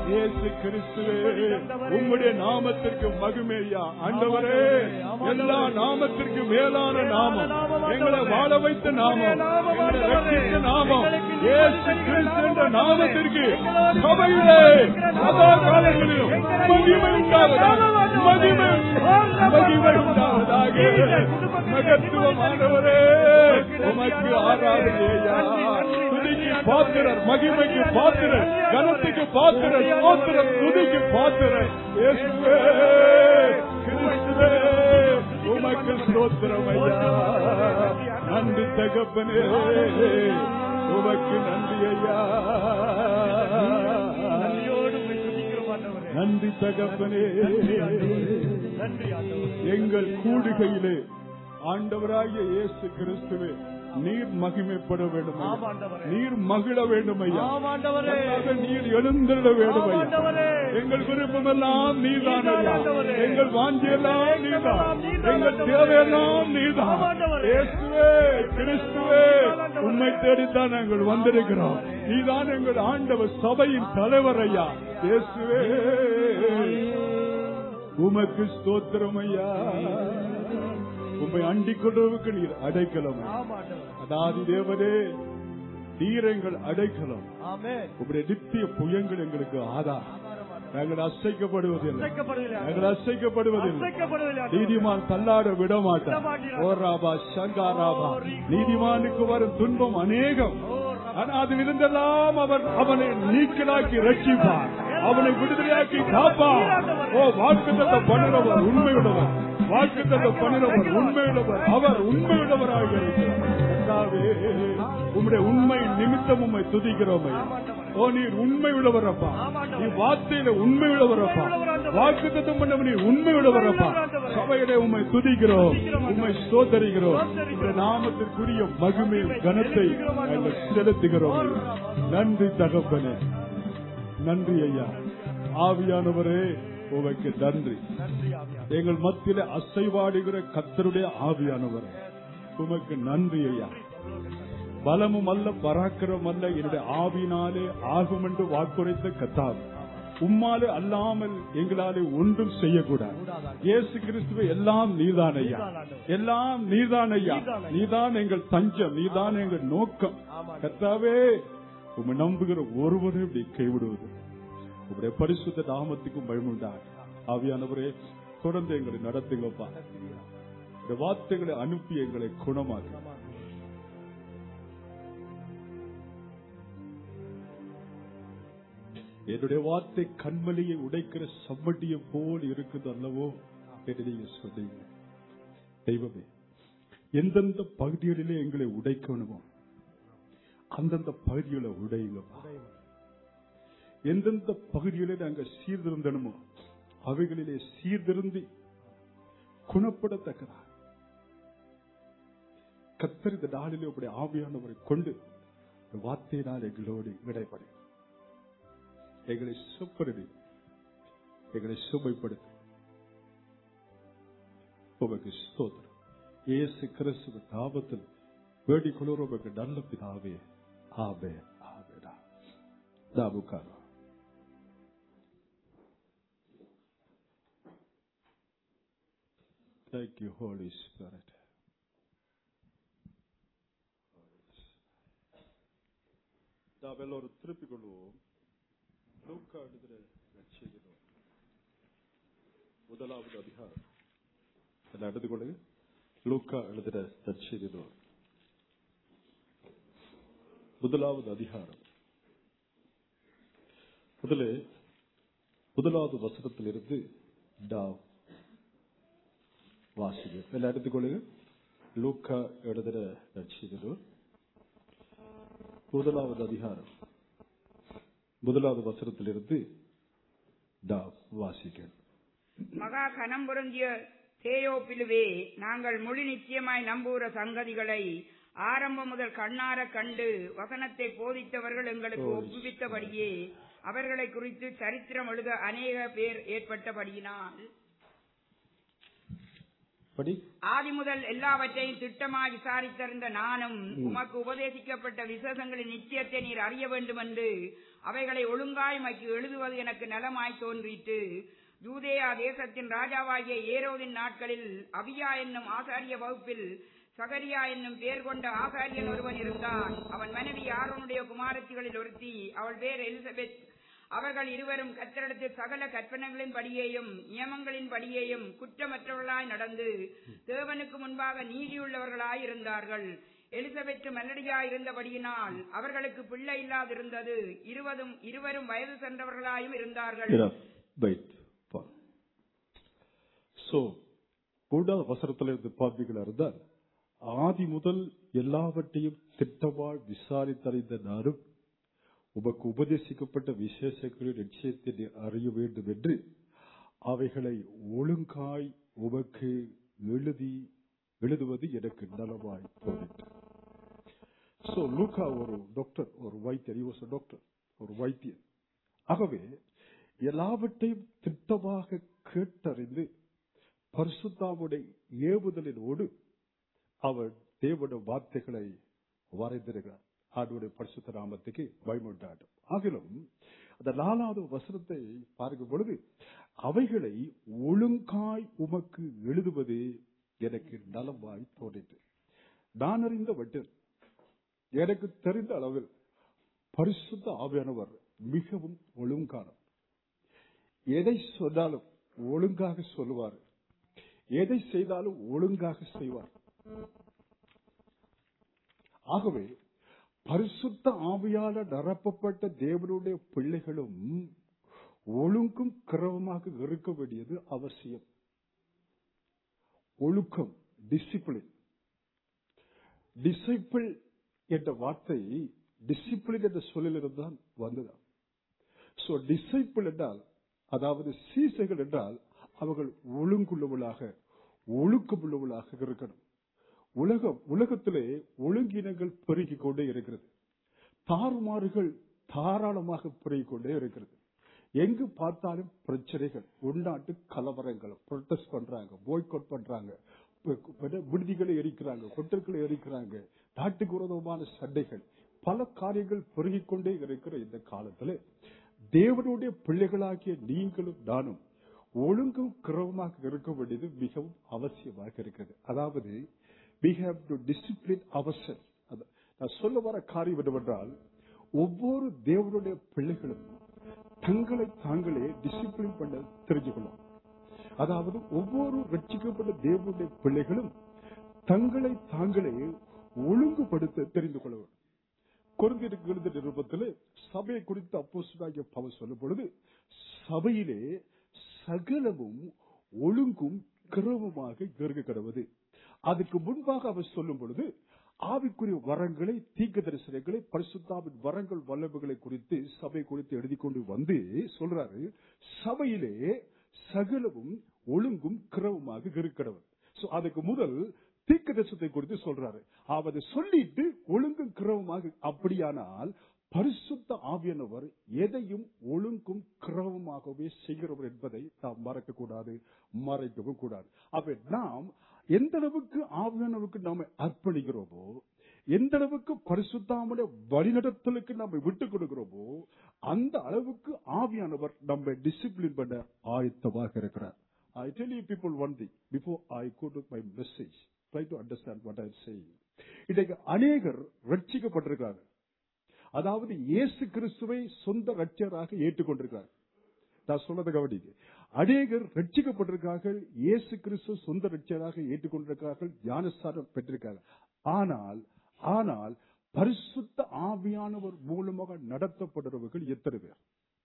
இயேசு கிறிஸ்துவே உம்முடைய நாமத்திற்கு மகிமையா ஆண்டவரே எல்லா நாமத்திற்கு மேலான நாமம் எங்களை வாழ வைத்த நாமம் எங்களை ரட்சித்த நாமம் இயேசு கிறிஸ்து என்ற நாமத்திற்கு சபையிலே சதா காலங்களிலும் மகிமை உண்டாவதாக மகிமை மகிமை உண்டாவதாக மகத்துவமானவரே உமக்கு ஆராதனையா துதிக்கு பாத்திரர் மகிமைக்கு பாத்திரர் கனத்துக்கு பாத்திரர் ஸ்தோத்திரம் துதிக்கு பாத்திரர் இயேசுவே கிறிஸ்துவே உமக்கு ஸ்தோத்திரம் ஐயா நன்றி தகப்பனே உமக்கு நன்றி ஐயா நன்றியோடு உம்மை துதிக்கிறோம் ஆண்டவரே. நன்றி தகப்பனே நன்றி ஆண்டவரே. எங்கள் கூடுகையிலே ஆண்டவராகிய இயேசு கிறிஸ்துவே நீர் மகிமைப்பட வேண்டும் ஐயா. ஆம் ஆண்டவரே. நீர் மகிழ வேண்டும் ஐயா ஆம் ஆண்டவரே. கர்த்தாவே, நீர் எழுந்திருட வேண்டும் ஆம் ஐயா ஆண்டவரே. எங்கள் விருப்பமெல்லாம் நீதான் நீதான் ஐயா ஆண்டவரே. எங்கள் வாஞ்சியெல்லாம் நீதான் நீதான் எங்கள் ஆண்டவரே. தேவையெல்லாம் நீதான் ஆம் ஆண்டவரே. இயேசுவே கிறிஸ்துவே நீதான் ஆண்டவரே. உண்மை தேடித்தான் நாங்கள் வந்திருக்கிறோம் நீதான் எங்கள் ஆண்டவர் சபையின் தலைவர் ஐயா இயேசுவே உமக்கு ஸ்தோத்திரம் ஐயா உம்மை அண்டிக் கொண்டவருக்கு நீர் அடைக்கலம் ஐயா. ஆம் ஆண்டவரே. அதாதி தேவனே நீர் எங்கள் அடைக்கலம் ஆமென். உங்களுடைய நித்திய புயங்கள் எங்களுக்கு ஆதாரம் நாங்கள் அசைக்கப்படுவதில்லை அசைக்கப்படுவதில்லை. நாங்கள் அசைக்கப்படுவதில்லை அசைக்கப்படுவதில்லை ஆண்டவரே. நீதிமான் தள்ளாட விட விட மாட்டான் மாட்டீர். ஓ ராபா சங்காராபா நீதிமானுக்கு வரும் துன்பம் அநேகம் ஆனா அது இருந்தெல்லாம் அவர் அவனை நீக்கலாக்கி ரட்சிப்பார் அவனை விடுதலையாக்கி காப்பார் ஓ வாக்குத்தத்தை பண்ணுறவர் உண்மையுள்ளவர் வாக்குத்தத்தை பண்ணுறவர் உண்மையுள்ளவர் அவர் உண்மையுள்ளவராக இருக்கிறார் கர்த்தாவே, உம்முடைய உண்மை நிமித்தம் உம்மை துதிக்கிறோம் ஐயா. ஓ நீர் உண்மை உள்ளவரப்பா நீ வார்த்தையில உண்மை உள்ளவரப்பா வாக்குத்தத்தம் பண்ண நீர் உண்மை உள்ளவரப்பா சபையிலே உம்மை துதிக்கிறோம் உம்மை சோதரிக்கிறோம் இந்த நாமத்திற்குரிய மகிமையும் கனத்தை நாங்கள் செலுத்துகிறோம் ஐயா. நன்றி தகப்பனே நன்றி ஐயா ஆவியானவரே உமக்கு நன்றி நன்றி ஆவியானவரே. எங்கள் மத்தியில அசைவாடுகிற கத்தருடைய ஆவியானவர் உமக்கு நன்றி ஐயா பலமும் அல்ல பராக்கிரம் அல்ல என்னுடைய ஆவியினாலே ஆகும் என்று வாக்குரைத்த கத்தாது உம்மாலே அல்லாமல் எங்களாலே ஒன்றும் செய்யக்கூடாது இயேசு கிறிஸ்துவ எல்லாம் நீதான் ஐயா எல்லாம் நீதான் ஐயா நீதான் எங்கள் தஞ்சம் நீதான் எங்கள் நோக்கம் கத்தாவே உம்மை நம்புகிற ஒருவரை இப்படி கைவிடுவது உங்களுடைய பரிசுத்த நாமத்துக்கும் பயமுண்டாக ஆவியானவரே தொடர்ந்து எங்களை நடத்துங்கப்பா இந்த வார்த்தைகளை அனுப்பி எங்களை குணமாக்கு என்னுடைய வார்த்தை கண்மலையை உடைக்கிற சம்மட்டியை போல் இருக்குது அல்லவோ என்று நீங்க சொன்னீங்க தெய்வமே எந்தெந்த பகுதிகளிலே எங்களை உடைக்கணுமோ அந்தந்த பகுதிகளை உடையுங்கப்பா எந்தெந்த பகுதிகளிலே நாங்க சீர்திருந்தணுமோ அவைகளிலே சீர்திருந்தி குணப்படத்தக்கதா கத்தரிந்த நாளிலே உடைய ஆவியானவரை கொண்டு இந்த வார்த்தையினால் எங்களோடு இடைப்படு எங்களை சுப்பரடி எங்களை சுமைப்படுத்து உமக்கு ஸ்தோத்திரம் இயேசு கிறிஸ்துவ தாபத்தில் வேண்டிக் கொள்ளுற உமக்கு நல்ல பிதாவே ஆவே ஆவேடா தாபுக்காரா Thank you, Holy Spirit. நாம் எல்லோரும் திருப்பிக் கொள்வோம் லூக்கா எழுதுகிற நற்செய்தியிலும் முதலாவது அதிகாரம் எல்லாம் எடுத்துக்கொள்ளுங்க லூக்கா எழுதுகிற நற்செய்தியிலும் முதலாவது அதிகாரம் முதலே முதலாவது வசனத்திலிருந்து டாவ் வாசிங்க எல்லாம் எடுத்துக்கொள்ளுங்க லூக்கா எழுதுகிற நற்செய்தியிலும் முதலாவது அதிகாரம் முதலாவது வசனத்திலிருந்து டாவ் வாசிக்க மகா கனம் பொருந்திய தேயோப்பிலுவே நாங்கள் மொழி நிச்சயமாய் நம்புகிற சங்கதிகளை ஆரம்பம் முதல் கண்ணார கண்டு வசனத்தை போதித்தவர்கள் எங்களுக்கு ஒப்புவித்தபடியே அவர்களை குறித்து சரித்திரம் எழுத அநேக பேர் ஏற்பட்டபடியினால் படி ஆதி முதல் எல்லாவற்றையும் திட்டமாய் விசாரித்தறிந்த நானும் உமக்கு உபதேசிக்கப்பட்ட விசேஷங்களின் நிச்சயத்தை நீர் அறிய வேண்டும் என்று அவைகளை ஒழுங்காய் மக்கு எழுதுவது எனக்கு நலமாய் தோன்றிற்று யூதேயா தேசத்தின் ராஜாவாகிய ஏரோதின் நாட்களில் அபியா என்னும் ஆசாரிய வகுப்பில் சகரியா என்னும் பேர் கொண்ட ஆசாரியன் ஒருவன் இருந்தான் அவன் மனைவி ஆரோனுடைய குமாரத்திகளில் ஒருத்தி அவள் பேர் எலிசபெத் அவர்கள் இருவரும் கத்தரிடத்தில் சகல கற்பனைகளின் படியேயும் நியமங்களின் படியேயும் குற்றமற்றவர்களாய் நடந்து தேவனுக்கு முன்பாக நீதியுள்ளவர்களாய் இருந்தார்கள் எலிசபெத்து மல்லடியாய் இருந்தபடியினால் அவர்களுக்கு பிள்ளை இல்லாதிருந்தது இருவதும் இருவரும் வயது சென்றவர்களாயும் இருந்தார்கள் Enough. Wait. Pause. So, மூன்றாவது வசனத்துல இருந்து பார்த்தீங்களா இருந்தால் ஆதி முதல் எல்லாவற்றையும் திட்டமாய் விசாரித்தறிந்த நானும் உமக்கு உபதேசிக்கப்பட்ட விசேஷங்களின் நிச்சயத்தை நீ அறிய வேண்டும் என்று அவைகளை ஒழுங்காய் உமக்கு எழுதி எழுதுவது எனக்கு நலமாய் தோன்றிற்று சோ லூக்கா ஒரு டாக்டர் ஒரு வைத்தியர் he was a டாக்டர் ஒரு வைத்தியர் ஆகவே எல்லாவற்றையும் திட்டமாக கேட்டறிந்து பரிசுத்தாவுடைய ஏவுதலினோடு அவர் தேவனுடைய வார்த்தைகளை வரைந்திருக்கிறார் ஆண்டுடைய பரிசுத்த நாமத்துக்கு பயமுண்டாட்டும் ஆகிலும் அந்த நாலாவது வசனத்தை பார்க்கும் பொழுது அவைகளை ஒழுங்காய் உமக்கு எழுதுவது எனக்கு நலமாய் தோன்றிற்று நான் அறிந்த வட்டில் எனக்கு தெரிந்த அளவில் பரிசுத்த ஆவியானவர் மிகவும் ஒழுங்கானவர் எதை சொன்னாலும் ஒழுங்காக சொல்லுவார் எதை செய்தாலும் ஒழுங்காக செய்வார் ஆகவே பரிசுத்த ஆவியால நிரப்பப்பட்ட தேவனுடைய பிள்ளைகளும் ஒழுங்கும் கிரவமாக இருக்க வேண்டியது அவசியம் ஒழுக்கம் டிசிப்ளின் டிசிப்பிள் என்ற வார்த்தை டிசிப்ளின் என்ற சொல்லிலிருந்து தான் வந்ததா சோ டிசைப்பிள் என்றால் அதாவது சீசைகள் என்றால் அவர்கள் ஒழுங்குள்ளவளாக ஒழுக்கமுள்ளவளாக இருக்கணும் உலகம் உலகத்திலே ஒழுங்கினங்கள் பெருகிக் கொண்டே இருக்கிறது தாறுமாறுகள் தாராளமாக பெருகிக் கொண்டே இருக்கிறது எங்கு பார்த்தாலும் பிரச்சனைகள் உள்நாட்டு கலவரங்கள் ப்ரொட்டஸ்ட் பண்றாங்க போய்கோட் பண்றாங்க ப- ப- விடுதிகளை எரிக்கிறாங்க கொட்டர்களை எரிக்கிறாங்க நாட்டுக்கு விரோதமான சண்டைகள் பல காரியங்கள் பெருகிக் கொண்டே இருக்கிற இந்த காலத்துல தேவனுடைய பிள்ளைகளாகிய நீங்களும் நானும் ஒழுங்கும் கிரவமாக இருக்க வேண்டியது மிகவும் அவசியமாக இருக்கிறது அதாவது we have to discipline ourselves அது- நான் சொல்ல வர காரியம் என்னவென்றால் ஒவ்வொரு தேவனுடைய பிள்ளைகளும் தங்களை தாங்களே டிசிப்ளின் பண்ண தெரிஞ்சுக்கணும் அதாவது ஒவ்வொரு ரட்சிக்கப்பட்ட தேவனுடைய பிள்ளைகளும் தங்களை தாங்களே ஒழுங்குபடுத்த தெரிந்து கொள்ள வேண்டும் கொரிந்தியருக்கு எழுந்த நிருபத்திலே சபையை குறித்து அப்போஸ்தலனாகிய பவுல் சொல்லும் பொழுது சபையிலே சகலமும் ஒழுங்கும் கிரமமாக இருக்க கிடவது அதுக்கு முன்பாக அவர் சொல்லும் பொழுது ஆவிக்குரிய வரங்களை தீர்க்க தரிசனங்களை பரிசுத்தாவின் வரங்கள் வல்லமைகளை குறித்து சபை குறித்து எழுதி கொண்டு வந்து சொல்றாரு சபையிலே சகலமும் ஒழுங்கும் கிரமமாக இருக்கிறவர் சோ அதுக்கு முதல் தீர்க்க தரிசனத்தை குறித்து சொல்றாரு அவர் சொல்லிட்டு ஒழுங்கும் கிரமமாக அப்படியானால் பரிசுத்த ஆவியானவர் எதையும் ஒழுங்கும் கிரமமாகவே செய்கிறவர் என்பதை நாம் மறக்க கூடாது மறைக்கவும் கூடாது அப்ப நாம் எந்த அளவுக்கு ஆவியானவருக்கு நாம அர்ப்பணிக்கிறோமோ எந்த அளவுக்கு பரிசுத்தாமுடைய வழிநடத்தலுக்கு நம்ம விட்டு கொடுக்கிறோமோ அந்த அளவுக்கு ஆவியானவர் நம்ம டிசிப்ளின் பண்ண ஆயத்தமாக இருக்கிறார் I tell you people one thing before I go to my message. Try to understand what I'm saying. இன்றைக்கு அநேகர் ரட்சிக்கப்பட்டிருக்காங்க அதாவது இயேசு கிறிஸ்துவை சொந்த ரட்சராக ஏற்றுக்கொண்டிருக்கிறார் நான் சொன்னதை கவனிங்க அநேகர் ரட்சிக்கப்பட்டிருக்கார்கள் இயேசு கிறிஸ்து சொந்த ரட்சராக ஏற்றுக்கொண்டிருக்கிறார்கள் ஞானஸ்தானம் பெற்றிருக்காங்க ஆனால் ஆனால் பரிசுத்த ஆவியானவர் மூலமாக நடத்தப்படுறவர்கள் எத்தனை பேர்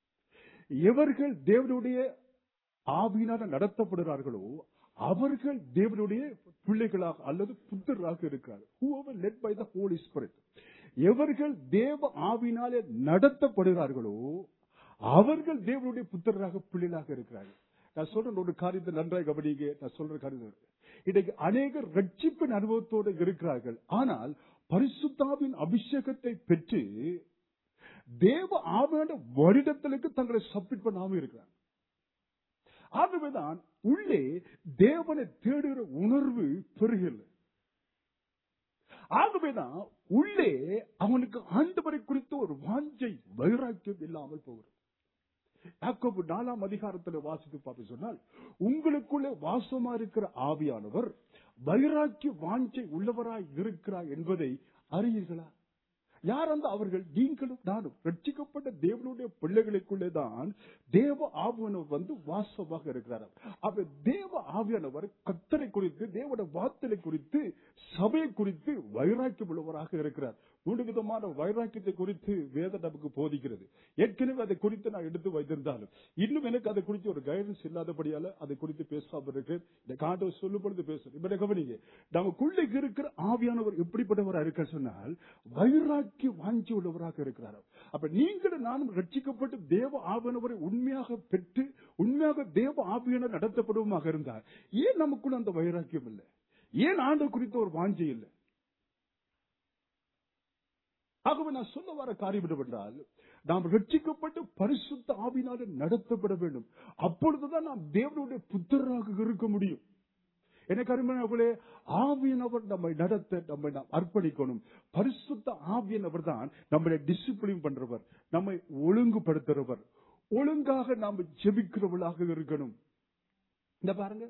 எவர்கள் தேவனுடைய ஆவியினால நடத்தப்படுகிறார்களோ அவர்கள் தேவனுடைய பிள்ளைகளாக அல்லது புத்தராக இருக்கிறார் whoever led by the holy spirit எவர்கள் தேவ ஆவினாலே நடத்தப்படுகிறார்களோ அவர்கள் தேவனுடைய புத்தராக பிள்ளைகளாக இருக்கிறார்கள் நான் சொல்ற ஒரு காரியத்தை நன்றாக கவனிங்க நான் சொல்ற காரியம் இன்னைக்கு அநேகர் ரட்சிப்பின் அனுபவத்தோடு இருக்கிறார்கள் ஆனால் பரிசுத்தாவின் அபிஷேகத்தை பெற்று தேவ ஆவியான வருடத்திற்கு தங்களை சப்மிட் பண்ணாம இருக்கிறாங்க ஆகவேதான் உள்ளே தேவனை தேடுகிற உணர்வு பெருகல ஆகவேதான் உள்ளே அவனுக்கு ஆண்டவரை குறித்த ஒரு வாஞ்சை வைராக்கியம் இல்லாமல் போகிறது யாக்கோபு நாலாம் அதிகாரத்தில் வாசித்து பார்த்து சொன்னால் உங்களுக்குள்ளே வாசமா இருக்கிற ஆவியானவர் வைராக்கிய வாஞ்சை உள்ளவராய் இருக்கிறார் என்பதை அறியீர்களா யார் அந்த அவர்கள் நீங்களும் நானும் ரட்சிக்கப்பட்ட தேவனுடைய பிள்ளைகளுக்குள்ளே தான் தேவ ஆவியானவர் வந்து வாசமாக இருக்கிறார் அப்ப தேவ ஆவியானவர் கத்தரை குறித்து தேவன வார்த்தை குறித்து சபையை குறித்து வைராக்கியம் உள்ளவராக இருக்கிறார் மூன்று விதமான வைராக்கியத்தை குறித்து வேதம் நமக்கு போதிக்கிறது ஏற்கனவே அதை குறித்து நான் எடுத்து வைத்திருந்தாலும் இன்னும் எனக்கு அதை குறித்து ஒரு கைடன்ஸ் இல்லாதபடியால அதை குறித்து பேசாம இருக்கு இந்த காண்டவர் சொல்லும் பொழுது பேசுறேன் இப்ப கவனிங்க நமக்குள்ள இருக்கிற ஆவியானவர் எப்படிப்பட்டவராக இருக்க சொன்னால் வைராக்கிய வாஞ்சி உள்ளவராக இருக்கிறார் அப்ப நீங்களும் நானும் ரட்சிக்கப்பட்டு தேவ ஆவியானவரை உண்மையாக பெற்று உண்மையாக தேவ ஆவியான நடத்தப்படுவமாக இருந்தால் ஏன் நமக்குள்ள அந்த வைராக்கியம் இல்லை ஏன் ஆண்டு குறித்த ஒரு வாஞ்சை இல்லை ஆகவே நான் சொல்ல வர காரியம் என்னவென்றால் நாம் ரட்சிக்கப்பட்டு பரிசுத்த ஆவினாலே நடத்தப்பட வேண்டும் அப்பொழுதுதான் நாம் தேவனுடைய புத்தராக இருக்க முடியும் எனக்கு அருமையானவர்களே ஆவியனவர் நம்மை நடத்த நம்மை நாம் அர்ப்பணிக்கணும் பரிசுத்த ஆவியனவர் தான் நம்மளை டிசிப்ளின் பண்றவர் நம்மை ஒழுங்குபடுத்துறவர் ஒழுங்காக நாம் ஜெபிக்கிறவர்களாக இருக்கணும் இந்த பாருங்க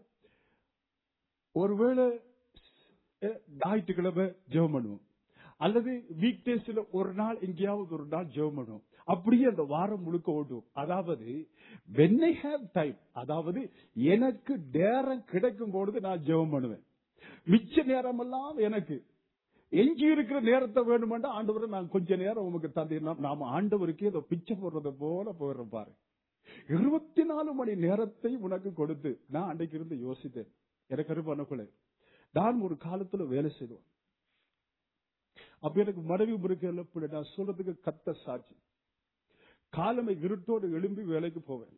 ஒருவேளை அஹ், ஞாயிற்றுக்கிழமை ஜெபம் பண்ணுவோம் அல்லது வீக் டேஸ்ல ஒரு நாள் எங்கேயாவது ஒரு நாள் ஜெபம் பண்ணுவோம் அப்படியே அந்த வாரம் முழுக்க ஓடும் அதாவது when I have time அதாவது எனக்கு நேரம் கிடைக்கும் பொழுது நான் ஜெபம் பண்ணுவேன் மிச்ச நேரமெல்லாம் எனக்கு எஞ்சி இருக்கிற நேரத்தை வேணுமெண்டா ஆண்டவரை நான் கொஞ்ச நேரம் உமக்கு தந்தேன் நாம ஆண்டவருக்கு ஏதோ பிச்சை போடுறத போல போயிடுறோம் பாரு இருபத்தி நாலு மணி நேரத்தை உனக்கு கொடுத்து நான் அன்றைக்கு இருந்து யோசித்தேன் எனக்கு அருப்பானக்குள்ள நான் ஒரு காலத்துல வேலை செய்தோம் அப்ப எனக்கு மனைவி முறுக்கல பிள்ளை நான் சொல்றதுக்கு கத்த சாட்சி காலமை இருட்டோடு எழும்பி வேலைக்கு போவேன்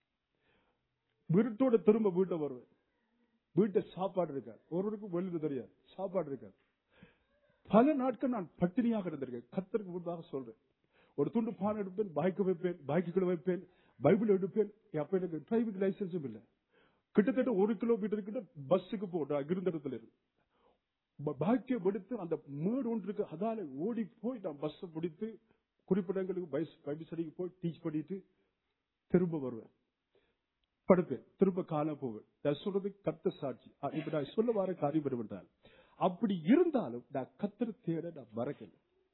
இருட்டோட திரும்ப வீட்டை வருவேன் வீட்டை சாப்பாடு இருக்காது ஒருவருக்கும் வெளியில தெரியாது சாப்பாடு இருக்காது பல நாட்கள் நான் பட்டினியாக இருந்திருக்கேன் கத்தருக்கு முன்பாக சொல்றேன் ஒரு துண்டு பான் எடுப்பேன் பைக்கு வைப்பேன் பைக்குகளை வைப்பேன் பைபிள் எடுப்பேன் அப்ப எனக்கு டிரைவிங் லைசன்ஸும் இல்லை கிட்டத்தட்ட ஒரு கிலோமீட்டர் கிட்ட பஸ்ஸுக்கு போட்டா இருந்த இடத்துல இருந்து ப- பாக்கியம் எடுத்து அந்த மேடு ஒன்று இருக்கு அதால ஓடி போய் நான் பஸ் பிடித்து குறிப்பிட்ட இடங்களுக்கு பைஸ் பைபிள் ஸ்டடிக்கு போய் டீச் பண்ணிட்டு திரும்ப வருவேன் படுப்பேன் திரும்ப காலம் போவேன் நான் சொல்றது கத்த சாட்சி அ, இப்ப நான் சொல்ல வர காரியம் என்னவென்றால் அப்படி இருந்தாலும் நான் கத்தர் தேட நான் மறக்கல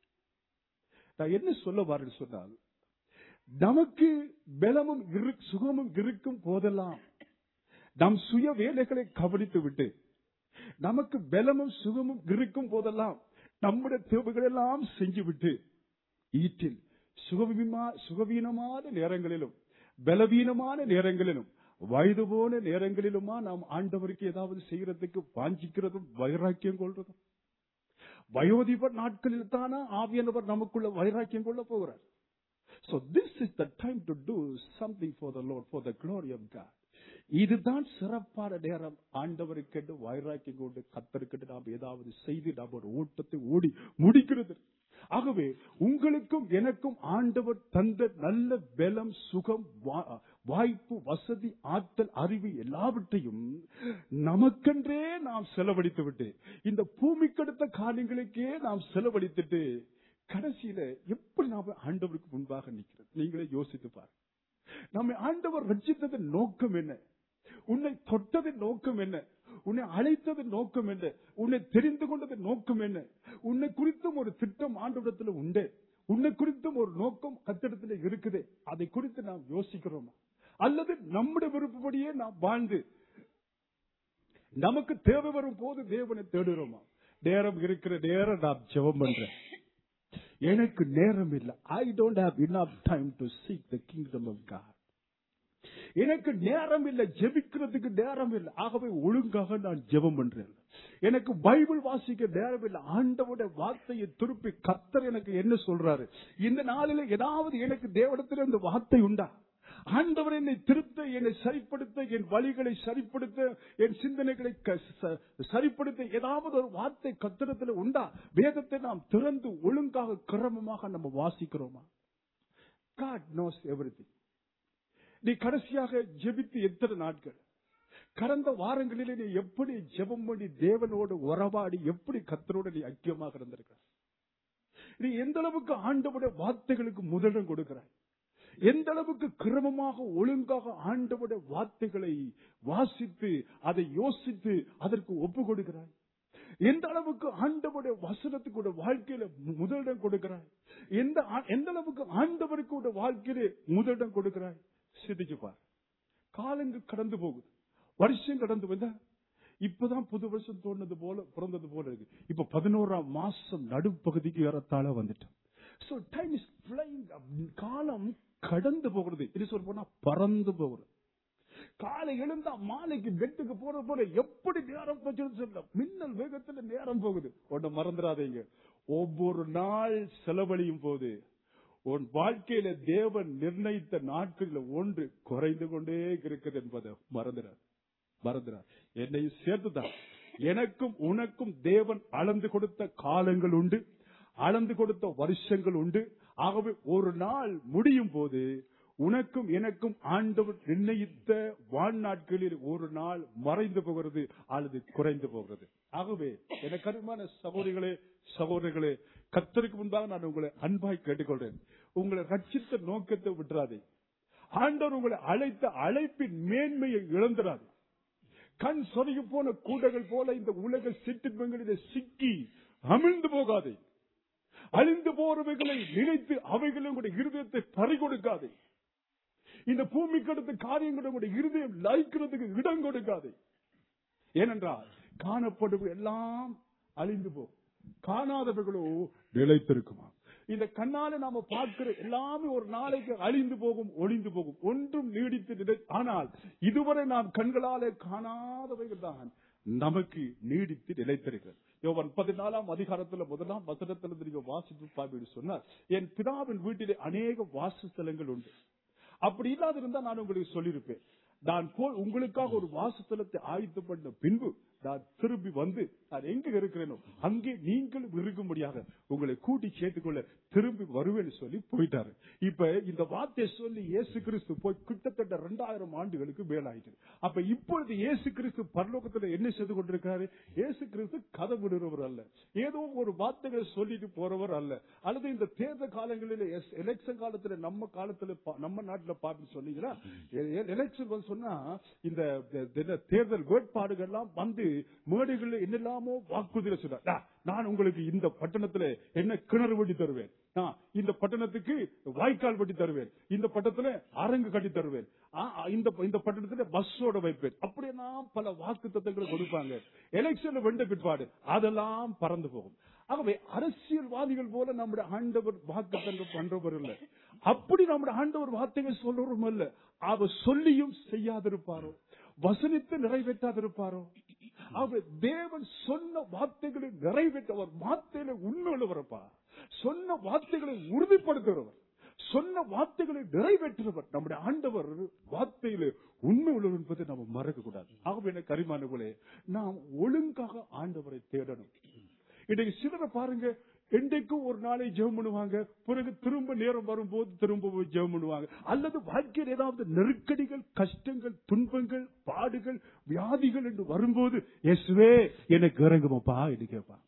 நான் என்ன சொல்ல வரேன்னு சொன்னால் நமக்கு பலமும் இரு- சுகமும் இருக்கும் போதெல்லாம் நம் சுய வேலைகளை கவனித்து விட்டு நமக்கு பலமும் சுகமும் இருக்கும் போதெல்லாம் நம்முடைய தேவைகள் எல்லாம் செஞ்சு விட்டு ஈட்டில் சுகவீனமா சுகவீனமான நேரங்களிலும் பலவீனமான நேரங்களிலும் வயது போன நேரங்களிலுமா நாம் ஆண்டவருக்கு ஏதாவது செய்யறதுக்கு வாஞ்சிக்கிறதும் வைராக்கியம் கொள்றதும் வயோதிப நாட்களில் தானே ஆவியானவர் நமக்குள்ள வைராக்கியம் கொள்ள போகிறார் So this is the time to do something for the Lord, for the glory of God. இதுதான் சிறப்பான நேரம் ஆண்டவருக்கென்று வைராக்கியம் கொண்டு கத்தருக்கென்று நாம் ஏதாவது செய்து நாம் ஒரு ஓட்டத்தை ஓடி முடிக்கிறது ஆகவே உங்களுக்கும் எனக்கும் ஆண்டவர் தந்த நல்ல பலம் சுகம் வா- வாய்ப்பு வசதி ஆற்றல் அறிவு எல்லாவற்றையும் நமக்கென்றே நாம் செலவழித்து விட்டு இந்த பூமிக்கடுத்த காரியங்களுக்கே நாம் செலவழித்துட்டு கடைசியில எப்படி நாம ஆண்டவருக்கு முன்பாக நிக்கிறது நீங்களே யோசித்து பாருங்க நம்மை ஆண்டவர் ரட்சித்ததன் நோக்கம் என்ன உன்னை தொட்டதன் நோக்கம் என்ன உன்னை அழைத்ததன் நோக்கம் என்ன உன்னை தெரிந்து கொண்டதன் நோக்கம் என்ன உன்னை குறித்தும் ஒரு திட்டம் ஆண்டவரத்துல உண்டு உன்னை குறித்தும் ஒரு நோக்கம் கத்திடத்துல இருக்குது அதை குறித்து நாம் யோசிக்கிறோமா அல்லது நம்முடைய விருப்பப்படியே நாம் வாழ்ந்து நமக்கு தேவை வரும் போது தேவனை தேடுகிறோமா நேரம் இருக்கிற நேரம் நான் ஜெபம் பண்றேன் எனக்கு நேரம் இல்லை I don't have enough time to seek the kingdom of God எனக்கு நேரம் இல்லை ஜெபிக்கிறதுக்கு நேரம் இல்லை ஆகவே ஒழுங்காக நான் ஜெபம் பண்றேன் எனக்கு பைபிள் வாசிக்க நேரம் இல்லை ஆண்டவுடைய வார்த்தையை திருப்பி கர்த்தர் எனக்கு என்ன சொல்றாரு இந்த நாளில ஏதாவது எனக்கு தேவடத்தில் இந்த வார்த்தை உண்டா ஆண்டவர் என்னை திருத்த என்னை சரிப்படுத்த என் வழிகளை சரிப்படுத்த என் சிந்தனைகளை க- ச- சரிப்படுத்த ஏதாவது ஒரு வார்த்தை கத்திரத்தில் உண்டா வேதத்தை நாம் திறந்து ஒழுங்காக கிரமமாக நம்ம வாசிக்கிறோமா God knows everything. நீ கடைசியாக ஜெபித்து எத்தனை நாட்கள் கடந்த வாரங்களிலே நீ எப்படி ஜெபம் பண்ணி தேவனோடு உறவாடி எப்படி கத்தரோடு நீ ஐக்கியமாக இருந்திருக்க நீ எந்த அளவுக்கு ஆண்டவுடைய வார்த்தைகளுக்கு முதலிடம் கொடுக்கிறாய் எந்த அளவுக்கு கிரமமாக ஒழுங்காக ஆண்டவுடைய வார்த்தைகளை வாசித்து அதை யோசித்து அதற்கு ஒப்பு கொடுக்கிறாய் எந்த அளவுக்கு ஆண்டவருடைய வசனத்துக்கு உடைய வாழ்க்கையில மு- முதலிடம் கொடுக்கிறாய் எந்த ஆ- எந்த அளவுக்கு ஆண்டவருக்கு உடைய வாழ்க்கையில முதலிடம் கொடுக்கிறாய் சிந்திச்சு பார் காலங்கள் கடந்து போகுது வருஷம் கடந்து வந்தா இப்பதான் புது வருஷம் தோணுது போல பிறந்தது போல இருக்கு இப்ப பதினோராம் மாசம் நடுப்பகுதிக்கு ஏறத்தாழ வந்துட்டோம் சோ டைம் இஸ் காலம் கடந்து போகிறது இது சொல்ல போனா பறந்து போகிறது காலை எழுந்தா மாலைக்கு பெட்டுக்கு போற போல எப்படி நேரம் போச்சுன்னு சொல்ல மின்னல் வேகத்துல நேரம் போகுது ஒண்ணு மறந்துடாதீங்க ஒவ்வொரு நாள் செலவழியும் போது உன் வாழ்க்கையில தேவன் நிர்ணயித்த நாட்களில் ஒன்று குறைந்து கொண்டே இருக்கிறது என்பதை மறந்துடாது மறந்துடார் என்னை சேர்த்துதான் எனக்கும் உனக்கும் தேவன் அளந்து கொடுத்த காலங்கள் உண்டு அளந்து கொடுத்த வருஷங்கள் உண்டு ஆகவே ஒரு நாள் முடியும் போது உனக்கும் எனக்கும் ஆண்டவர் நிர்ணயித்த வாழ்நாட்களில் ஒரு நாள் மறைந்து போகிறது அல்லது குறைந்து போகிறது ஆகவே எனக்கு அருமையான சகோதரிகளே சகோதரிகளே கத்தருக்கு முன்பாக நான் உங்களை அன்பாய் கேட்டுக்கொள்றேன் உங்களை ரட்சித்த நோக்கத்தை விட்டுறாதே ஆண்டவர் உங்களை அழைத்த அழைப்பின் மேன்மையை இழந்துடாது கண் சொருகி போன கூடைகள் போல இந்த உலக சிற்றின்பங்களிலே சிக்கி அமிழ்ந்து போகாதே அழிந்து போறவைகளை நினைத்து அவைகளை உங்களுடைய இருதயத்தை பறிகொடுக்காதே இந்த பூமிக்கு அடுத்த காரியங்களை உங்களுடைய இருதயம் லாய்க்கிறதுக்கு இடம் கொடுக்காதே ஏனென்றால் காணப்படுவது எல்லாம் அழிந்து போகும் காணாதவர்களோ நிலைத்திருக்குமா இந்த கண்ணால நாம பார்க்கிற எல்லாமே ஒரு நாளைக்கு அழிந்து போகும் ஒளிந்து போகும் ஒன்றும் நீடித்து நிலை ஆனால் இதுவரை நாம் கண்களாலே காணாதவைகள் தான் நமக்கு நீடித்து நிலைத்திருக்கிறது யோவான் பதினாலாம் அதிகாரத்துல முதலாம் வசனத்திலிருந்து நீங்க வாசித்து பார்ப்பீடு சொன்னார் என் பிதாவின் வீட்டிலே அநேக வாசஸ்தலங்கள் உண்டு அப்படி இல்லாதிருந்தா நான் உங்களுக்கு சொல்லியிருப்பேன் நான் போல் உங்களுக்காக ஒரு வாசஸ்தலத்தை ஆயத்து பண்ண பின்பு நான் திரும்பி வந்து நான் எங்க இருக்கிறேனோ அங்கே நீங்களும் இருக்கும்படியாக உங்களை கூட்டி சேர்த்துக்கொள்ள திரும்பி வருவேன்னு சொல்லி போயிட்டாரு இப்ப இந்த வார்த்தையை சொல்லி இயேசு கிறிஸ்து போய் கிட்டத்தட்ட ரெண்டாயிரம் ஆண்டுகளுக்கு மேலாயிட்டு அப்ப இப்பொழுது இயேசு கிறிஸ்து பரலோகத்துல என்ன செய்து கொண்டிருக்காரு இயேசு கிறிஸ்து கதை விடுறவர் அல்ல ஏதோ ஒரு வார்த்தைகளை சொல்லிட்டு போறவர் அல்ல அல்லது இந்த தேர்தல் காலங்களில் எலெக்ஷன் காலத்துல நம்ம காலத்துல பா- நம்ம நாட்டுல பார்த்து சொன்னீங்கன்னா எலெக்ஷன் வந்து சொன்னா இந்த இந்த- இந்த தேர்தல் வேட்பாடுகள் எல்லாம் வந்து மேடைகள்ல என்னெல்லாமோ வாக்குறுதியில சொன்னார் "டா, நான் உங்களுக்கு இந்த பட்டணத்துல என்ன கிணறு வெட்டி தருவேன் நான் இந்த பட்டணத்துக்கு வாய்க்கால் வெட்டி தருவேன் இந்த பட்டணத்துல அரங்கு கட்டி தருவேன் ஆ, இந்த இந்த பட்டணத்துல பஸ்ஸோட வைப்பேன் அப்படியெல்லாம் பல வாக்கு தத்தங்களை கொடுப்பாங்க எலெக்ஷன்ல வெண்ட பிற்பாடு அதெல்லாம் பறந்து போகும் ஆகவே அரசியல்வாதிகள் போல நம்முடைய ஆண்டவர் வாக்கு தங்கம் பண்றவர் இல்ல அப்படி நம்முடைய ஆண்டவர் வார்த்தைகள் சொல்றவரும் அல்ல அவர் சொல்லியும் செய்யாதிருப்பாரோ வசனித்து நிறைவேற்றாதிருப்பாரோ அவர் தேவன் சொன்ன வார்த்தைகளை நிறைவேற்றவர் வார்த்தையில உண்மை உள்ளவரப்பா சொன்ன வார்த்தைகளை உறுதிப்படுத்துகிறவர் சொன்ன வார்த்தைகளை நிறைவேற்றுறவர் நம்முடைய ஆண்டவர் வார்த்தையில உண்மை உள்ளவர் என்பதை நாம் மறக்க கூடாது ஆகவே எனக்கு அரிமானங்களே நாம் ஒழுங்காக ஆண்டவரை தேடணும் இன்னைக்கு சிலரை பாருங்க என்றைக்கும் ஒரு நாளை ஜெபம் பண்ணுவாங்க பிறகு திரும்ப நேரம் வரும்போது திரும்ப போய் ஜெபம் பண்ணுவாங்க அல்லது வாழ்க்கையில் ஏதாவது நெருக்கடிகள் கஷ்டங்கள் துன்பங்கள் பாடுகள் வியாதிகள் என்று வரும்போது இயேசுவே எனக்கு இறங்குமப்பா என்று கேட்பான்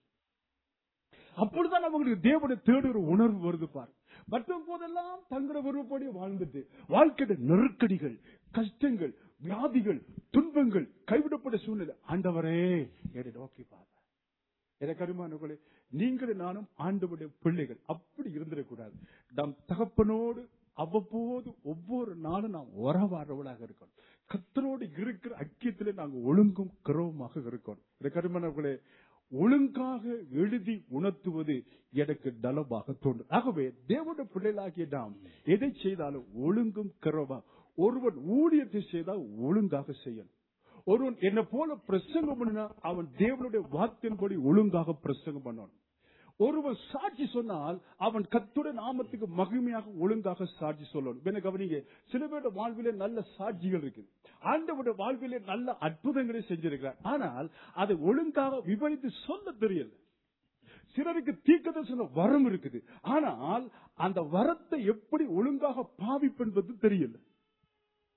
அப்பொழுதுதான் அவங்களுக்கு தேவனை தேடுகிற உணர்வு வருது பாரு மற்ற போதெல்லாம் தங்களோட விருப்பப்படி வாழ்ந்துட்டு வாழ்க்கையோட நெருக்கடிகள் கஷ்டங்கள் வியாதிகள் துன்பங்கள் கைவிடப்பட்ட சூழ்நிலை ஆண்டவரே என்னை நோக்கி பாரு எனக்கு அருமானவர்களே நீங்களும் நானும் ஆண்டவருடைய பிள்ளைகள் அப்படி இருந்திடக்கூடாது நம் தகப்பனோடு அவ்வப்போது ஒவ்வொரு நாளும் நாம் உறவாடுறவளாக இருக்கணும் கத்தரோடு இருக்கிற ஐக்கியத்திலே நாங்கள் ஒழுங்கும் கிரவமாக இருக்கணும் எனக்கு அருமானவர்களே ஒழுங்காக எழுதி உணர்த்துவது எனக்கு நலமாக தோன்றும் ஆகவே தேவனுடைய பிள்ளைகளாகிய நாம் எதை செய்தாலும் ஒழுங்கும் கிரவமா ஒருவன் ஊழியத்தை செய்தால் ஒழுங்காக செய்யணும் ஒருவன் என்ன போல பிரசங்கம் பண்ணினா அவன் தேவனுடைய வார்த்தையின்படி ஒழுங்காக பிரசங்கம் பண்ணணும் ஒருவன் சாட்சி சொன்னால் அவன் கத்துடைய நாமத்துக்கு மகிமையாக ஒழுங்காக சாட்சி சொல்லணும் என்ன கவனிங்க சில பேருடைய வாழ்விலே நல்ல சாட்சிகள் இருக்கு ஆண்டவருடைய வாழ்விலே நல்ல அற்புதங்களை செஞ்சிருக்கிறார் ஆனால் அதை ஒழுங்காக விவரித்து சொல்ல தெரியல சிலருக்கு தீர்க்கதரிசன வரம் இருக்குது ஆனால் அந்த வரத்தை எப்படி ஒழுங்காக பாவிப்பென்பது தெரியல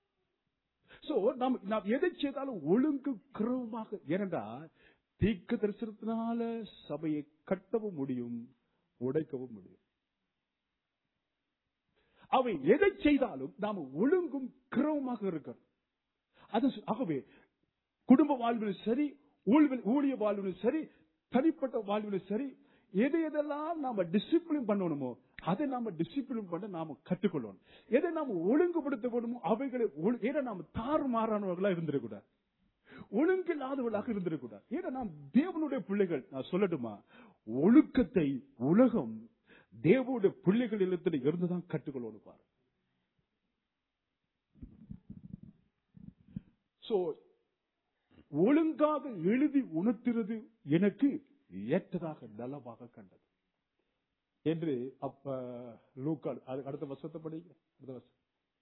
சோ நாம் நாம் எதை செய்தாலும் ஒழுங்கு கிரமமாக ஏனென்றால் தீர்க்க தரிசனத்தினால சபையை கட்டவும் முடியும் உடைக்கவும் முடியும் அவை எதை செய்தாலும் நாம ஒழுங்கும் கிரமமாக இருக்கணும் அது ஆகவே குடும்ப வாழ்விலும் சரி ஊழ்வில்- ஊழிய வாழ்விலும் சரி தனிப்பட்ட வாழ்விலும் சரி எதை எதெல்லாம் நாம டிசிப்ளின் பண்ணணுமோ அதை நாம டிசிப்ளின் பண்ண நாம கற்றுக்கொள்ளணும் எதை நாம ஒழுங்குபடுத்த வேணுமோ அவைகளை ஒழு- ஏன்னா நாம தாறுமாறானவர்களா இருந்திடக்கூடாது ஒழுங்கில்லாதவர்களாக இருந்திடக்கூடாது ஏன்னா நாம் தேவனுடைய பிள்ளைகள் நான் சொல்லட்டுமா ஒழுக்கத்தை உலகம் தேவனுடைய பிள்ளைகள் இல்லத்தில் இருந்துதான் கற்றுக்கொள்ளணும் பாரு சோ ஒழுங்காக எழுதி உணர்த்துறது எனக்கு ஏற்றதாக நலமாக கண்டது என்று அப்ப லூக்கால் அது அடுத்த வருஷத்தை படிங்க அடுத்த வருஷம்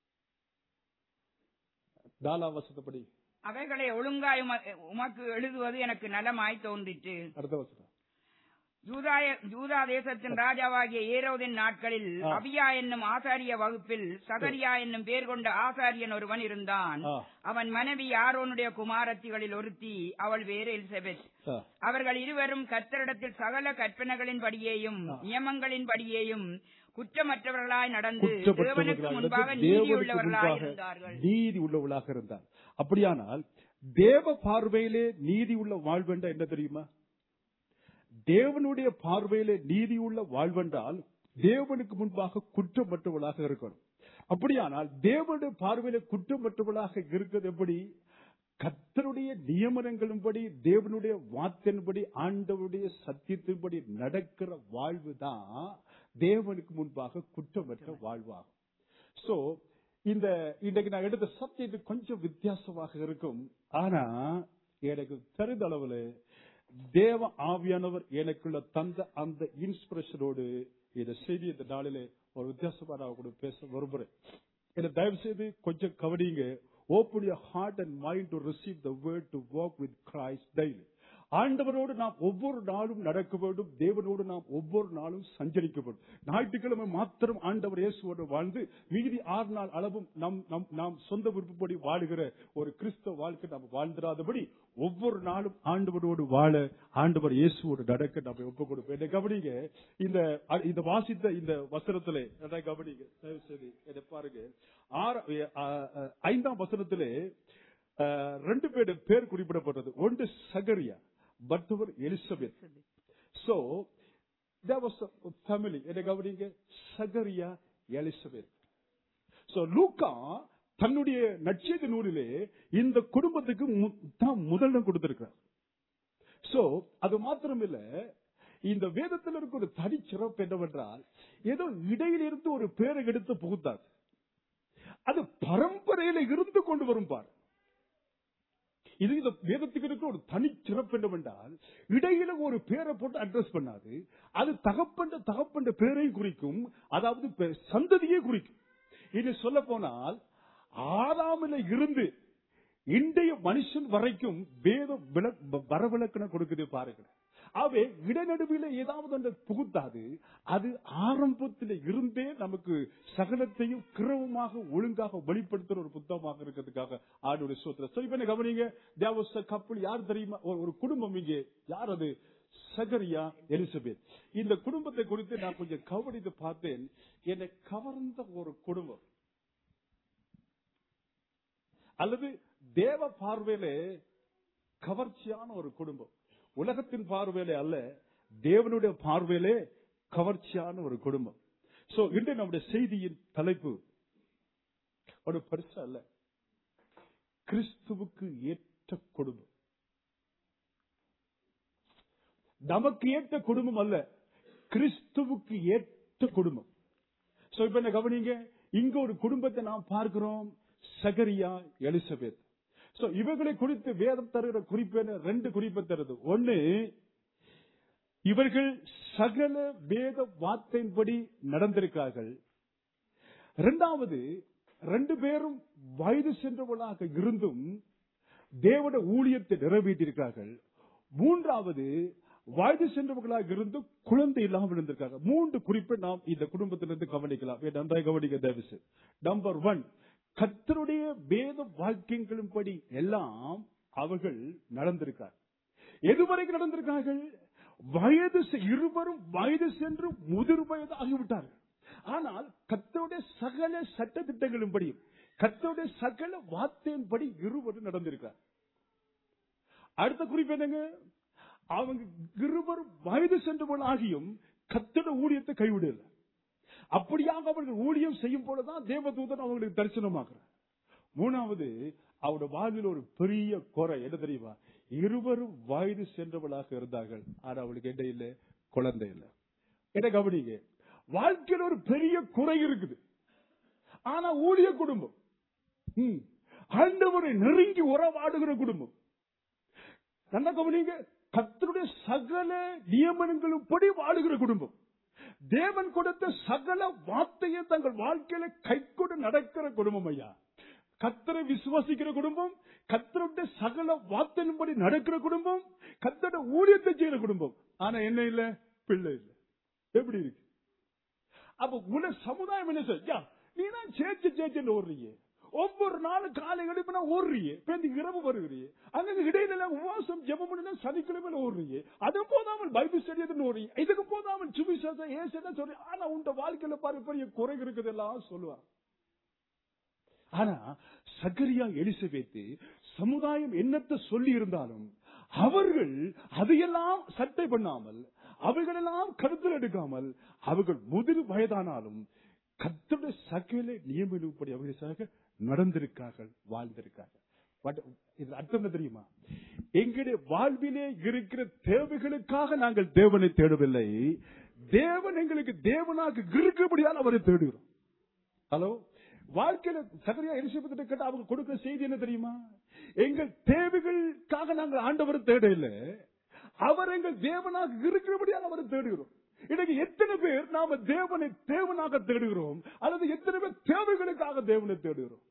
நாலாம் வருஷத்தை படி அவைகளை ஒழுங்காய் உம- உமக்கு எழுதுவது எனக்கு நலமாய் தோன்றிற்று அடுத்த வருஷம் யூதாய யூதா தேசத்தின் ராஜாவாகிய ஏரோதின் நாட்களில் ஆ. அபியா என்னும் ஆசாரிய வகுப்பில் சகரியா என்னும் பேர் கொண்ட ஆசாரியன் ஒருவன் இருந்தான் ஆ. அவன் மனைவி ஆரோனுடைய குமாரத்திகளில் ஒருத்தி அவள் வேறு எலிசபெத் ஆ. அவர்கள் இருவரும் கர்த்தரிடத்தில் சகல கற்பனைகளின் படியேயும் நியமங்களின் படியேயும் குற்றமற்றவர்களாய் நடந்து தேவனுக்கு முன்பாக குற்றமற்றவர்களாக நீதியுள்ளவர்களாய் தேவனுக்கு இருந்தார்கள் முன்பாக நீதி உள்ளவர்களாக இருந்தார் அப்படியானால் தேவ பார்வையிலே நீதி உள்ள வாழ்வென்றா என்ன தெரியுமா தேவனுடைய பார்வையிலே நீதி உள்ள வாழ்வென்றால் தேவனுக்கு முன்பாக குற்றமற்றவர்களாக இருக்கணும் அப்படியானால் தேவனுடைய பார்வையில குற்றமற்றவர்களாக இருக்கிறது எப்படி கர்த்தருடைய நியமனங்களின்படி தேவனுடைய வார்த்தையின்படி ஆண்டவருடைய சத்தியத்தின்படி நடக்கிற வாழ்வு தான் தேவனுக்கு முன்பாக குற்றமற்ற வாழ்வாகும் சோ இந்த இன்றைக்கு நான் எடுத்த சப்ஜெக்ட் கொஞ்சம் வித்தியாசமாக இருக்கும் ஆனா எனக்கு தெரிந்த அளவுல தேவ ஆவியானவர் எனக்குள்ள தந்த அந்த இன்ஸ்பிரேஷனோடு இந்த செய்தி இந்த நாளிலே ஒரு வித்தியாசமா நான் கூட பேச விரும்புறேன் என்ன தயவு செய்து கொஞ்சம் கவனிங்க open your heart and mind to receive the word to walk with Christ daily ஆண்டவரோடு நாம் ஒவ்வொரு நாளும் நடக்க வேண்டும் தேவனோடு நாம் ஒவ்வொரு நாளும் சஞ்சரிக்க வேண்டும் ஞாயிற்றுக்கிழமை மாத்திரம் ஆண்டவர் இயேசுவோடு வாழ்ந்து மீதி ஆறு நாள் அளவும் நம் நம் நாம் சொந்த விருப்பப்படி வாழுகிற ஒரு கிறிஸ்தவ வாழ்க்கை நாம் வாழ்ந்திராதபடி ஒவ்வொரு நாளும் ஆண்டவரோடு வாழ ஆண்டவர் இயேசுவோடு நடக்க நம்ம ஒப்பு கொடுப்போம் என்னை கவனிங்க இந்த இந்த வாசித்த இந்த வசனத்திலே என்னை கவனிங்க தயவு செய்து என்னை பாருங்க ஆறு அஹ், அஹ், ஐந்தாம் வசனத்திலே அஹ், ரெண்டு பேரு பேர் குறிப்பிடப்பட்டது ஒன்று சகரியா மற்றவர் Elizabeth so there was a family என்ன கவனிங்க சகரியா எலிசபெத் சோ லூக்கா தன்னுடைய நட்சத்திர நூலிலே இந்த குடும்பத்துக்கு மு- தான் முதலிடம் கொடுத்திருக்கிறார் சோ அது மாத்திரம் இல்ல இந்த வேதத்தில் இருக்க ஒரு தனி சிறப்பு என்னவென்றால் ஏதோ இடையிலிருந்து ஒரு பேரை எடுத்து புகுத்தாது அது பரம்பரையில இருந்து கொண்டு வரும் பார் இது இந்த வேதத்துக்கு இருக்க ஒரு தனி சிறப்பு என்னவென்றால் இடையில ஒரு பேரை போட்டு அட்ரஸ் பண்ணாது அது தகப்பண்ட தகப்பண்ட பேரையும் குறிக்கும் அதாவது பெ- சந்ததியே குறிக்கும் இது சொல்ல போனால் ஆறாமில இருந்து இன்றைய மனுஷன் வரைக்கும் வேத விள- வரவிலக்கணம் கொடுக்குது பாருங்க அவை இடைநடுவில் ஏதாவது ஒன்றை புகுத்தாது அது ஆரம்பத்தில் இருந்தே நமக்கு சகலத்தையும் கிரமமாக ஒழுங்காக வெளிப்படுத்துற ஒரு புத்தகமாக இருக்கிறதுக்காக ஆளுடைய சோத்திர சரி இப்ப என்ன கவனிங்க தேவச கப்பல் யார் தெரியுமா ஒரு- ஒரு குடும்பம் இங்கே யார் அது சகரியா எலிசபெத் இந்த குடும்பத்தை குறித்து நான் கொஞ்சம் கவனித்து பார்த்தேன் என்னை கவர்ந்த ஒரு குடும்பம் அல்லது தேவ பார்வையிலே கவர்ச்சியான ஒரு குடும்பம் உலகத்தின் பார்வையிலே அல்ல தேவனுடைய பார்வையிலே கவர்ச்சியான ஒரு குடும்பம் சோ இன்று நம்முடைய செய்தியின் தலைப்பு ஒரு பெருசா அல்ல கிறிஸ்துவுக்கு ஏற்ற குடும்பம் நமக்கு ஏற்ற குடும்பம் அல்ல கிறிஸ்துவுக்கு ஏற்ற குடும்பம் சோ இப்ப என்ன கவனிங்க இங்க ஒரு குடும்பத்தை நாம் பார்க்கிறோம் சகரியா எலிசபெத் சோ இவர்களை குறித்து வேதம் தருகிற குறிப்பு என்ன? ரெண்டு குறிப்பு தருது ஒண்ணு இவர்கள் சகல வேத வார்த்தையின்படி நடந்திருக்கார்கள் இரண்டாவது ரெண்டு பேரும் வயது சென்றவர்களாக இருந்தும் தேவட ஊழியத்தை நிறைவேற்றியிருக்கார்கள் மூன்றாவது வயது சென்றவர்களாக இருந்து குழந்தை இல்லாமல் இருந்திருக்காங்க மூன்று குறிப்பை நாம் இந்த குடும்பத்திலிருந்து கவனிக்கலாம் இதை நன்றாக கவனிக்க தயவு நம்பர் ஒன் கத்தருடைய வேத வாக்கியங்களின்படி எல்லாம் அவர்கள் நடந்திருக்கார் எதுவரைக்கும் நடந்திருக்கார்கள் வயது செ- இருவரும் வயது சென்று முதிர் வயது ஆகிவிட்டார்கள் ஆனால் கத்தருடைய சகல சட்ட திட்டங்களின்படியும் கத்தருடைய சகல வார்த்தையின்படி இருவரும் நடந்திருக்கார் அடுத்த குறிப்பு என்னங்க அவங்க இருவரும் வயது சென்றவர்கள் ஆகியும் கத்தட ஊழியத்தை கைவிடல அப்படியாக அவர்கள் ஊழியம் செய்யும் போலதான் தேவதூதன் அவங்களுக்கு தரிசனமாகிறார் மூணாவது அவருடைய வாழ்வில் ஒரு பெரிய குறை என்ன தெரியுமா இருவரும் வயது சென்றவளாக இருந்தார்கள் ஆனா அவளுக்கு என்ன இல்லை குழந்தை இல்லை என்ன கவனிங்க வாழ்க்கையில் ஒரு பெரிய குறை இருக்குது ஆனா ஊழிய குடும்பம் ம். ஆண்டவரை நெருங்கி உறவாடுகிற குடும்பம் நல்ல கவனிங்க கத்தருடைய சகல நியமனங்களும்படி வாழுகிற குடும்பம் தேவன் கொடுத்த சகல வார்த்தையை தங்கள் வாழ்க்கையில கைக்கொண்டு நடக்கிற குடும்பம் ஐயா கத்தரை விசுவாசிக்கிற குடும்பம் கத்தருடைய சகல வார்த்தையின்படி நடக்கிற குடும்பம் கத்தட ஊழியத்தை செய்யற குடும்பம் ஆனா என்ன இல்ல பிள்ளை இல்ல எப்படி இருக்கு அப்ப உல சமுதாயம் என்ன செய்ய நீ தான் சேச்சு சேச்சுன்னு ஓடுறீங்க ஒவ்வொரு நாளும் காலை எழுப்பினா ஓடுறீங்க பேருந்து இரவு வருகிறீங்க அங்க இடையில எல்லாம் உபவாசம் ஜெபம் பண்ணி சனிக்கிழமையில ஓடுறீங்க அது போதாமல் பைபிள் ஸ்டடி எதுன்னு ஓடுறீங்க இதுக்கு போதாமல் சுவிசேஷம் ஏசன சொல்லி ஆனா உன் வாழ்க்கையில பாரு பெரிய குறை இருக்குது எல்லாம் சொல்லுவாங்க ஆனா சகரியா எலிசபெத்து சமுதாயம் என்னத்தை சொல்லி இருந்தாலும் அவர்கள் அதையெல்லாம் சட்டை பண்ணாமல் அவைகளெல்லாம் கருத்தில் எடுக்காமல் அவர்கள் முதிர் வயதானாலும் கத்தோட சகல நியமனப்படி அவர்களுக்காக நடந்திருக்கார்கள் வாழ்ந்திருக்கார்கள் பட் இது அர்த்தம் என்ன தெரியுமா எங்களுடைய வாழ்விலே இருக்கிற தேவைகளுக்காக நாங்கள் தேவனை தேடவில்லை தேவன் எங்களுக்கு தேவனாக இருக்கிறபடியால் அவரை தேடுகிறோம் ஹலோ வாழ்க்கையில சகரியா எலிசபெத் கேட்ட அவங்க கொடுக்கிற செய்தி என்ன தெரியுமா எங்கள் தேவைகளுக்காக நாங்கள் ஆண்டவரை தேட இல்லை அவர் எங்கள் தேவனாக இருக்கிறபடியால் அவரை தேடுகிறோம் இன்னைக்கு எத்தனை பேர் நாம தேவனை தேவனாக தேடுகிறோம் அல்லது எத்தனை பேர் தேவைகளுக்காக தேவனை தேடுகிறோம்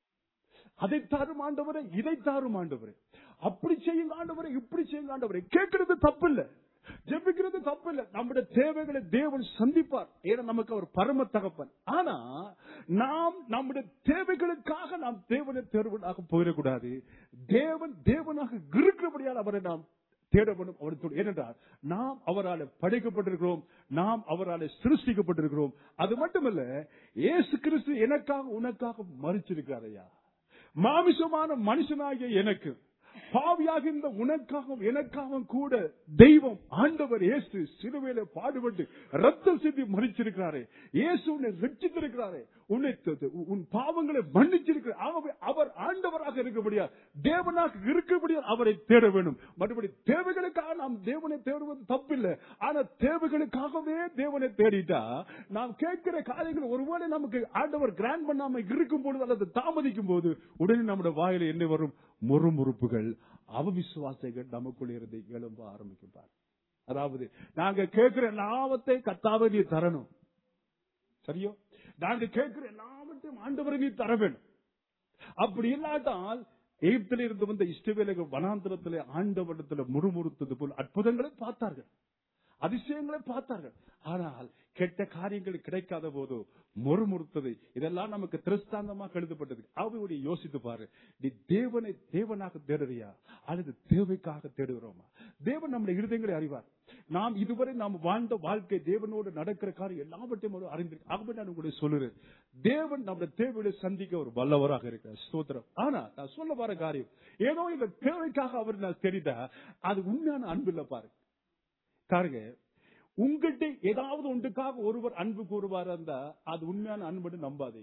அதை தாரும் ஆண்டவரை இதை தாரும் ஆண்டவரை அப்படி செய்யுங்க ஆண்டவரை இப்படி செய்யுங்க ஆண்டவரை கேட்கறது தப்பு இல்ல ஜெபிக்கிறது தப்பு இல்ல நம்முடைய தேவைகளை தேவன் சந்திப்பார் ஏன்னா நமக்கு அவர் பரம தகப்பன் ஆனா நாம் நம்முடைய தேவைகளுக்காக நாம் தேவனை தேர்வனாக போயிடக்கூடாது தேவன் தேவனாக இருக்கிறபடியால் அவரை நாம் தேட வேண்டும் அவருக்கு ஏனென்றால் நாம் அவரால் படைக்கப்பட்டிருக்கிறோம் நாம் அவரால் சிருஷ்டிக்கப்பட்டிருக்கிறோம் அது மட்டுமல்ல இயேசு கிறிஸ்து எனக்காக உனக்காக மறிச்சிருக்கிறார் ஐயா மாமிசமான மனுஷனாகிய எனக்கு பாவியாக இந்த உனக்காகவும் எனக்காகவும் கூட தெய்வம் ஆண்டவர் இயேசு சிலுவையில பாடுபட்டு ரத்தம் சிந்தி மறிச்சிருக்கிறாரே இயேசு உன்னை ரட்சித்திருக்கிறாரே உன்னை த- த- உன் பாவங்களை மன்னிச்சிருக்கிறார் ஆகவே அவர் ஆண்டவராக இருக்கபடியா தேவனாக இருக்கபடியா அவரை தேட வேண்டும் மறுபடி தேவைகளுக்காக நாம் தேவனை தேடுவது தப்பில்லை ஆனா தேவைகளுக்காகவே தேவனை தேடிட்டா நாம் கேட்கிற காரியங்கள் ஒருவேளை நமக்கு ஆண்டவர் கிராண்ட் பண்ணாம இருக்கும் பொழுது அல்லது தாமதிக்கும் போது உடனே நம்முடைய வாயில என்ன வரும் முறுமுறுப்புகள் அவவிசுவாசங்கள் நமக்குள் இருந்து எழும்ப ஆரம்பிக்கும் அதாவது நாங்க கேட்கிற லாபத்தை கத்தாவை நீ தரணும் சரியோ நாங்க கேட்கிற லாபத்தையும் ஆண்டவரை நீ தர வேண்டும் அப்படி இல்லாட்டால் எகிப்தில இருந்து வந்த இஷ்டவேலர்கள் வனாந்திரத்திலே ஆண்டவரிடத்தில் முறுமுறுத்தது போல் அற்புதங்களை பார்த்தார்கள் அதிசயங்களை பார்த்தார்கள் ஆனால் கெட்ட காரியங்கள் கிடைக்காத போது முறுமுறுத்தது இதெல்லாம் நமக்கு திருஸ்தாந்தமாக எழுதப்பட்டது அவருடைய யோசித்து பாரு நீ தேவனை தேவனாக தேடுறியா அல்லது தேவைக்காக தேடுகிறோமா தேவன் நம்முடைய இருதயங்களை அறிவார் நாம் இதுவரை நாம் வாழ்ந்த வாழ்க்கை தேவனோடு நடக்கிற காரியம் எல்லாவற்றையும் அவர் அறிந்திருக்கு ஆகவே நான் உங்களுக்கு சொல்லுறேன் தேவன் நம்முடைய தேவையை சந்திக்க ஒரு வல்லவராக இருக்கிறார் ஸ்தோத்திரம் ஆனா நான் சொல்ல வர காரியம் ஏதோ இந்த தேவைக்காக அவர் நான் தெரிந்தா அது உண்மையான அன்பு இல்ல பாருங்க பாருங்க உங்கள்கிட்ட ஏதாவது ஒன்றுக்காக ஒருவர் அன்பு கூறுவார் இருந்தா அது உண்மையான அன்புன்னு நம்பாதே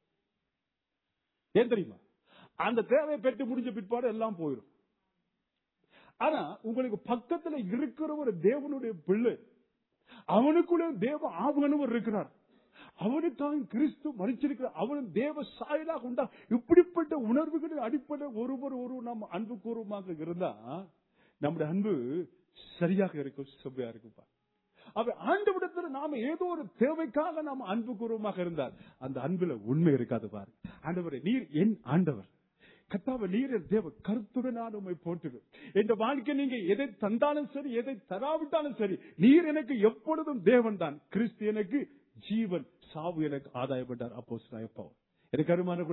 ஏன் தெரியுமா அந்த தேவையை பெற்று முடிஞ்ச பிற்பாடு எல்லாம் போயிடும் ஆனா உங்களுக்கு பக்கத்துல இருக்கிற ஒரு தேவனுடைய பிள்ளை அவனுக்குள்ள தேவ ஆவணவர் இருக்கிறார் அவனுக்காக கிறிஸ்து மறிச்சிருக்கிறார் அவனும் தேவ சாயலாக உண்டா இப்படிப்பட்ட உணர்வுகளின் அடிப்படையில் ஒருவர் ஒருவர் நாம் அன்பு கூறுவமாக இருந்தா நம்முடைய அன்பு சரியாக இருக்கும் செவ்வையா இருக்குப்பா அவ ஆண்டவிடத்துல நாம ஏதோ ஒரு தேவைக்காக நாம அன்பு கூர்வமாக இருந்தால் அந்த அன்புல உண்மை இருக்காது பாரு ஆண்டவரே நீர் என் ஆண்டவர் கத்தாவ நீர் என் தேவ கருத்துடன் நான் உண்மை போட்டுது என் வாழ்க்கை நீங்க எதை தந்தாலும் சரி எதை தராவிட்டாலும் சரி நீர் எனக்கு எப்பொழுதும் தேவன் தான் கிறிஸ்து எனக்கு ஜீவன் சாவு எனக்கு ஆதாயப்பட்டார் அப்போ எனக்கு அருமானக்குள்ளே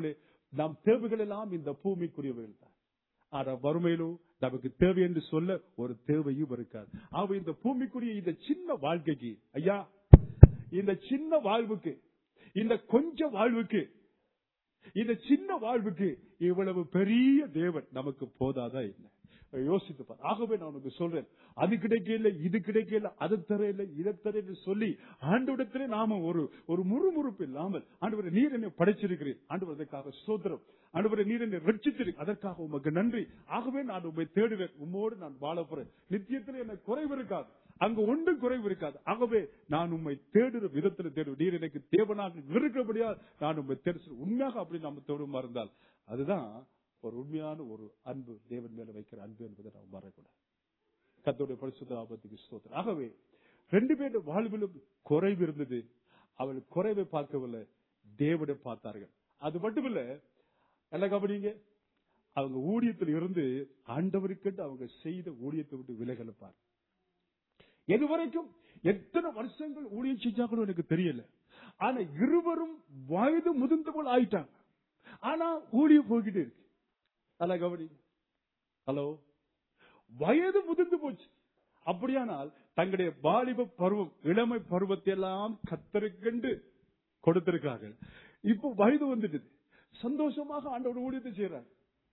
நம் தேவைகள் எல்லாம் இந்த பூமிக்குரியவர்கள் தான் ஆனா வறுமையிலும் நமக்கு தேவை என்று சொல்ல ஒரு தேவையும் இருக்காது அவ இந்த பூமிக்குரிய இந்த சின்ன வாழ்க்கைக்கு ஐயா இந்த சின்ன வாழ்வுக்கு இந்த கொஞ்ச வாழ்வுக்கு இந்த சின்ன வாழ்வுக்கு இவ்வளவு பெரிய தேவன் நமக்கு போதாதா என்ன யோசித்து பார் ஆகவே நான் உனக்கு சொல்றேன் அது கிடைக்கல இது கிடைக்கல அது தரையில இதை தரையில சொல்லி ஆண்டவிடத்திலே நாம ஒரு ஒரு முறுமுறுப்பு இல்லாமல் ஆண்டவரை நீர் என்னை படைச்சிருக்கிறேன் ஆண்டவர் அதற்காக சோதரம் ஆண்டவரை நீர் என்னை ரட்சித்திரு அதற்காக உமக்கு நன்றி ஆகவே நான் உண்மை தேடுவேன் உம்மோடு நான் வாழ போறேன் நித்தியத்தில் எனக்கு குறைவு இருக்காது அங்கு ஒன்றும் குறைவு இருக்காது ஆகவே நான் உண்மை தேடுற விதத்தில் தேடுவேன் நீர் எனக்கு தேவனாக இருக்கிறபடியால் நான் உண்மை தேடு உண்மையாக அப்படி நம்ம தேடுமா இருந்தால் அதுதான் ஒரு உண்மையான ஒரு அன்பு தேவன் மேல வைக்கிற அன்பு என்பதை நாம் மறக்கூடாது கத்தோடைய பரிசுத்த ஆபத்துக்கு ஸ்தோத்திரம் ஆகவே ரெண்டு பேருடைய வாழ்விலும் குறைவு இருந்தது அவள் குறைவை பார்க்கவில்லை தேவனை பார்த்தார்கள் அது மட்டுமில்ல என்ன கவனிங்க அவங்க ஊழியத்தில் இருந்து ஆண்டவருக்கு அவங்க செய்த ஊழியத்தை விட்டு விலகலப்பார் எதுவரைக்கும் எத்தனை வருஷங்கள் ஊழியம் செஞ்சாங்களோ எனக்கு தெரியல ஆனா இருவரும் வயது முதிர்ந்தவள் ஆயிட்டாங்க ஆனா ஊழியம் போய்கிட்டு இருக்கு அல்ல கவனி ஹலோ வயது முதிர்ந்து போச்சு அப்படியானால் தங்களுடைய வாலிப பருவம் இளமை பருவத்தை எல்லாம் கத்தருக்கென்று கொடுத்திருக்கார்கள் இப்போ வயது வந்துட்டு சந்தோஷமாக ஆண்டோட ஊழியத்தை செய்யறாங்க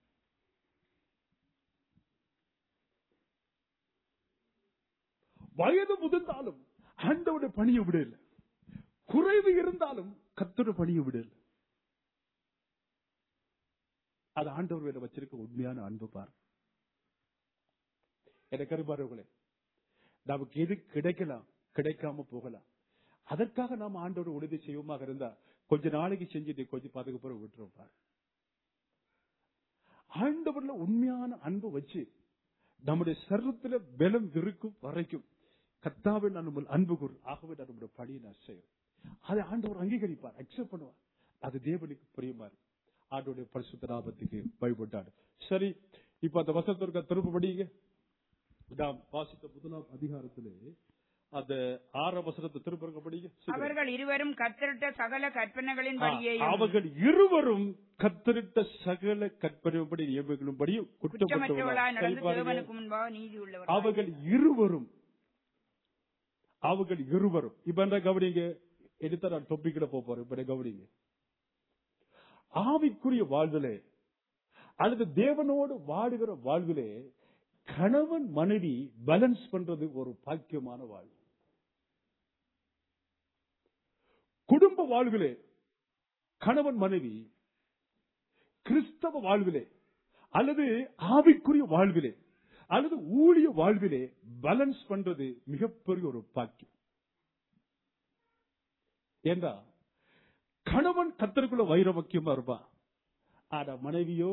வயது முதிர்ந்தாலும் ஆண்டோட பணியை விடல குறைவு இருந்தாலும் கத்தோட பணியை விடல அது ஆண்டவர் மேல வச்சிருக்க உண்மையான அன்பு பார் எனக்கு அருபார்களே நமக்கு எது கிடைக்கலாம் கிடைக்காம போகலாம் அதற்காக நாம் ஆண்டவர் உறுதி செய்வோமாக இருந்தா கொஞ்ச நாளைக்கு செஞ்சுட்டு கொஞ்சம் பதுக்கு பிறகு விட்டுரும் பாரு ஆண்டவர்ல உண்மையான அன்பு வச்சு நம்முடைய சர்வத்துல பலம் இருக்கும் வரைக்கும் கத்தாவை நான் உங்கள் அன்பு கூறு ஆகவே நான் நம்முடைய பணியை நான் செய்வேன் அதை ஆண்டவர் அங்கீகரிப்பார் அக்செப்ட் பண்ணுவார் அது தேவனுக்கு புரியுமா ஆண்டோடைய பரிசுத்த நாமத்துக்கு பயப்பட்டாடு சரி இப்ப அந்த வசனத்திற்கு திரும்ப படிங்க நாம் வாசித்த முதலாம் அதிகாரத்திலே அந்த ஆறாம் வசனத்தை திரும்ப படிங்க சீக்கிரம். அவர்கள் இருவரும் கத்தரிட்ட சகல கற்பனைகளின் ஆ, படியையும் அவர்கள் இருவரும் கத்தரிட்ட சகல கற்பனைப்படி நியமங்களும்படியும் குற்றமற்றவர்களாய் நடந்து குற்றமற்றவர்களாக தேவனுக்கு முன்பாக நீதி உள்ளவர் அவர்கள் இருவரும் அவர்கள் இருவரும் இப்ப என்ன கவனிங்க எடுத்த நான் டொப்பிக்கிட போறேன் இப்ப என்ன கவனிங்க ஆவிக்குரிய வாழ்விலே அல்லது தேவனோடு வாடுகிற வாழ்விலே கணவன் மனைவி பேலன்ஸ் பண்றது ஒரு பாக்கியமான வாழ்வு குடும்ப வாழ்விலே கணவன் மனைவி கிறிஸ்தவ வாழ்விலே அல்லது ஆவிக்குரிய வாழ்விலே அல்லது ஊழிய வாழ்விலே பேலன்ஸ் பண்றது மிகப்பெரிய ஒரு பாக்கியம் ஏண்டா கணவன் கத்தருக்குள்ள வைரவக்கியமா இருப்பான் ஆனா மனைவியோ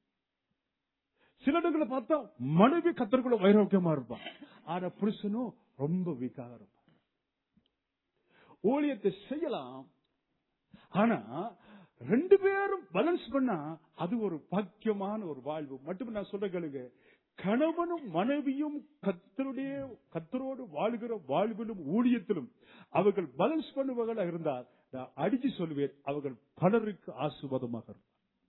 சில இடங்களை பார்த்தா மனைவி கத்தருக்குள்ள வைரவக்கியமா இருப்பான் ஆனா புருஷனும் ரொம்ப வீக்காக இருப்பான் ஊழியத்தை செய்யலாம் ஆனா ரெண்டு பேரும் பேலன்ஸ் பண்ணா அது ஒரு பாக்கியமான ஒரு வாழ்வு மட்டும் நான் சொல்ற கேளுங்க கணவனும் மனைவியும் கத்தருடைய கத்தரோடு வாழ்கிற வாழ்விலும் ஊழியத்திலும் அவர்கள் பேலன்ஸ் பண்ணுவர்களாக இருந்தால் நான் அடிச்சு சொல்வேன் அவர்கள் பலருக்கு ஆசுவாதமாக இருக்கும்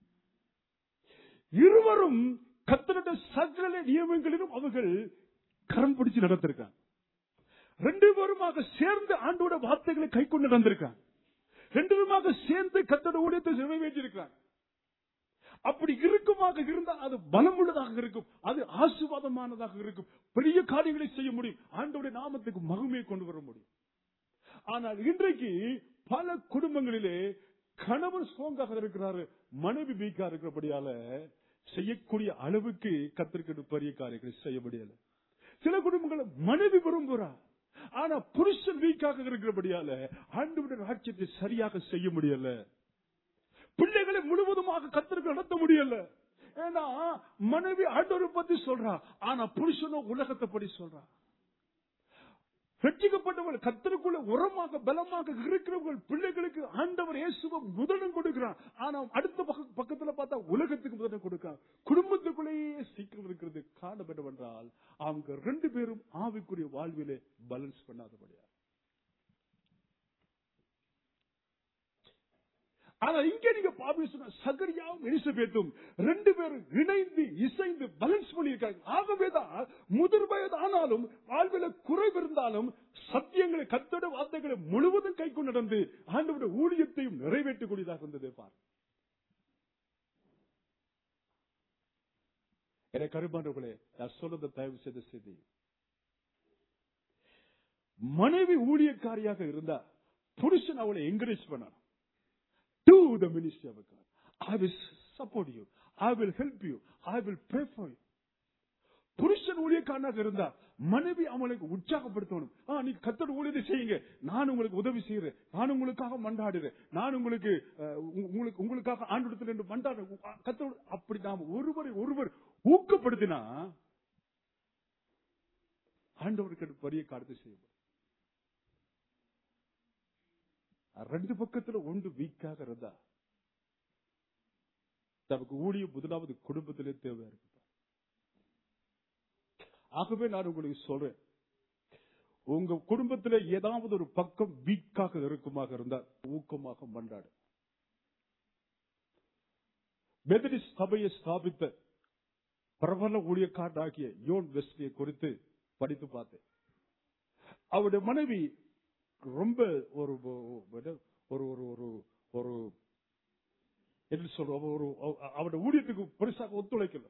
இருவரும் கத்தருடைய சகல நியமங்களிலும் அவர்கள் கரம் பிடிச்சு நடந்திருக்காங்க ரெண்டு பேருமாக சேர்ந்து ஆண்டோட வார்த்தைகளை கை கொண்டு நடந்திருக்காங்க ரெண்டு பேருமாக சேர்ந்து கத்தோட ஊழியத்தை நிறைவேற்றிருக்கிறாங்க அப்படி இருக்குமாக இருந்தால் அது பலமுள்ளதாக இருக்கும் அது ஆசுவாதமானதாக இருக்கும் பெரிய காரியங்களை செய்ய முடியும் ஆண்டோடைய நாமத்துக்கு மகிமையை கொண்டு வர முடியும் ஆனால் இன்றைக்கு பல குடும்பங்களிலே கணவன் ஸ்ட்ராங்காக இருக்கிறாரு மனைவி வீக்கா இருக்கிறபடியால செய்யக்கூடிய அளவுக்கு கத்திரிக்கட்டு பெரிய காரியங்களை செய்ய முடியல சில குடும்பங்களை மனைவி விரும்புறா ஆனா புருஷன் வீக்காக இருக்கிறபடியால ஆண்டவருடைய ராட்சியத்தை சரியாக செய்ய முடியல பிள்ளைகளை முழுவதுமாக கத்திற்கு நடத்த முடியல ஏன்னா மனைவி ஆண்டவரை பத்தி சொல்றா ஆனா புருஷனும் உலகத்தை படி சொல்றா ரட்சிக்கப்பட்டவர்கள் கத்தருக்குள்ள உரமாக பலமாக இருக்கிறவர்கள் பிள்ளைகளுக்கு ஆண்டவர் இயேசுவ முதலிடம் கொடுக்கிறான் ஆனா அடுத்த பக்க- பக்கத்துல பார்த்தா உலகத்துக்கு முதலிடம் கொடுக்கிறான் குடும்பத்துக்குள்ளேயே சீக்கிரம் இருக்கிறது காரணம் என்னவென்றால் அவங்க ரெண்டு பேரும் ஆவிக்குரிய வாழ்விலே பேலன்ஸ் பண்ணாதபடியா ஆனா இங்க நீங்க பாபிசுனா சகரியாவும் எலிசபெத்தும் ரெண்டு பேரும் இணைந்து இசைந்து பேலன்ஸ் பண்ணியிருக்காங்க ஆகவேதான் முதிர் வயது ஆனாலும் வாழ்வில குறைவு இருந்தாலும் சத்தியங்களை கத்தோட வார்த்தைகளை முழுவதும் கை கொண்டு நடந்து ஆண்டவருடைய ஊழியத்தையும் நிறைவேற்றக்கூடியதாக இருந்தது பார் என கருமானவர்களே நான் சொல்றதை தயவு செய்து செய்தி மனைவி ஊழியக்காரியாக இருந்தா புருஷன் அவளை என்கரேஜ் பண்ணணும் do the ministry of God. I will support you. I will help you. I will pray for you. புருஷன் ஊழியக்காரனாக இருந்தா மனைவி அவனுக்கு உற்சாகப்படுத்தணும் ஆ, நீ கத்தோட ஊழியத்தை செய்யுங்க நான் உங்களுக்கு உதவி செய்யறேன் நான் உங்களுக்காக மண்டாடுறேன் நான் உங்களுக்கு அஹ், உங்க- உங்களுக்கு உங்களுக்காக ஆண்டு என்று மண்டாடுறேன் கத்தோடு அப்படி நாம் ஒருவரை ஒருவர் ஊக்கப்படுத்தினா ஆண்டவருக்கு பெரிய காரியத்தை செய்யும் ரெண்டு பக்கத்துல ஒன்று வீக்காக இருந்தா நமக்கு ஊழிய முதலாவது குடும்பத்திலே தேவை இருக்கு ஆகவே நான் உங்களுக்கு சொல்றேன் உங்க குடும்பத்திலே ஏதாவது ஒரு பக்கம் வீக்காக இருக்குமாக இருந்தால் ஊக்கமாக மன்றாடு மெதடிஸ்ட் சபையை ஸ்தாபித்த பிரபல ஊழியக்காரனாகிய யோன் வெஸ்லியை குறித்து படித்து பார்த்தேன் அவருடைய மனைவி ரொம்ப ஒரு ஒரு ஒரு ஒரு ஒரு ஒரு என்ன சொல்ற ஒரு அவருடைய ஊழியத்துக்கு பெருசாக ஒத்துழைக்கல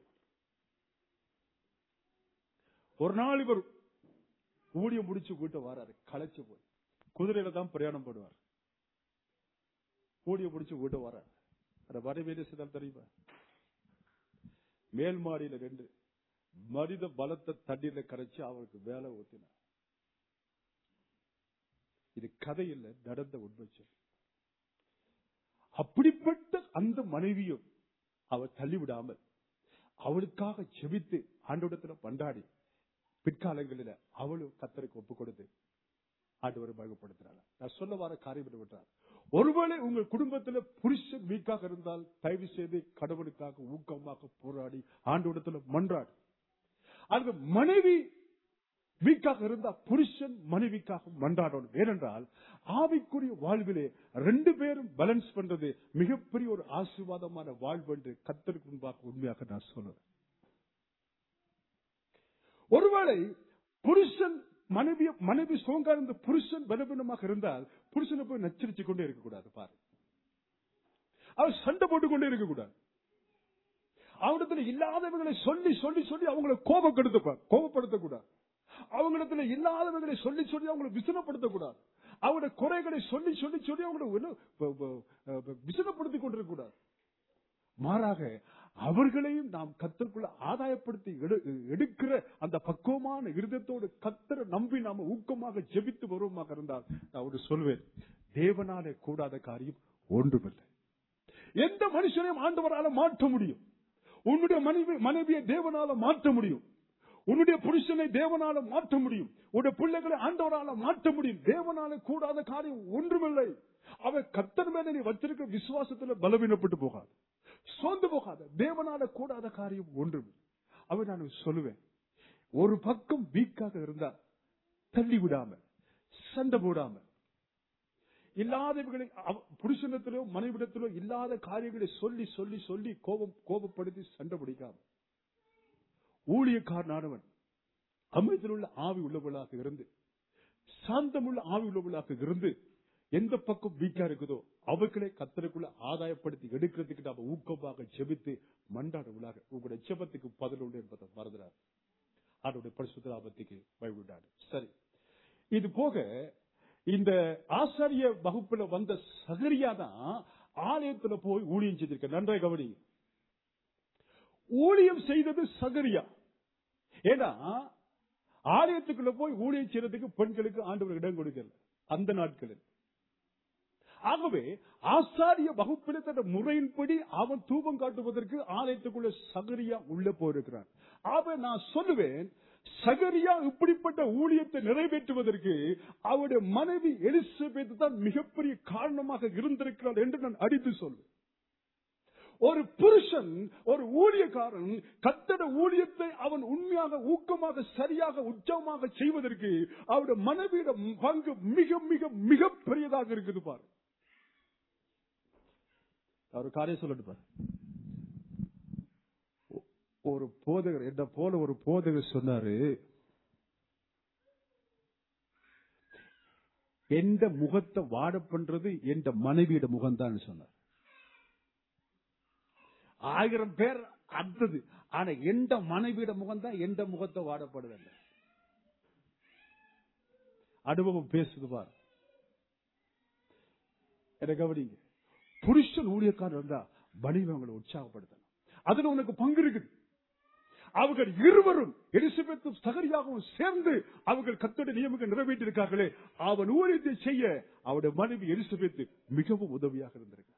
ஒரு நாள் இவர் ஊழியம் முடிச்சு வீட்டை வராரு களைச்சு போய் குதிரையில தான் பிரயாணம் பண்ணுவார் ஊழியம் முடிச்சு வீட்டை வராரு அந்த வரவேலை செய்தால் தெரியுமா மேல் மாடியில ரெண்டு மனித பலத்தை தண்ணீர்ல கரைச்சு அவருக்கு வேலை ஊத்தினார் இது கதை இல்ல நடந்த உண்மை சொல் அப்படிப்பட்ட அந்த மனைவியும் அவர் தள்ளிவிடாமல் அவளுக்காக செபித்து ஆண்டோடத்துல பண்டாடி பிற்காலங்களில் அவளும் கத்தருக்கு ஒப்பு கொடுத்து ஆண்டவரை பயப்படுத்தினார் நான் சொல்ல வர காரியம் விட்டார் ஒருவேளை உங்கள் குடும்பத்துல புருஷன் வீக்காக இருந்தால் தயவு செய்து கடவுளுக்காக ஊக்கமாக போராடி ஆண்டோடத்துல மன்றாடு அந்த மனைவி வீக்காக இருந்தா புருஷன் மனைவிக்காக மன்றாடணும் ஏனென்றால் ஆவிக்குரிய வாழ்விலே ரெண்டு பேரும் பேலன்ஸ் பண்றது மிகப்பெரிய ஒரு ஆசீர்வாதமான வாழ்வு என்று கத்தருக்கு முன்பாக உண்மையாக நான் சொல்லுவேன் ஒருவேளை புருஷன் மனைவி மனைவி சோங்கா இருந்த புருஷன் பலவீனமாக இருந்தால் புருஷனை போய் நச்சரிச்சு கொண்டே இருக்கக்கூடாது பாரு அவர் சண்டை போட்டுக் கொண்டே இருக்கக்கூடாது அவனிடத்துல இல்லாதவர்களை சொல்லி சொல்லி சொல்லி அவங்களை கோபப்படுத்த கோபப்படுத்தக்கூடாது அவங்களிடத்துல இல்லாதவர்களை சொல்லி சொல்லி அவங்களை விசனப்படுத்தக்கூடாது அவங்களுடைய குறைகளை சொல்லி சொல்லி சொல்லி அவங்களை விசனப்படுத்திக் கொண்டிருக்கக்கூடாது மாறாக அவர்களையும் நாம் கத்தருக்குள்ள ஆதாயப்படுத்தி எடுக்கிற அந்த பக்குவமான இருதத்தோடு கத்தரை நம்பி நாம ஊக்கமாக ஜெபித்து வருவமாக இருந்தால் நான் ஒரு சொல்வேன் தேவனாலே கூடாத காரியம் ஒன்றுமில்லை எந்த மனுஷனையும் ஆண்டவரால மாற்ற முடியும் உன்னுடைய மனைவி மனைவியை தேவனால மாற்ற முடியும் உன்னுடைய புருஷனை தேவனால மாற்ற முடியும் உன்னுடைய பிள்ளைகளை ஆண்டவரால மாற்ற முடியும் தேவனால கூடாத காரியம் ஒன்றுமில்லை அவன் கத்தர் மேல நீ வச்சிருக்க விசுவாசத்துல பலவீனப்பட்டு போகாது சோர்ந்து போகாத தேவனால கூடாத காரியம் ஒன்றுமில்லை அவன் நான் சொல்லுவேன் ஒரு பக்கம் வீக்காக இருந்தா தள்ளி விடாம சண்டை போடாம இல்லாதவர்களை புருஷனத்திலோ மனைவிடத்திலோ இல்லாத காரியங்களை சொல்லி சொல்லி சொல்லி கோபம் கோபப்படுத்தி சண்டை பிடிக்காம ஊழியக்காரனானவன் அமைதியில் ஆவி உள்ளவளாக இருந்து சாந்தமுள்ள ஆவி உள்ளவளாக இருந்து எந்த பக்கம் வீக்கா இருக்குதோ அவைகளை கத்தருக்குள்ள ஆதாயப்படுத்தி எடுக்கிறதுக்கு நாம ஊக்கமாக ஜெபித்து மண்டாடுவளாக உங்களுடைய ஜெபத்துக்கு பதில் உண்டு என்பதை மறந்துடார் அதனுடைய பரிசுத்தராபத்துக்கு பயவிடாடு சரி இது போக இந்த ஆசாரிய வகுப்புல வந்த சகரியா தான் ஆலயத்துல போய் ஊழியம் செய்திருக்க நன்றாய் கவனி ஊழியம் செய்தது சகரியா ஏன்னா ஆலயத்துக்குள்ள போய் ஊழியம் செய்யறதுக்கு பெண்களுக்கு ஆண்டவர் இடம் கொடுக்கல அந்த நாட்களில் ஆகவே ஆசாரிய வகுப்பில் தன் முறையின்படி அவன் தூபம் காட்டுவதற்கு ஆலயத்துக்குள்ள சகரியா உள்ள போயிருக்கிறான் ஆக நான் சொல்லுவேன் சகரியா இப்படிப்பட்ட ஊழியத்தை நிறைவேற்றுவதற்கு அவருடைய மனைவி எலிசபெத் தான் மிகப்பெரிய காரணமாக இருந்திருக்கிறார் என்று நான் அடித்து சொல்வேன் ஒரு புருஷன் ஒரு ஊழியக்காரன் கத்தட ஊழியத்தை அவன் உண்மையாக ஊக்கமாக சரியாக உச்சமாக செய்வதற்கு அவருடைய மனைவியிட பங்கு மிக மிக மிக பெரியதாக இருக்குது பாரு அவர் காரியம் சொல்லட்டு பாரு ஒ- ஒரு போதகர் என்ன போல ஒரு போதகர் சொன்னாரு எந்த முகத்தை வாட பண்றது எந்த மனைவியோட முகம்தான் சொன்னார் ஆயிரம் பேர் அடுத்தது ஆனா எந்த மனைவியோட முகம் தான் எந்த முகத்தை வாடப்படுதல்ல அனுபவம் பேசுது பார் என்ன கவனிங்க புருஷன் ஊழியக்காரர் இருந்தா மனைவி அவங்களை உற்சாகப்படுத்தணும் அதுல உனக்கு பங்கு இருக்குது அவர்கள் இருவரும் எலிசபெத்தும் சகரியாகவும் சேர்ந்து அவர்கள் கத்தோட நியமங்கள் நிறைவேற்றிருக்கார்களே அவன் ஊழியத்தை செய்ய அவருடைய மனைவி எலிசபெத்து மிகவும் உதவியாக இருந்திருக்கிறார்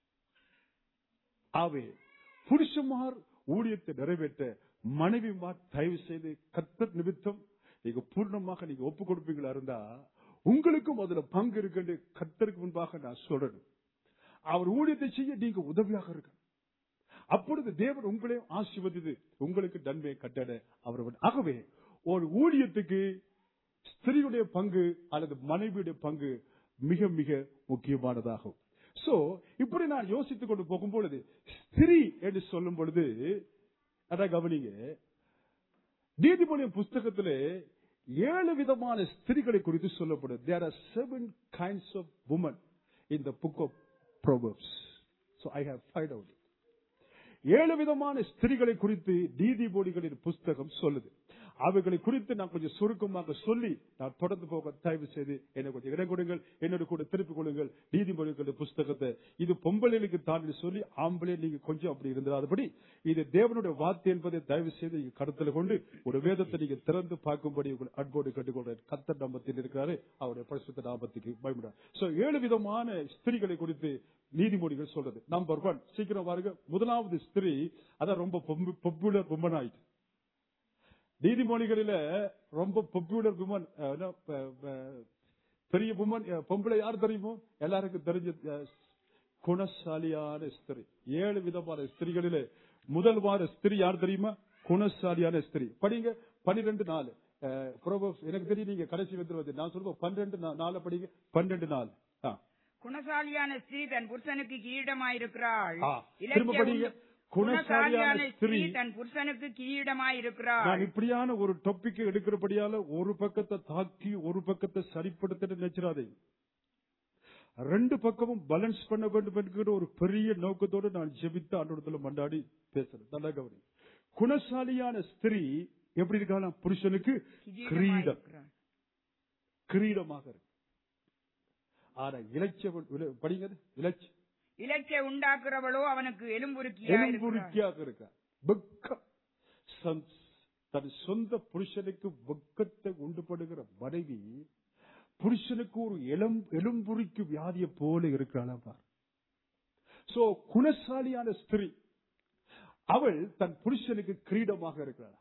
ஆவே புருஷமார் ஊழியத்தை நிறைவேற்ற மனைவிமார் தயவு செய்து கத்தர் நிமித்தம் நீங்க பூர்ணமாக நீங்க ஒப்பு கொடுப்பீங்களா இருந்தா உங்களுக்கும் அதுல பங்கு இருக்கு கத்தருக்கு முன்பாக நான் சொல்லணும் அவர் ஊழியத்தை செய்ய நீங்க உதவியாக இருக்க அப்பொழுது தேவன் உங்களையும் ஆசீர்வதித்து உங்களுக்கு நன்மையை கட்டட அவர் ஆகவே ஒரு ஊழியத்துக்கு ஸ்திரீயுடைய பங்கு அல்லது மனைவியுடைய பங்கு மிக மிக முக்கியமானதாகும் சோ இப்படி நான் யோசித்துக் கொண்டு போகும்பொழுது ஸ்திரீ என்று சொல்லும் பொழுது அதான் கவனிங்க நீதிமொழியின் புஸ்தகத்திலே ஏழு விதமான ஸ்திரீகளை குறித்து சொல்லப்படுது there are seven kinds of women in the book of Proverbs so I have find out ஏழு விதமான ஸ்திரீகளை குறித்து நீதிபதிகளின் புஸ்தகம் சொல்லுது அவைகளை குறித்து நான் கொஞ்சம் சுருக்கமாக சொல்லி நான் தொடர்ந்து போக தயவு செய்து என்னை கொஞ்சம் இடம் கொடுங்கள் என்னோட கூட திருப்பிக் கொள்ளுங்கள் நீதிமொழிகளின் புஸ்தகத்தை இது பொம்பளைகளுக்கு தான் சொல்லி ஆம்பளை நீங்க கொஞ்சம் அப்படி இருந்ததாதபடி இது தேவனுடைய வார்த்தை என்பதை தயவு செய்து நீங்க கருத்தில் கொண்டு ஒரு வேதத்தை நீங்க திறந்து பார்க்கும்படி உங்கள் அன்போடு கண்டுகொள்ள கத்தர் நம்பத்தில் இருக்கிறாரு அவருடைய பரிசுத்த நாமத்துக்கு பயமுடா சோ ஏழு விதமான ஸ்திரீகளை குறித்து நீதிமொழிகள் சொல்றது நம்பர் ஒன் சீக்கிரம் பாருங்க முதலாவது ஸ்திரீ அதான் ரொம்ப பாப்புலர் உமன் ஆயிட்டு நீதிமொழிகளில ரொம்ப பாப்புலர் உமன் பெரிய உமன் பொம்பளை யார் தெரியுமோ எல்லாருக்கும் தெரிஞ்ச அஹ், குணசாலியான ஸ்திரீ ஏழு விதமான ஸ்திரீகளிலே முதல் வார ஸ்திரீ யார் தெரியுமா குணசாலியான ஸ்திரீ படிங்க பன்னிரெண்டு நாலு அஹ், Proverbs, எனக்கு தெரியும் நீங்க கடைசி வந்துருவது நான் சொல்லுவோம் பன்னிரெண்டு நா- நாலு படிங்க பன்னிரெண்டு நாள் ஆ குணசாலியான ஸ்திரீ தன் புருஷனுக்கு கிரீடமாயிருக்கிறாள் ஆ, இலக்கிய திரும்ப படிங்க. உண்டு- குணசாலியான குணசாலியான ஸ்திரீ ஸ்திரீ தன் புருஷனுக்கு கிரீடமாயிருக்கிறாள் நான் இப்படியான ஒரு டாபிக் எடுக்கிறபடியால ஒரு பக்கத்தை தாக்கி ஒரு பக்கத்தை சரிப்படுத்த நினைச்சிடாதே ரெண்டு பக்கமும் பேலன்ஸ் பண்ண வேண்டும் என்கிற ஒரு பெரிய நோக்கத்தோடு நான் ஜெபித்த ஆண்டோடத்துல மண்டாடி பேசுறேன் நல்லா கவனி குணசாலியான ஸ்திரீ எப்படி இருக்காளாம் புருஷனுக்கு கிரீடம் கிரீடமாயிருக்கிறாள். கிரீடமாக இருக்கு ஆனா இலட்சியம் படிங்க இலட்சி இலச்சை உண்டாக்குறவளோ அவனுக்கு எலும்புருக்கியா எலும்புருக்கியாக இருக்க வெக்கம் சந்- தன் சொந்த புருஷனுக்கு வெக்கத்தை உண்டுபடுகிற மனைவி புருஷனுக்கு ஒரு எலும் எலும்புரிக்கு வியாதியை போல இருக்கிறாளா பார் சோ குணசாலியான ஸ்திரீ அவள் தன் புருஷனுக்கு கிரீடமாக இருக்கிறாளா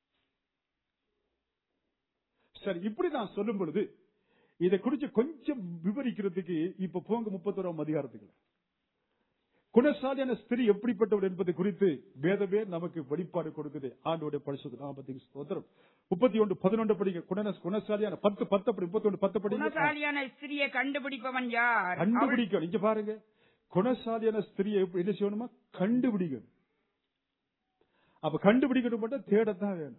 சரி இப்படி நான் சொல்லும் பொழுது இதை குறித்து கொஞ்சம் விவரிக்கிறதுக்கு இப்ப போங்க முப்பத்தோராம் அதிகாரத்துக்கு குணசாலியான ஸ்திரீ எப்படிப்பட்டவள் என்பது குறித்து வேதமே நமக்கு வெளிப்பாடு கொடுக்குது ஆண்டோட பரிசுத்த நாமத்துக்கு ஸ்தோத்திரம் முப்பத்தி ஒன்று பதினொன்று படிங்க குண- குணசாலியான பத்து பத்து அப்படி முப்பத்தி ஒன்று பத்து படிங்க குணசாலியான ஸ்திரியை கண்டுபிடிப்பவன் யார் அவள் கண்டுபிடிக்கணும் இங்க பாருங்க குணசாலியான ஸ்திரியை எப்படி- என்ன செய்யணுமா கண்டுபிடிக்கணும் அப்ப கண்டுபிடிக்கணும் மட்டும் தேடத்தான் வேணும்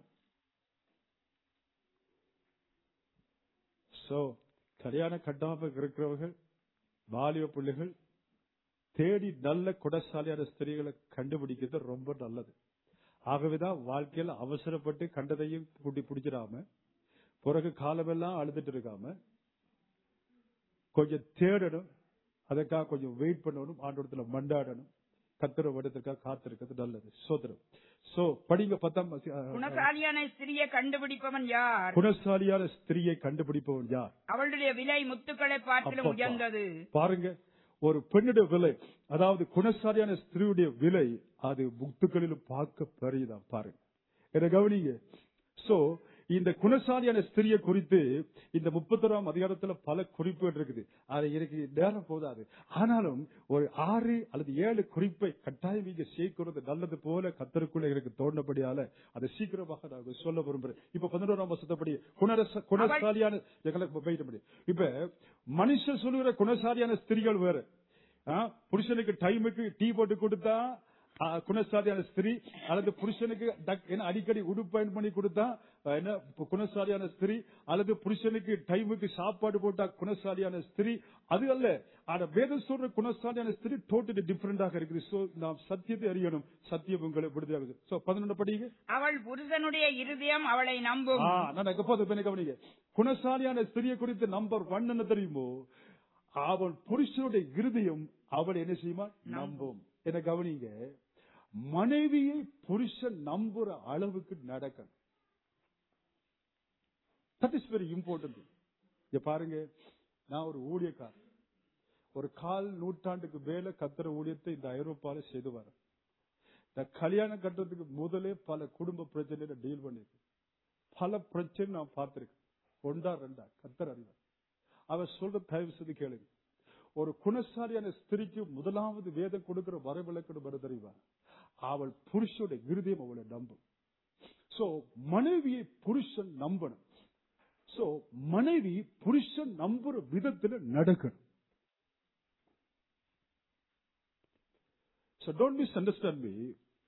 சோ கல்யாணம் கட்டாம இருக்கிறவர்கள் வாலிப பிள்ளைகள் தேடி நல்ல குணசாலியான ஸ்திரீகளை கண்டுபிடிக்கிறது ரொம்ப நல்லது ஆகவேதான் வாழ்க்கையில அவசரப்பட்டு கண்டதையும் கூட்டி பிடிச்சிடாம பிறகு காலமெல்லாம் அழுதுட்டு இருக்காம கொஞ்சம் தேடணும் அதுக்காக கொஞ்சம் வெயிட் பண்ணணும் ஆண்டோடத்துல மண்டாடணும் கத்திர வடத்திற்காக காத்திருக்கிறது நல்லது சோதரம் சோ படிங்க பத்தாம் வசி- அஹ், குணசாலியான ஸ்திரியை கண்டுபிடிப்பவன் யார் குணசாலியான ஸ்திரியை கண்டுபிடிப்பவன் யார் அவளுடைய விலை முத்துக்களை பார்த்திலும் அப்பப்பா. உயர்ந்தது பாருங்க ஒரு பெண்ணுடைய விலை அதாவது குணசாலியான ஸ்திரீயுடைய விலை அது முத்துக்களிலும் பார்க்க பெரியதான் பாருங்க என்ன கவனிங்க சோ இந்த குணசாலியான ஸ்திரியை குறித்து இந்த முப்பத்தொராம் அதிகாரத்துல பல குறிப்புகள் இருக்குது அது எனக்கு நேரம் போதாது ஆனாலும் ஒரு ஆறு அல்லது ஏழு குறிப்பை கட்டாயம் இங்க சேர்க்கிறது நல்லது போல கத்தருக்குள்ள எனக்கு தோன்றபடியால அதை சீக்கிரமாக நான் சொல்ல விரும்புறேன் இப்ப பதினோராம் வருஷத்தப்படி குணரச குணசாலியான எங்களுக்கு போயிட்டு இப்ப மனுஷன் சொல்லுகிற குணசாலியான ஸ்திரிகள் வேற ஆ, புருஷனுக்கு டைமுக்கு டீ போட்டு கொடுத்தா ஆ, குணசாலியான ஸ்திரீ அல்லது புருஷனுக்கு டக்- என்ன அடிக்கடி உடுப்பு பயன் பண்ணி கொடுத்தா ஆ, என்ன பு- குணசாலியான ஸ்திரீ அல்லது புருஷனுக்கு டைமுக்கு சாப்பாடு போட்டா குணசாலியான ஸ்திரீ அது அல்ல ஆனா வேதம் சொல்ற குணசாலியான ஸ்திரீ டோட்டலி டிஃபரெண்டாக இருக்குது சோ நாம் சத்தியத்தை அறியணும் சத்தியம் உங்களை விடுதலாகுது சோ பதினொன்று படிங்க அவள் புருஷனுடைய இருதயம் அவளை நம்பும் ஆ, நான் இங்க போது இப்ப கவனிங்க குணசாலியான ஸ்திரியை குறித்து நம்பர் ஒன் என்ன தெரியுமோ அவள் புருஷனுடைய இருதயம் அவள் என்ன செய்யுமா நம்பும் என்ன கவனிங்க மனைவியை புருஷன் நம்புற அளவுக்கு நடக்கணும் தட் இஸ் வெரி இம்பார்ட்டன்ட் இங்க பாருங்க நான் ஒரு ஊழியக்காரன் ஒரு கால் நூற்றாண்டுக்கு மேல கத்திர ஊழியத்தை இந்த ஐரோப்பால செய்து வரேன் இந்த கல்யாணம் கட்டுறதுக்கு முதலே பல குடும்ப பிரச்சனையில டீல் பண்ணிருக்கேன் பல பிரச்சனை நான் பார்த்திருக்கேன் ஒன்றா ரெண்டா கத்தர் அறிவார் அவர் சொல்ற தயவு செய்து கேளுங்க ஒரு குணசாலியான ஸ்திரிக்கு முதலாவது வேதம் கொடுக்கிற வரவிலக்கணம் வர தெரிவார் அவள் புருஷனுடைய இருதயம் அவளை நம்பும் சோ மனைவியை புருஷன் நம்பணும் சோ மனைவி புருஷன் நம்புற விதத்துல நடக்கணும் So don't misunderstand me.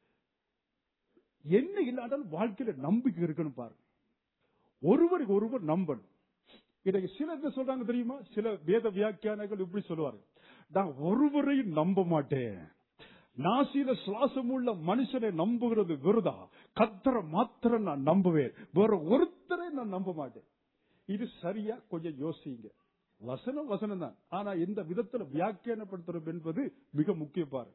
என்ன இல்லாட்டாலும் வாழ்க்கையில நம்பிக்கை இருக்கணும் பாருங்க ஒருவருக்கு ஒருவர் நம்பணும் இன்னைக்கு சில என்ன சொல்றாங்க தெரியுமா சில வேத வியாக்கியானங்கள் இப்படி சொல்லுவாங்க நான் ஒருவரையும் நம்ப மாட்டேன் நாசியில சுவாசம் உள்ள மனுஷனை நம்புகிறது விருதா கத்தரை மாத்திரம் நான் நம்புவேன் வேற ஒருத்தரை நான் நம்ப மாட்டேன் இது சரியா கொஞ்சம் யோசிங்க வசனம் வசனம் தான் ஆனா இந்த விதத்துல வியாக்கியானப்படுத்துறது என்பது மிக முக்கிய பாரு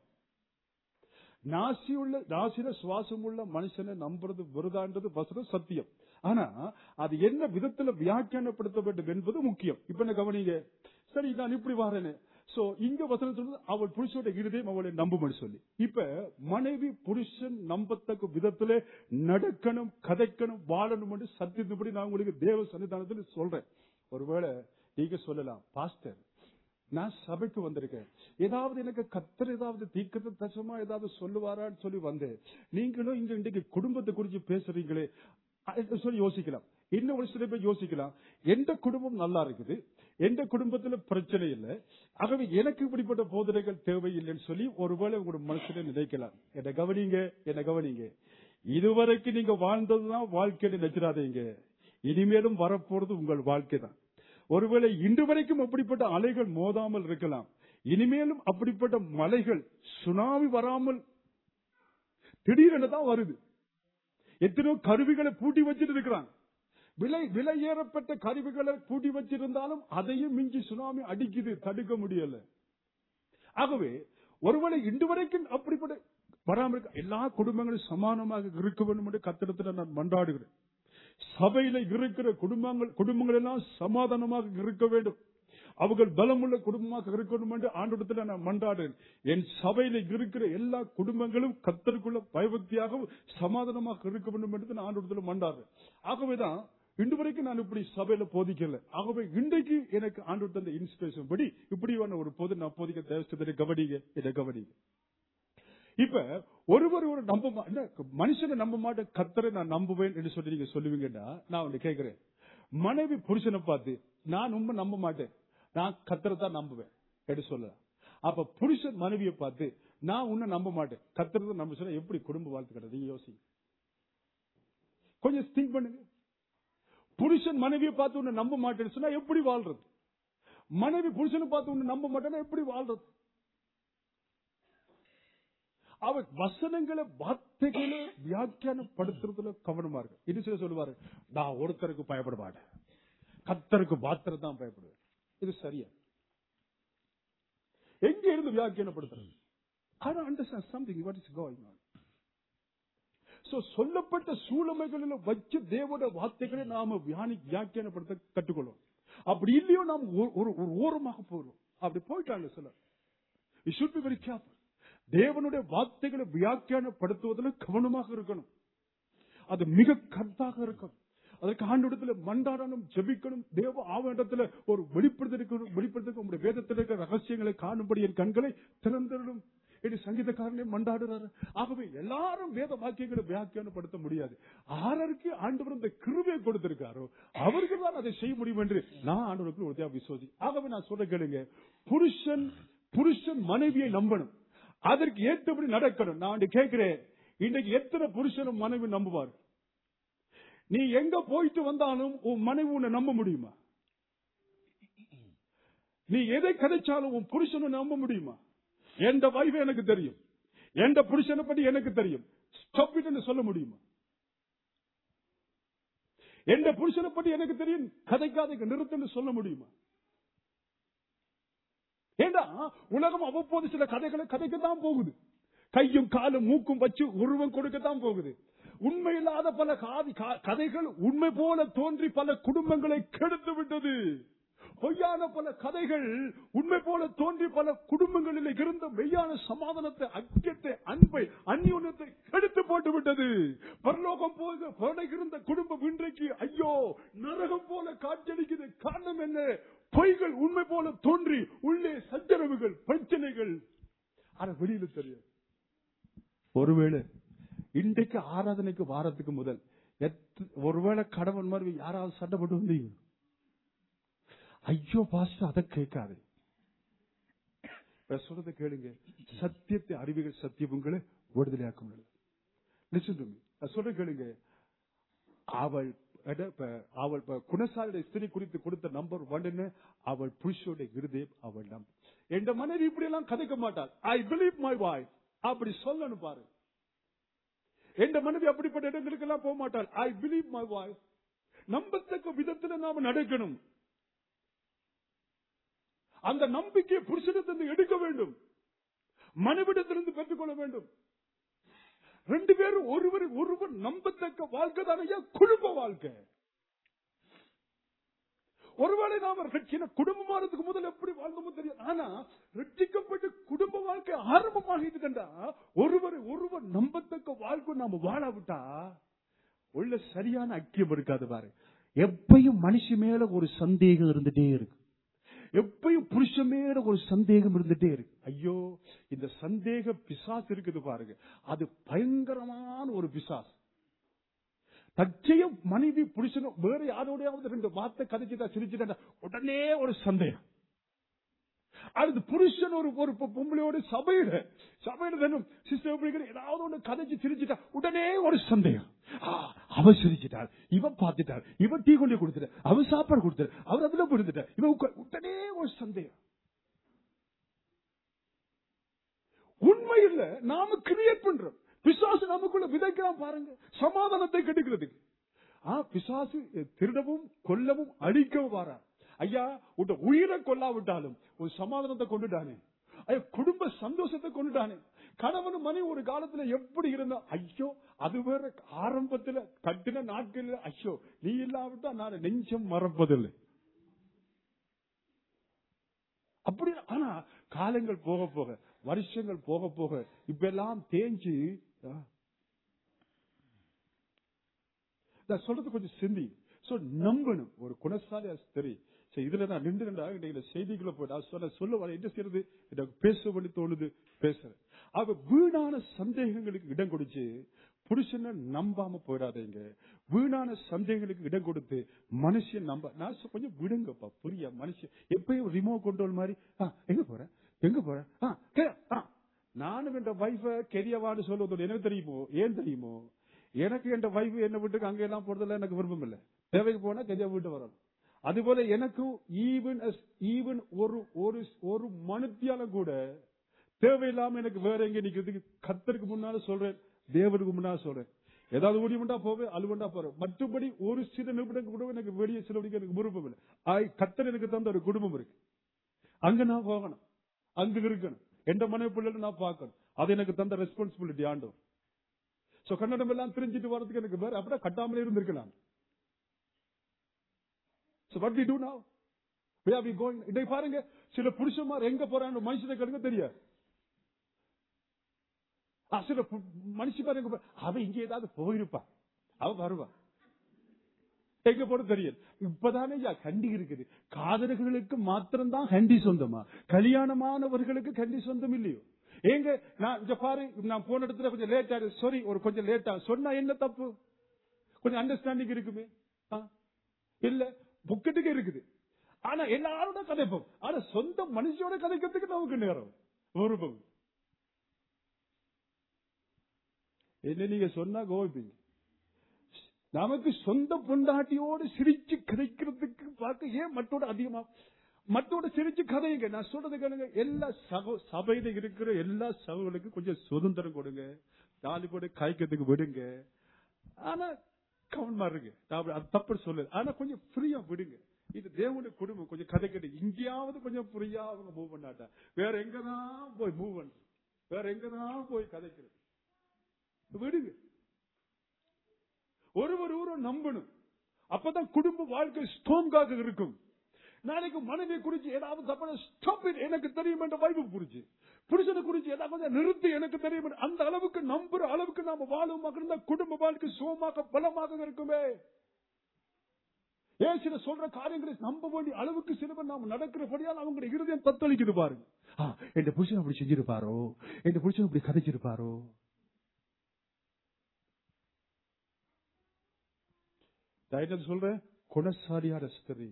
நாசி உள்ள நாசில சுவாசம் உள்ள மனுஷனை நம்புறது விருதான்றது வசனம் சத்தியம் ஆனா அது என்ன விதத்துல வியாக்கியானப்படுத்த வேண்டும் என்பது முக்கியம் இப்ப என்ன கவனிங்க சரி நான் இப்படி வரேன்னு சோ இங்க வசனம் சொல்றது அவள் புருஷோட இருதயம் அவளை நம்பும்னு சொல்லி இப்ப மனைவி புருஷன் நம்பத்தக்க விதத்துல நடக்கணும் கதைக்கணும் வாழணும் என்று சத்தியத்தின்படி நான் உங்களுக்கு தேவ சன்னிதானத்தில் சொல்றேன் ஒருவேளை நீங்க சொல்லலாம் பாஸ்டர் நான் சபைக்கு வந்திருக்கேன் ஏதாவது எனக்கு கத்தர் ஏதாவது தீக்கத்து தசமா ஏதாவது சொல்லுவாரான்னு சொல்லி வந்தேன் நீங்களும் இங்க இன்றைக்கு குடும்பத்தை குறிச்சு பேசுறீங்களே அஹ் சொல்லி யோசிக்கலாம் இன்னும் ஒரு சில பேர் யோசிக்கலாம் எந்த குடும்பம் நல்லா இருக்குது எந்த குடும்பத்துல பிரச்சனை இல்லை ஆகவே எனக்கு இப்படிப்பட்ட போதனைகள் தேவையில்லைன்னு சொல்லி ஒருவேளை உங்களோட மனசுல நினைக்கலாம் என்ன கவனிங்க என்ன கவனிங்க இதுவரைக்கும் நீங்க வாழ்ந்ததுதான் வாழ்க்கையில நினைச்சிடாதீங்க இனிமேலும் வரப்போறது உங்கள் வாழ்க்கை தான் ஒருவேளை இன்று வரைக்கும் அப்படிப்பட்ட அலைகள் மோதாமல் இருக்கலாம் இனிமேலும் அப்படிப்பட்ட மலைகள் சுனாமி வராமல் திடீரென தான் வருது எத்தனையோ கருவிகளை பூட்டி வச்சிட்டு இருக்கிறாங்க விலை விலை ஏறப்பட்ட கருவிகளை பூட்டி வச்சிருந்தாலும் அதையும் மிஞ்சி சுனாமி அடிக்குது தடுக்க முடியல ஆகவே ஒருவேளை இன்று வரைக்கும் அப்படிப்பட்ட வராமல் இருக்க எல்லா குடும்பங்களும் சமானமாக இருக்க வேண்டும் என்று கத்திரத்தில் நான் மன்றாடுகிறேன் சபையில இருக்கிற குடும்பங்கள் குடும்பங்கள் எல்லாம் சமாதானமாக இருக்க வேண்டும் அவர்கள் பலமுள்ள குடும்பமாக இருக்கணும் என்று ஆண்டோடத்தில் நான் மன்றாடுறேன் என் சபையில இருக்கிற எல்லா குடும்பங்களும் கத்தருக்குள்ள பயபக்தியாகவும் சமாதானமாக இருக்க வேண்டும் என்று நான் ஆண்டோடத்தில் மன்றாடுறேன் ஆகவேதான் இன்று வரைக்கும் நான் இப்படி சபையில போதிக்கல ஆகவே இன்றைக்கு எனக்கு ஆண்டு தந்த இன்ஸ்பிரேஷன் படி இப்படியான ஒரு பொது நான் போதிக்க தேவஸ்தத்தை கவனிங்க இதை கவனிங்க இப்ப ஒருவர் ஒரு நம்ப மா- என்ன, மனுஷனை நம்ப மாட்டேன் கத்தரை நான் நம்புவேன் என்று சொல்லி நீங்க சொல்லுவீங்கன்னா நான் ஒண்ணு கேட்கிறேன் மனைவி புருஷனை பார்த்து நான் உண்மை நம்ப மாட்டேன் நான் கத்தரை தான் நம்புவேன் என்று சொல்லலாம் அப்ப புருஷன் மனைவியை பார்த்து நான் உன்னை நம்ப மாட்டேன் கத்தரை தான் நம்ப சொன்னா எப்படி குடும்ப வாழ்த்து கிடையாது நீங்க யோசிங்க கொஞ்சம் திங்க் பண்ணுங்க புருஷன் மனைவியை பார்த்து உன்னை நம்ப மாட்டேன்னு சொன்னா எப்படி வாழ்றது மனைவி புருஷனை பார்த்து உன்னை நம்ப மாட்டேன்னா எப்படி வாழ்றது அவர் வசனங்களை வார்த்தைகளை வியாக்கியானப்படுத்துறதுல கவனமா இருக்கு இது சில சொல்லுவாரு நான் ஒருத்தருக்கு பயப்பட மாட்டேன் கத்தருக்கு மாத்திரம் தான் பயப்படுவேன் இது சரியா எங்க இருந்து வியாக்கியானப்படுத்துறது I don't understand something what is going on. So, சொல்லப்பட்ட சூழமைகளில் வச்சு தேவோட வார்த்தைகளை நாம வியானி வியாக்கியானப்படுத்த கற்றுக்கொள்வோம் அப்படி இல்லையோ நாம் ஒரு- ஒரு ஒரு ஓரமாக போறோம் அப்படி போயிட்டாங்க சிலர் We should be very careful. தேவனுடைய வார்த்தைகளை வியாக்கியானப்படுத்துவதில் கவனமாக இருக்கணும் அது மிக கருத்தாக இருக்கணும் அதற்கு ஆண்டோடத்துல மண்டாடணும் ஜெபிக்கணும் தேவ ஆவணத்துல ஒரு வெளிப்படுத்த வெளிப்படுத்த உங்களுடைய வேதத்தில் இருக்கிற ரகசியங்களை காணும்படி என் கண்களை திறந்திரணும் என்று சங்கீதக்காரனே மண்டாடுறாரு ஆகவே எல்லாரும் வேத வாக்கியங்களை வியாக்கியானப்படுத்த முடியாது ஆரருக்கு ஆண்டவர் இந்த கிருபையை கொடுத்திருக்காரோ அவர்கள் தான் அதை செய்ய முடியும் என்று நான் ஆண்டவருக்கு ஒரு விசுவாசி ஆகவே நான் சொல்ற கேளுங்க புருஷன் புருஷன் மனைவியை நம்பணும் அதற்கு ஏற்றபடி நடக்கணும் நான் வந்து கேட்கிறேன் இன்னைக்கு எத்தனை புருஷனும் மனைவி நம்புவார் நீ எங்க போயிட்டு வந்தாலும் உன் மனைவி உன்னை நம்ப முடியுமா நீ எதை கிடைச்சாலும் உன் புருஷனை நம்ப முடியுமா எந்த வைஃப் எனக்கு தெரியும் எந்த புருஷனை பத்தி எனக்கு தெரியும் ஸ்டாப் இட்னு சொல்ல முடியுமா எந்த புருஷனை பத்தி எனக்கு தெரியும் கதைக்காத நிறுத்தன்னு சொல்ல முடியுமா ஏண்டா உலகம் அவ்வப்போது சில கதைகளை கதைக்கத்தான் போகுது கையும் காலும் மூக்கும் வச்சு உருவம் கொடுக்கத்தான் போகுது உண்மை இல்லாத பல காதி- கா- கதைகள் உண்மை போல தோன்றி பல குடும்பங்களை கெடுத்து விட்டது பொய்யான பல கதைகள் உண்மை போல தோன்றி பல குடும்பங்களில் இருந்த மெய்யான சமாதானத்தை ஐக்கியத்தை அன்பை அந்யோன்யத்தை கெடுத்து போட்டு விட்டது பரலோகம் போக இருந்த குடும்பம் இன்றைக்கு ஐயோ நரகம் போல காட்சியளிக்குது காரணம் என்ன பொய்கள் உண்மை போல தோன்றி உள்ளே சச்சரவுகள் பிரச்சனைகள் ஆனா வெளியில தெரியும் ஒருவேளை இன்றைக்கு ஆராதனைக்கு வாரத்துக்கு முதல் எத்த- ஒருவேளை கடவுள் மாதிரி யாராவது சண்டைப்பட்டு வந்தீங்க ஐயோ பாஸ்டர் அதை கேட்காது இப்ப சொல்றதை கேளுங்க சத்தியத்தை அறிவுகள் சத்தியம் உங்களை விடுதலையாக்கும் Listen to me. நான் சொல்றதை கேளுங்க அவள் எட- இப்ப அவள் இப்ப குணசாலியுடைய ஸ்திரீ குறித்து கொடுத்த நம்பர் ஒன்னு அவள் புருஷோட இருதயம் அவள் நம் என் மனைவி இப்படி எல்லாம் கதைக்க மாட்டாள் ஐ பிலீவ் மை வாய் அப்படி சொல்லணும் பாரு என் மனைவி அப்படிப்பட்ட இடங்களுக்கு எல்லாம் போக மாட்டாள் ஐ பிலீவ் மை வாய் நம்பத்தக்க விதத்துல நாம நடக்கணும் அந்த நம்பிக்கையை புருஷனிடத்திலிருந்து எடுக்க வேண்டும் மனைவிடத்திலிருந்து பெற்றுக்கொள்ள வேண்டும் ரெண்டு பேரும் ஒருவர் ஒருவர் நம்பத்தக்க வாழ்க்கை தானையா குடும்ப வாழ்க்கை ஒருவேளை நாம ரட்சின குடும்பமானதுக்கு முதல்ல எப்படி வாழ்ந்தோமோ தெரியும் ஆனா ரட்சிக்கப்பட்டு குடும்ப வாழ்க்கை ஆரம்பமாகிட்டு கண்டா ஒருவர் ஒருவர் நம்பத்தக்க வாழ்க்கை நாம வாழாவிட்டா உள்ள சரியான ஐக்கியம் இருக்காது பாரு எப்பயும் மனுஷ மேல ஒரு சந்தேகம் இருந்துட்டே இருக்கு எப்பயும் புருஷன் மேல ஒரு சந்தேகம் இருந்துட்டே இருக்கு ஐயோ இந்த சந்தேக பிசாசு இருக்குது பாருங்க அது பயங்கரமான ஒரு பிசாசு தச்சையும் மனைவி புருஷனும் வேற யாரோடையாவது ரெண்டு வார்த்தை கதைச்சுட்டா சிரிச்சுட்டா உடனே ஒரு சந்தேகம் அடுத்து புருஷன் ஒரு ஒரு பொ- பொம்பளையோட சபையில சபையில தானும் சிஸ்டர் பிடிக்கிற ஏதாவது ஒண்ணு கதைச்சு சிரிச்சுட்டா உடனே ஒரு சந்தேகம் ஆ, அவ சிரிச்சிட்டாள் இவன் பார்த்துட்டாள் இவன் டீ கொண்டு கொடுத்துட்டார் அவன் சாப்பாடு கொடுத்தார் அவர் அதுல கொடுத்துட்டார் இவன் உட்கா- உடனே ஒரு சந்தேகம் உண்மை இல்ல நாம கிரியேட் பண்றோம் பிசாசு நமக்குள்ள விதைக்கலாம் பாருங்க சமாதானத்தை கெடுக்கிறதுக்கு ஆ பிசாசு திருடவும் கொல்லவும் அழிக்கவும் வாரா ஐயா உன் உயிரை கொல்லாவிட்டாலும் ஒரு சமாதானத்தை கொண்டுட்டானே ஐயா குடும்ப சந்தோஷத்தை கொண்டுட்டானே கணவன் மனைவி ஒரு காலத்துல எப்படி இருந்தா ஐயோ அது வேற ஆரம்பத்துல கட்டின நாட்கள்ல ஐயோ நீ இல்லாவிட்டா நான் நெஞ்சம் மறப்பதில்லை அப்படி ஆனா காலங்கள் போக போக வருஷங்கள் போக போக இப்ப எல்லாம் தேஞ்சு ஆ. நான் சொல்றது கொஞ்சம் சிந்தி சோ நம்பணும் ஒரு குணசாலியா சரி சரி இதுல நான் நின்று இந்த செய்திக்குள்ள போயிட்டு அது சொல்ல சொல்ல வர என்ன செய்யறது எனக்கு பேச வேண்டி தோணுது பேசுறேன் அவ வீணான சந்தேகங்களுக்கு இடம் கொடுத்து புருஷனை நம்பாம போயிடாதீங்க வீணான சந்தேகங்களுக்கு இடம் கொடுத்து மனுஷன் நம்ப நான் சொ- கொஞ்சம் விடுங்கப்பா புரிய மனுஷன் எப்பயும் ரிமோட் கண்ட்ரோல் மாதிரி ஆ, எங்க போற எங்க போற ஆ, கே- ஆ. நானும் என் வைஃப கெரியவான்னு சொல்லுவது எனக்கு தெரியுமோ ஏன் தெரியுமோ எனக்கு என் வைஃப் என்ன வீட்டுக்கு அங்க எல்லாம் போறதுல எனக்கு விருப்பம் இல்லை தேவைக்கு போனா கெரியா வீட்டு வரணும் அதுபோல எனக்கும் ஈவன் ஈவன் ஒரு ஒரு ஒரு மனுத்தியாலும் கூட தேவையில்லாம எனக்கு வேற எங்க நிக்கிறதுக்கு கத்தருக்கு முன்னால சொல்றேன் தேவனுக்கு முன்னால சொல்றேன் ஏதாவது ஊடியமெண்டா போவேன் அலுவண்டா போறேன் மற்றபடி ஒரு சில நிமிடங்கள் கூட எனக்கு வெளியே செலவழிக்க எனக்கு விருப்பம் இல்லை ஆய், கத்தர் எனக்கு தந்த ஒரு குடும்பம் இருக்கு அங்க நான் போகணும் அங்க இருக்கணும் எந்த மனைவி பிள்ளைகள் நான் பார்க்கணும் அது எனக்கு தந்த ரெஸ்பான்சிபிலிட்டி ஆண்டவர் சோ கன்னடம் எல்லாம் தெரிஞ்சிட்டு வரதுக்கு எனக்கு வேற அப்படியே கட்டாமலே இருந்திருக்கலாம் So what we do now? Where are we going? இதை பாருங்க சில புருஷன்மார் எங்க போறாங்க மனுஷனை கடுங்க தெரியாது ஆ, சில பு- மனுஷன் எங்க போ- அவ இங்க ஏதாவது போயிருப்பா அவ வருவா எங்க போட தெரியும் இப்பதானே ஐயா கண்டி இருக்குது காதலர்களுக்கு மாத்திரம்தான் கண்டி சொந்தமா கல்யாணமானவர்களுக்கு கண்டி சொந்தம் இல்லையோ ஏங்க நான் இங்க பாரு நான் போன இடத்துல கொஞ்சம் லேட் ஆகுது சாரி ஒரு கொஞ்சம் லேட்டா சொன்னா என்ன தப்பு கொஞ்சம் அண்டர்ஸ்டாண்டிங் இருக்குமே ஆ? இல்ல புக்கெட்டுக்கு இருக்குது ஆனா எல்லாரோட கதைப்போம் ஆனா சொந்த மனுஷனோட கதைக்கிறதுக்கு நமக்கு நேரம் விருப்பம் என்ன நீங்க சொன்னா கோவிப்பீங்க நமக்கு சொந்த பொண்டாட்டியோடு சிரிச்சு கதைக்கிறதுக்கு பார்க்க ஏன் மற்றோட அதிகமா மற்றோட சிரிச்சு கதையுங்க நான் சொல்றது கேளுங்க எல்லா சகோ சபையில இருக்கிற எல்லா சகோதரர்களுக்கும் கொஞ்சம் சுதந்திரம் கொடுங்க நாலு கூட காய்க்கிறதுக்கு விடுங்க ஆனா கவனமா இருங்க நான் அப்படி- அது தப்பு சொல்லு ஆனா கொஞ்சம் ஃப்ரீயா விடுங்க இது தேவனுடைய குடும்பம் கொஞ்சம் கதை கேட்டு இங்கேயாவது கொஞ்சம் ஃப்ரீயா அவங்க மூவ் பண்ணாட்டா வேற எங்கதான் போய் மூவ் பண்ண வேற எங்கதான் போய் கதைக்கிறது விடுங்க ஒருவர் ஊரை நம்பணும் அப்பதான் குடும்ப வாழ்க்கை ஸ்ட்ராங்காக இருக்கும் நாளைக்கு மனைவி குறிச்சு ஏதாவது தப்பான ஸ்டாப் எனக்கு தெரியும் என்ற வைப்பு குறிச்சு புருஷனை குறிச்சு ஏதாவது கொஞ்சம் நிறுத்தி எனக்கு தெரியும் என்று அந்த அளவுக்கு நம்புற அளவுக்கு நாம வாழும் இருந்தா குடும்ப வாழ்க்கை சுகமாக பலமாக இருக்குமே ஏன் சில சொல்ற காரியங்களை நம்ப வேண்டிய அளவுக்கு சிலவர் நாம் நடக்கிறபடியால் அவங்களுடைய இருதயம் தத்தளிக்குது பாருங்க ஆ, என் புருஷன் அப்படி செஞ்சிருப்பாரோ என் புருஷன் அப்படி கதைச்சிருப்பாரோ நான் என்ன சொல்றேன் குணசாலியான ஸ்திரீ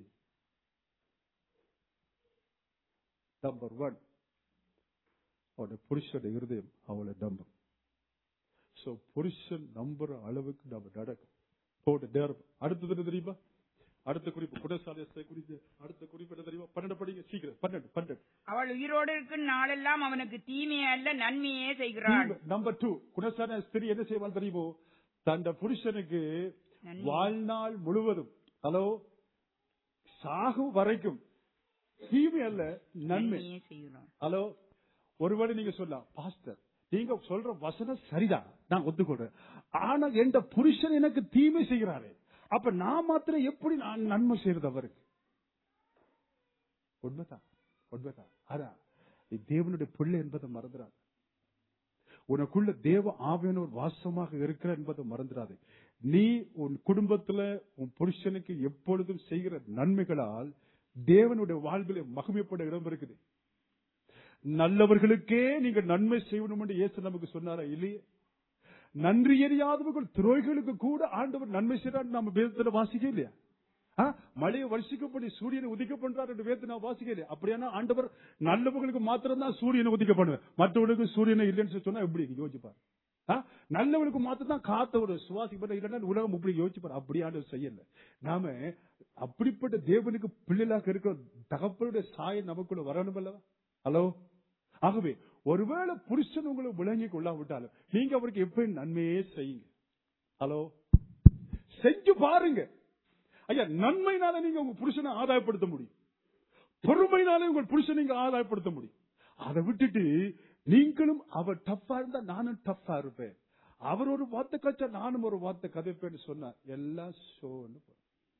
நம்பர் ஒன் அவனுடைய புருஷன் இருதயம் அவளை நம்பும் சோ புருஷன் நம்புற அளவுக்கு நம்ம நடக்கும் போட்டு நேரம் அடுத்தது என்ன தெரியுமா அடுத்த குறிப்பு குணசாலியத்தை குறித்து அடுத்த குறிப்பு என்ன தெரியுமா பன்னெண்டு படிங்க சீக்கிரம் பன்னெண்டு பன்னெண்டு அவள் உயிரோடு இருக்கும் நாளெல்லாம் அவனுக்கு தீமையே அல்ல நன்மையே செய்கிறாள் நம்பர் டூ குணசான ஸ்திரீ என்ன செய்வாள் தெரியுமோ தன் புருஷனுக்கு நன்மை. வாழ்நாள் முழுவதும் ஹலோ சாகும் வரைக்கும் தீமை அல்ல நன்மை நன்மையே செய்கிறாள் ஹலோ ஒருவேளை நீங்க சொல்லலாம் பாஸ்டர் நீங்க சொல்ற வசனம் சரிதான் நான் ஒத்துக்கொள்றேன் ஆனா எந்த புருஷன் எனக்கு தீமை செய்கிறாரு அப்ப நான் மாத்திரம் எப்படி நான் நன்மை செய்யறது அவருக்கு உண்மைதான் உண்மைதான் ஆனா நீ தேவனுடைய பிள்ளை என்பதை மறந்துடாது உனக்குள்ள தேவ ஆவியானவர் வாசமாக இருக்கிற என்பதை மறந்துடாது நீ உன் குடும்பத்துல உன் புருஷனுக்கு எப்பொழுதும் செய்கிற நன்மைகளால் தேவனுடைய வாழ்விலே மகிமைப்பட இடம் இருக்குது நல்லவர்களுக்கே நீங்க நன்மை செய்யணும் என்று இயேசு நமக்கு சொன்னாரா இல்லையே நன்றி எறியாதவர்கள் துரோய்களுக்கு கூட ஆண்டவர் நன்மை செய்யறாரு நம்ம வேதத்துல வாசிக்க இல்லையா ஆ? மழையை வருஷிக்கப்படி சூரியனை உதிக்க பண்றாரு என்று வேதத்தை நான் வாசிக்க இல்லையா அப்படியானா ஆண்டவர் நல்லவர்களுக்கு மாத்திரம் தான் சூரியனை உதிக்க பண்ணுவேன் மற்றவர்களுக்கு சூரியனை இல்லைன்னு சொல்லி சொன்னா எப்படி யோசிப்பார் ஆ? நல்லவனுக்கு மாத்திரம் தான் காத்த ஒரு சுவாசிக்கப்பட்ட இல்லைன்னா உலகம் இப்படி யோசிப்பார் அப்படி ஆண்டவர் செய்யல நாம அப்படிப்பட்ட தேவனுக்கு பிள்ளைகளாக இருக்கிற தகப்பனுடைய சாயம் நமக்குள்ள வரணும் அல்லவா ஹலோ ஆகவே ஒருவேளை புருஷன் உங்களை விளங்கி கொள்ளாவிட்டாலும் நீங்க அவருக்கு எப்பயும் நன்மையே செய்யுங்க ஹலோ செஞ்சு பாருங்க ஐயா நன்மைனால நீங்க உங்க புருஷனை ஆதாயப்படுத்த முடியும் பொறுமைனால உங்கள் புருஷனை நீங்க ஆதாயப்படுத்த முடியும் அதை விட்டுட்டு நீங்களும் அவர் டஃப்பா இருந்தா நானும் டஃப்பா இருப்பேன் அவர் ஒரு வார்த்தை கச்சா நானும் ஒரு வார்த்தை கதைப்பேன்னு சொன்னா எல்லாம் ஷோன்னு போகும்.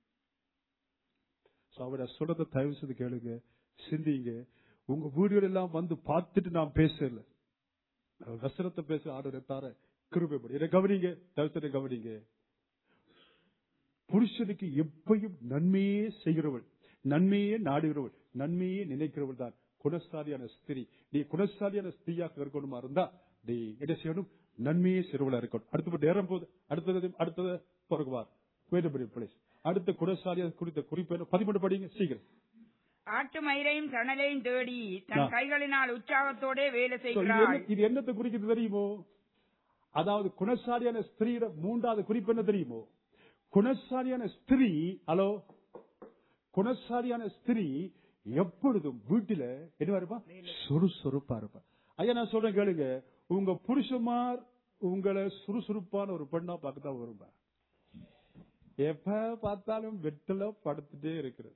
So, அவரை சொல்றத தயவு செய்து கேளுங்க சிந்திங்க உங்க வீடியோ எல்லாம் வந்து பார்த்துட்டு நான் பேசல அவர் வசனத்தை பேச ஆர்டர் தார கிருபைப்படி இதை கவனிங்க தயவு செய்து கவனிங்க புருஷனுக்கு எப்பையும் நன்மையே செய்கிறவள் நன்மையே நாடுகிறவள் நன்மையே நினைக்கிறவள் தான் குணசாலியான ஸ்திரீ நீ குணசாலியான ஸ்திரீயாக இருக்கணுமா இருந்தா நீ என்ன செய்யணும் நன்மையே சிறுவலா இருக்கணும் அடுத்த நேரம் போது அடுத்தது அடுத்தது பிறகுவார் வேண்டுபடி பிளேஸ் அடுத்த குணசாலியா குறித்த குறிப்பு என்ன பதிமூணு படிங்க சீக்கிரம் ஆட்டு மயிரையும் சணலையும் தேடி ஆ. தன் கைகளினால் உற்சாகத்தோட வேலை So, இது செய்கிறாள் என்ன- இது என்னத்தை குறிக்கிறது தெரியுமோ அதாவது குணசாலியான ஸ்திரீட மூன்றாவது குறிப்பு என்ன தெரியுமோ குணசாலியான ஸ்திரீ ஹலோ குணசாலியான ஸ்திரீ எப்பொழுதும் வீட்டில என்ன இருப்பா சுறுசுறுப்பா இருப்பா ஐயா நான் சொல்றேன் கேளுங்க உங்க புருஷமார் உங்களை சுறுசுறுப்பான ஒரு பெண்ணா பார்க்கத்தான் வரும்பா எப்ப பார்த்தாலும் வெட்டில படுத்துட்டே இருக்கிறது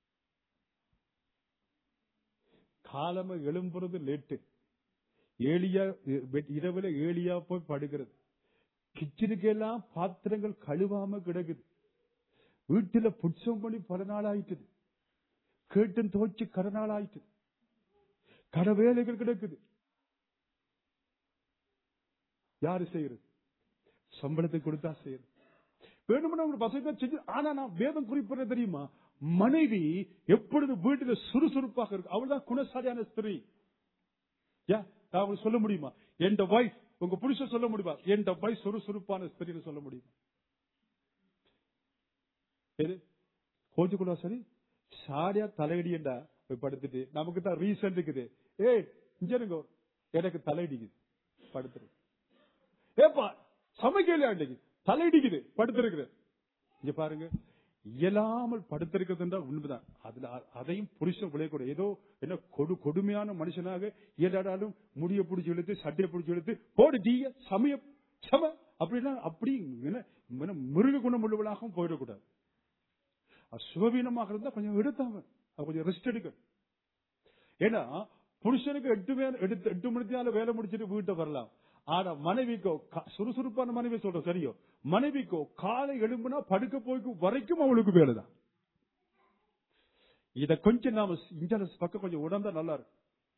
காலம எழும்புறது லேட்டு ஏழியா வெ- இரவுல ஏழியா போய் படுகிறது கிச்சனுக்கு எல்லாம் பாத்திரங்கள் கழுவாம கிடக்குது வீட்டுல புட்சம் பண்ணி பல நாள் ஆயிட்டுது கேட்டும் துவைச்சு கட நாள் ஆயிட்டு கட வேலைகள் கிடக்குது யாரு செய்யறது சம்பளத்தை கொடுத்தா செய்யறது வேணும்னா ஒரு பசங்க செஞ்சு ஆனா நான் வேதம் குறிப்பிட தெரியுமா மனைவி எப்பொழுது வீட்டில சுறுசுறுப்பாக இருக்கு அவள் தான் குணசாலியான ஸ்திரீ யா நான் உங்களுக்கு சொல்ல முடியுமா என் வைஃப் உங்க புருஷன் சொல்ல முடியுமா என் வைஃப் சுறுசுறுப்பான ஸ்திரீன்னு சொல்ல முடியுமா எது கோச்சுக்குள்ளா சரி சாரியா தலையடிண்டா போய் படுத்துட்டு நமக்கு தான் ரீசன் இருக்குது ஏய் இங்க இருங்கோ எனக்கு தலையடிக்குது படுத்துரு ஏப்பா சமைக்கலையா இன்னைக்கு தலையடிக்குது படுத்திருக்குது இங்க பாருங்க இயலாமல் படுத்திருக்கிறது உண்மைதான் அதுல அ- அதையும் புருஷன் விளையக்கூட ஏதோ என்ன கொடு கொடுமையான மனுஷனாக இயலாடாலும் முடிய பிடிச்சி இழுத்து சட்டையை பிடிச்சி இழுத்து போடு டீய சமய சம அப்படின்னா அப்படி என்ன என்ன மிருக குணம் உள்ளவளாகவும் போயிடக்கூடாது அது சுகவீனமாக இருந்தா கொஞ்சம் எடுத்தாங்க அது கொஞ்சம் ரெஸ்ட் எடுக்க ஏன்னா புருஷனுக்கு எட்டு வேலை எடுத்து எட்டு மணித்தியால வேலை முடிச்சிட்டு வீட்டை வரலாம் ஆனா மனைவிக்கோ கா- சுறுசுறுப்பான மனைவி சொல்ற சரியோ மனைவிக்கோ காலை எழும்புனா படுக்க போய்க்கு வரைக்கும் அவளுக்கு வேலைதான் இத கொஞ்சம் நாம இந்த பக்கம் கொஞ்சம் உணர்ந்தா நல்லா இருக்கும்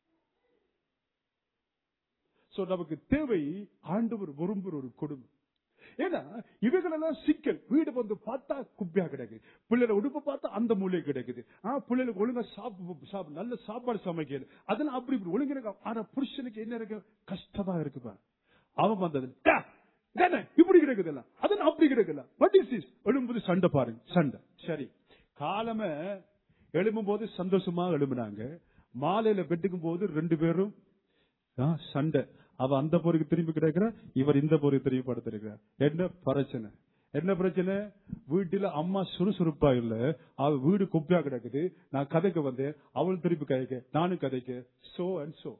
சோ நமக்கு தேவை ஆண்டவர் விரும்புற ஒரு குடும்பம் ஏன்னா இவைகளெல்லாம் சிக்கல் வீடு வந்து பார்த்தா குப்பையா கிடக்கு பிள்ளைல உடுப்பு பார்த்தா அந்த மூலையை கிடக்குது ஆ பிள்ளைகளுக்கு ஒழுங்கா சாப்பிடு சாப்பிடு நல்ல சாப்பாடு சமைக்கல அதெல்லாம் அப்படி இப்படி ஒழுங்கு இருக்கு ஆனா புருஷனுக்கு என்ன இருக்கு கஷ்டமா இருக்கு பாரு அவன் வந்தது "டா, இதானே, இப்படி கிடக்குதுல்ல அதெல்லாம் அப்படி கிடக்குல்ல வாட் இஸ் திஸ் எழும்புது சண்டை பாருங்க சண்டை சரி காலமே எழும்பும் போது சந்தோஷமா எழும்புனாங்க மாலையில பெட்டுக்கும் போது ரெண்டு பேரும் ஆ, சண்டை அவ அந்த பொருக்கு திரும்பி கிடக்குற இவர் இந்த பொருக்கு திரும்பி படுத்திருக்கிறார் என்ன பிரச்சனை என்ன பிரச்சனை வீட்டுல அம்மா சுறுசுறுப்பா இல்ல அவ வீடு குப்பையா கிடக்குது நான் கதைக்க வந்தேன் அவள் திருப்பி கதைக்க நானும் கதைக்க சோ அண்ட் சோ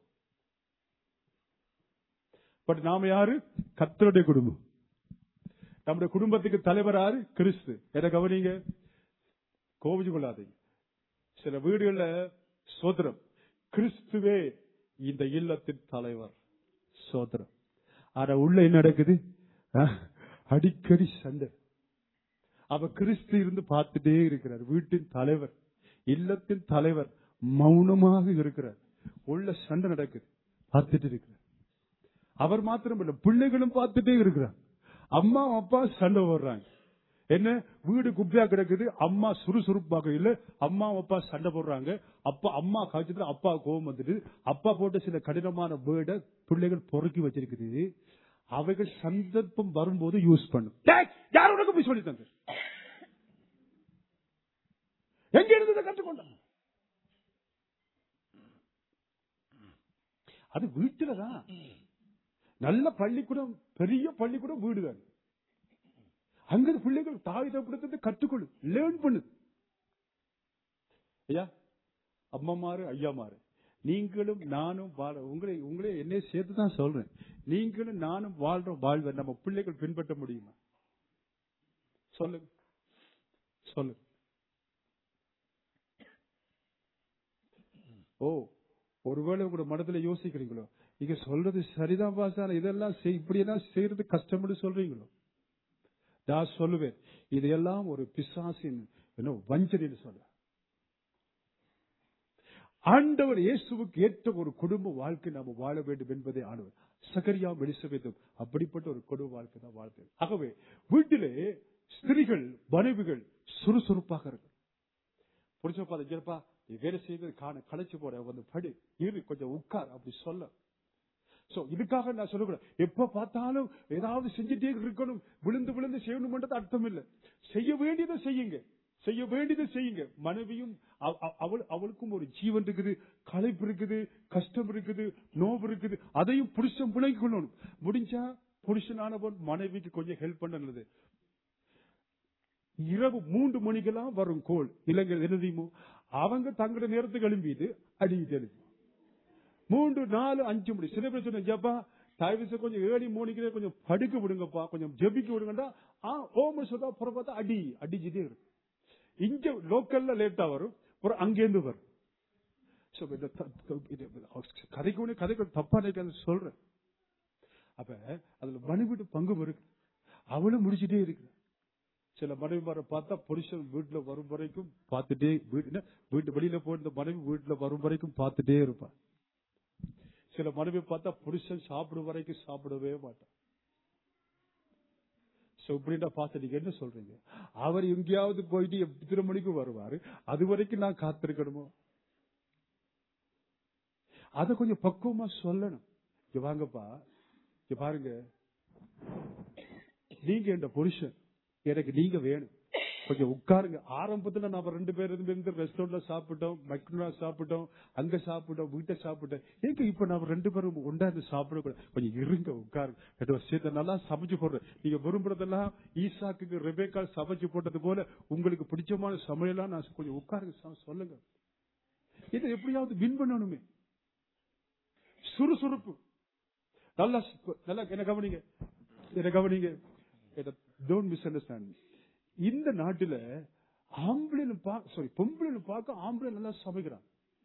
பட் நாம யாரு கத்தருடைய குடும்பம் நம்முடைய குடும்பத்துக்கு தலைவர் யாரு கிறிஸ்து எதை கவனிங்க கோவிச்சு கொள்ளாதீங்க சில வீடுகள்ல சோதரம் கிறிஸ்துவே இந்த இல்லத்தின் தலைவர் சோதரம் ஆனா உள்ள என்ன நடக்குது அஹ், அடிக்கடி சண்டை அவ கிறிஸ்து இருந்து பார்த்துட்டே இருக்கிறார் வீட்டின் தலைவர் இல்லத்தின் தலைவர் மௌனமாக இருக்கிறார் உள்ள சண்டை நடக்குது பார்த்துட்டு இருக்கிறார் அவர் மாத்திரம் இல்ல பிள்ளைகளும் பார்த்துட்டே இருக்கிறார் அம்மா அப்பா சண்டை போடுறாங்க என்ன வீடு குப்பையா கிடக்குது அம்மா சுறுசுறுப்பாக இல்ல அம்மா அப்பா சண்டை போடுறாங்க அப்பா அம்மா காய்ச்சது அப்பா கோபம் வந்துட்டு அப்பா போட்ட சில கடினமான வேர்டை பிள்ளைகள் பொறுக்கி வச்சிருக்குது அவைகள் சந்தர்ப்பம் வரும்போது யூஸ் பண்ணும் டேய், யார் உனக்கு போய் சொல்லி தந்து எங்க இருந்து இதை கற்றுக்கொண்டாங்க அது வீட்டுலதான் நல்ல பள்ளிக்கூடம் பெரிய பள்ளிக்கூடம் வீடுதான் அங்க இருந்து பிள்ளைகள் தாய் தப்பிடத்தை கற்றுக்கொள்ளு லேர்ன் பண்ணுது ஐயா அம்மாமாரு ஐயாமாரு நீங்களும் நானும் வாழ உங்களை உங்களே என்னை சேர்த்து தான் சொல்றேன் நீங்களும் நானும் வாழ்ற வாழ்வை நம்ம பிள்ளைகள் பின்பற்ற முடியுமா சொல்லுங்க சொல்லுங்க ஓ ஒருவேளை உங்களோட மனதுல யோசிக்கிறீங்களோ நீங்க சொல்றது சரிதான் பாஸ் ஆனா இதெல்லாம் செய்- இப்படியெல்லாம் செய்யறது கஷ்டம்னு சொல்றீங்களோ நான் சொல்லுவேன் இதையெல்லாம் ஒரு பிசாசின் என்ன வஞ்சனைன்னு சொல்ற ஆண்டவர் இயேசுவுக்கு ஏற்ற ஒரு குடும்ப வாழ்க்கை நாம வாழ வேண்டும் என்பதை ஆண்டவர் சகரியா எலிசபெத்தும் அப்படிப்பட்ட ஒரு குடும்ப வாழ்க்கை தான் வாழ்க்கை ஆகவே வீட்டிலே ஸ்திரீகள் மனைவிகள் சுறுசுறுப்பாக இருக்கு புரிச்ச பார்த்து இருப்பா நீ வேலை செய்வது காண களைச்சு போட வந்து படு இரு கொஞ்சம் உட்கார் அப்படி சொல்ல சோ இதுக்காக நான் சொல்லக்கூடாது எப்ப பார்த்தாலும் ஏதாவது செஞ்சுட்டே இருக்கணும் விழுந்து விழுந்து செய்யணும்ன்றது அர்த்தம் இல்ல செய்ய வேண்டியதை செய்யுங்க செய்ய வேண்டியதை செய்யுங்க மனைவியும் அவ- அவ- அவள் அவளுக்கும் ஒரு ஜீவன் இருக்குது களைப்பு இருக்குது கஷ்டம் இருக்குது நோவு இருக்குது அதையும் புருஷன் விளங்கிக் கொள்ளணும் முடிஞ்சா புருஷனானவன் மனைவிக்கு கொஞ்சம் ஹெல்ப் பண்ணது இரவு மூன்று மணிக்கெல்லாம் வரும் கோல் இளைஞர் என்ன தெரியுமோ அவங்க தங்களோட நேரத்துக்கு எழும்பிட்டு அடிக்கிட்டு எழுப்பி மூன்று நாலு அஞ்சு மணி சில பேர் சொன்ன ஜப்பா தயவு கொஞ்சம் ஏழு மணிக்கு கொஞ்சம் படுக்க விடுங்கப்பா கொஞ்சம் ஜெபிக்க விடுங்கடா ஆ ஓம சொல்றா புறம் பார்த்தா அடி அடிச்சுட்டே இருக்கும் இங்க லோக்கல்ல லேட்டா வரும் அப்புறம் அங்கேருந்து வரும் So, இந்த த- த- இது கதைக்கு ஒண்ணு கதைக்கு தப்பா நினைக்காத சொல்றேன் அப்ப அதுல மனைவிட்டு பங்கும் இருக்கு அவளும் முடிச்சுட்டே இருக்கு சில மனைவிமாரை பார்த்தா புருஷன் வீட்டுல வரும் வரைக்கும் பார்த்துட்டே வீட்டு வீட்டு வெளியில போயிருந்த மனைவி வீட்டுல வரும் வரைக்கும் பார்த்துட்டே இருப்பான் சில மனைவி பார்த்தா புருஷன் சாப்பிடும் வரைக்கும் சாப்பிடவே மாட்டான் So, இப்படின்னா பார்த்து நீங்க என்ன சொல்றீங்க அவர் எங்கேயாவது போயிட்டு எத்தனை மணிக்கு வருவாரு அது வரைக்கும் நான் காத்திருக்கணுமோ அத கொஞ்சம் பக்குவமா சொல்லணும் இங்க வாங்கப்பா இங்க பாருங்க நீங்க என்ற புருஷன் எனக்கு நீங்க வேணும் கொஞ்சம் உட்காருங்க ஆரம்பத்துல நாம ரெண்டு பேரும் இருந்து ரெஸ்டாரண்ட்ல சாப்பிட்டோம் மெக்டோனா சாப்பிட்டோம் அங்க சாப்பிட்டோம் வீட்டை சாப்பிட்டோம் ஏங்க இப்ப நாம ரெண்டு பேரும் உண்டாந்து சாப்பிடக்கூடாது கொஞ்சம் இருங்க உட்காருங்க ஏதோ சேர்த்து நல்லா சமைச்சு போடுறேன் நீங்க விரும்புறதெல்லாம் ஈசாக்கு ரெபேக்கா சமைச்சு போட்டது போல உங்களுக்கு பிடிச்சமான சமையலா நான் கொஞ்சம் உட்காருங்க சா- சொல்லுங்க இதை எப்படியாவது வின் பண்ணணுமே சுறுசுறுப்பு நல்லா சு- நல்லா என்ன கவனிங்க என்ன கவனிங்க டோன்ட் மிஸ் அண்டர்ஸ்டாண்ட் இந்த நாட்டுல ஆம்பளைன்னு பா சாரி பொம்பளைன்னு பார்க்க ஆம்பளை நல்லா சமைக்கிறான்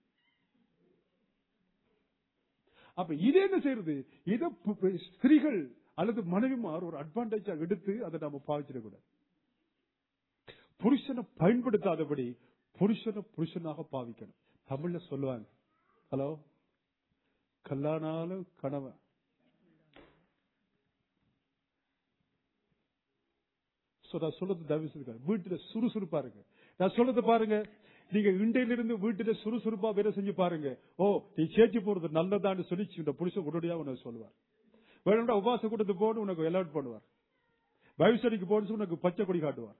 அப்ப இது என்ன செய்யறது இத பு- பு- ஸ்திரீகள் அல்லது மனைவிமார் ஒரு அட்வான்டேஜா எடுத்து அதை நாம பாவிச்சிடக்கூடாது புருஷனை பயன்படுத்தாதபடி புருஷனை புருஷனாக பாவிக்கணும் தமிழ்ல சொல்லுவாங்க ஹலோ கல்லானாலும் கணவன் So, நான் சொல்றது தயவு செய்து கேளுங்க. வீட்டுல சுறுசுறுப்பா இருக்கு நான் சொல்றது பாருங்க நீங்க இண்டையிலிருந்து வீட்டுல சுறுசுறுப்பா வேலை செஞ்சு பாருங்க ஓ நீ சேர்ச்சி போறது நல்லதான்னு சொல்லி இந்த புருஷன் உடனடியா உனக்கு சொல்லுவார் வேணும்டா உபாச கூட்டத்துக்கு போன்னு உனக்கு அலர்ட் பண்ணுவார் பைபிள் போன்னு சொல்லி உனக்கு பச்சை கொடி காட்டுவார்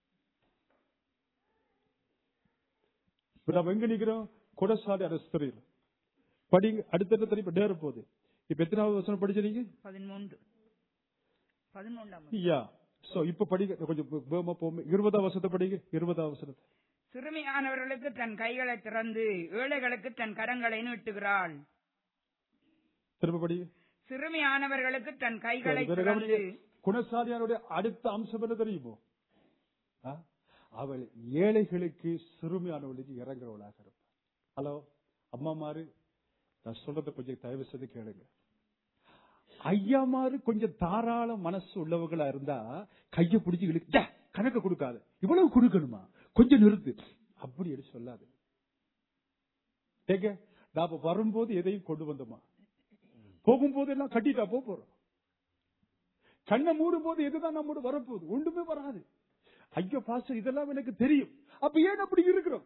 இப்ப நம்ம எங்க நிக்கிறோம் குடசாலை அரசு படிங்க அடுத்த தெரியும் நேர போகுது இப்ப எத்தனாவது வசனம் படிச்சீங்க பதிமூன்று பதிமூன்றாம் யா சோ இப்ப படிங்க கொஞ்சம் வேகமா போங்க இருபதாம் வருஷத்தை படிங்க இருபதாம் வருஷத்தை சிறுமியானவர்களுக்கு தன் கைகளை திறந்து ஏழைகளுக்கு தன் கரங்களை நீட்டுகிறாள் திரும்ப படிங்க சிறுமியானவர்களுக்கு தன் கைகளை வேற திறந்து கவனிங்க. குணசாலியானுடைய அடுத்த அம்சம் என்ன தெரியுமோ ஆ? அவள் ஏழைகளுக்கு சிறுமியானவளுக்கு இறங்குறவளாக இருப்பாள் ஹலோ அம்மா மாறு நான் சொல்றத கொஞ்சம் தயவு செய்து கேளுங்க ஐயா மாறு கொஞ்சம் தாராள மனசு உள்ளவங்களா இருந்தா கைய பிடிச்சு இழுக்க கணக்கு கொடுக்காத இவ்வளவு கொடுக்கணுமா கொஞ்சம் நிறுத்து அப்படி என்று சொல்லாது ஏங்க நாம வரும்போது எதையும் கொண்டு வந்தோமா போகும்போது எல்லாம் கட்டிட்டா போக போறோம் கண்ணை மூடும் போது எதுதான் நம்மோட வரப்போகுது ஒன்றுமே வராது ஐயோ பாஸ்டர் இதெல்லாம் எனக்கு தெரியும் அப்ப ஏன் அப்படி இருக்கிறோம்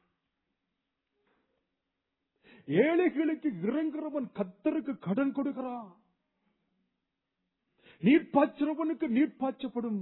ஏழைகளுக்கு இறங்குறவன் கத்தருக்கு கடன் கொடுக்கிறான் நீர் பாய்ச்சுறவனுக்கு நீர் பாய்ச்சப்படும்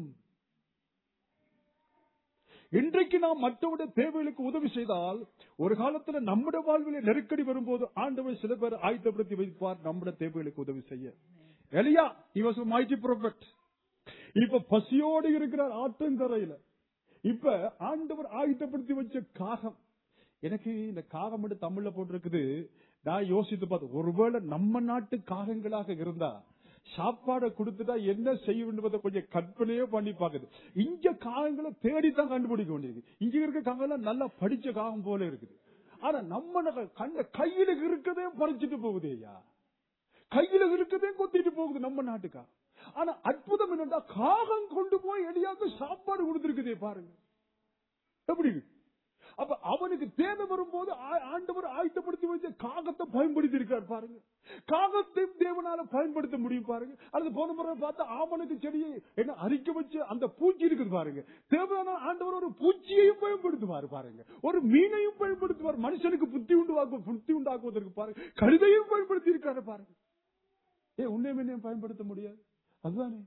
இன்றைக்கு நாம் மற்றவருடைய தேவைகளுக்கு உதவி செய்தால் ஒரு காலத்துல நம்முடைய வாழ்வில நெருக்கடி வரும்போது ஆண்டவர் சில பேர் ஆயத்தப்படுத்தி வைப்பார் நம்முடைய தேவைகளுக்கு உதவி செய்ய எலியா இவஸ் மைட்டி ப்ரொஃபட் இப்ப பசியோடு இருக்கிறார் ஆற்றங்கரையில இப்ப ஆண்டவர் ஆயத்தப்படுத்தி வச்ச காகம் எனக்கு இந்த காகம் மட்டும் தமிழ்ல போட்டிருக்குது நான் யோசித்து பார்த்தேன் ஒருவேளை நம்ம நாட்டு காகங்களாக இருந்தா சாப்பாடை கொடுத்துட்டா என்ன செய்யும் என்பதை கொஞ்சம் கற்பனையே பண்ணி பாக்குது இங்க காகங்களை தேடித்தான் கண்டுபிடிக்க வேண்டியிருக்கு இங்க இருக்க காகம்லாம் நல்லா படிச்ச காகம் போல இருக்குது ஆனா நம்ம நக- கண்ட கையில இருக்கதே பறிச்சுட்டு போகுது ஐயா கையில இருக்கதே கொத்திட்டு போகுது நம்ம நாட்டுக்கா ஆனா அற்புதம் என்னன்னா காகம் கொண்டு போய் எளியாக சாப்பாடு கொடுத்திருக்குதே பாருங்க எப்படி இருக்கு? அப்ப அவனுக்கு தேவை வரும்போது ஆ- ஆண்டவர் ஆயத்தப்படுத்தி வச்ச காகத்தை பயன்படுத்தி இருக்கார் பாருங்க காகத்தை தேவனால பயன்படுத்த முடியும் பாருங்க அது போன முறை பார்த்தா ஆமனுக்கு செடியை என்ன அரிக்க வச்சு அந்த பூச்சி இருக்குது பாருங்க தேவையான ஆண்டவர் ஒரு பூச்சியையும் பயன்படுத்துவார் பாருங்க ஒரு மீனையும் பயன்படுத்துவார் மனுஷனுக்கு புத்தி உண்டாக்கு புத்தி உண்டாக்குவதற்கு பாருங்க கழுதையும் பயன்படுத்தி இருக்காரு பாருங்க ஏ உன்னை மீனையும் பயன்படுத்த முடியாது அதுதானே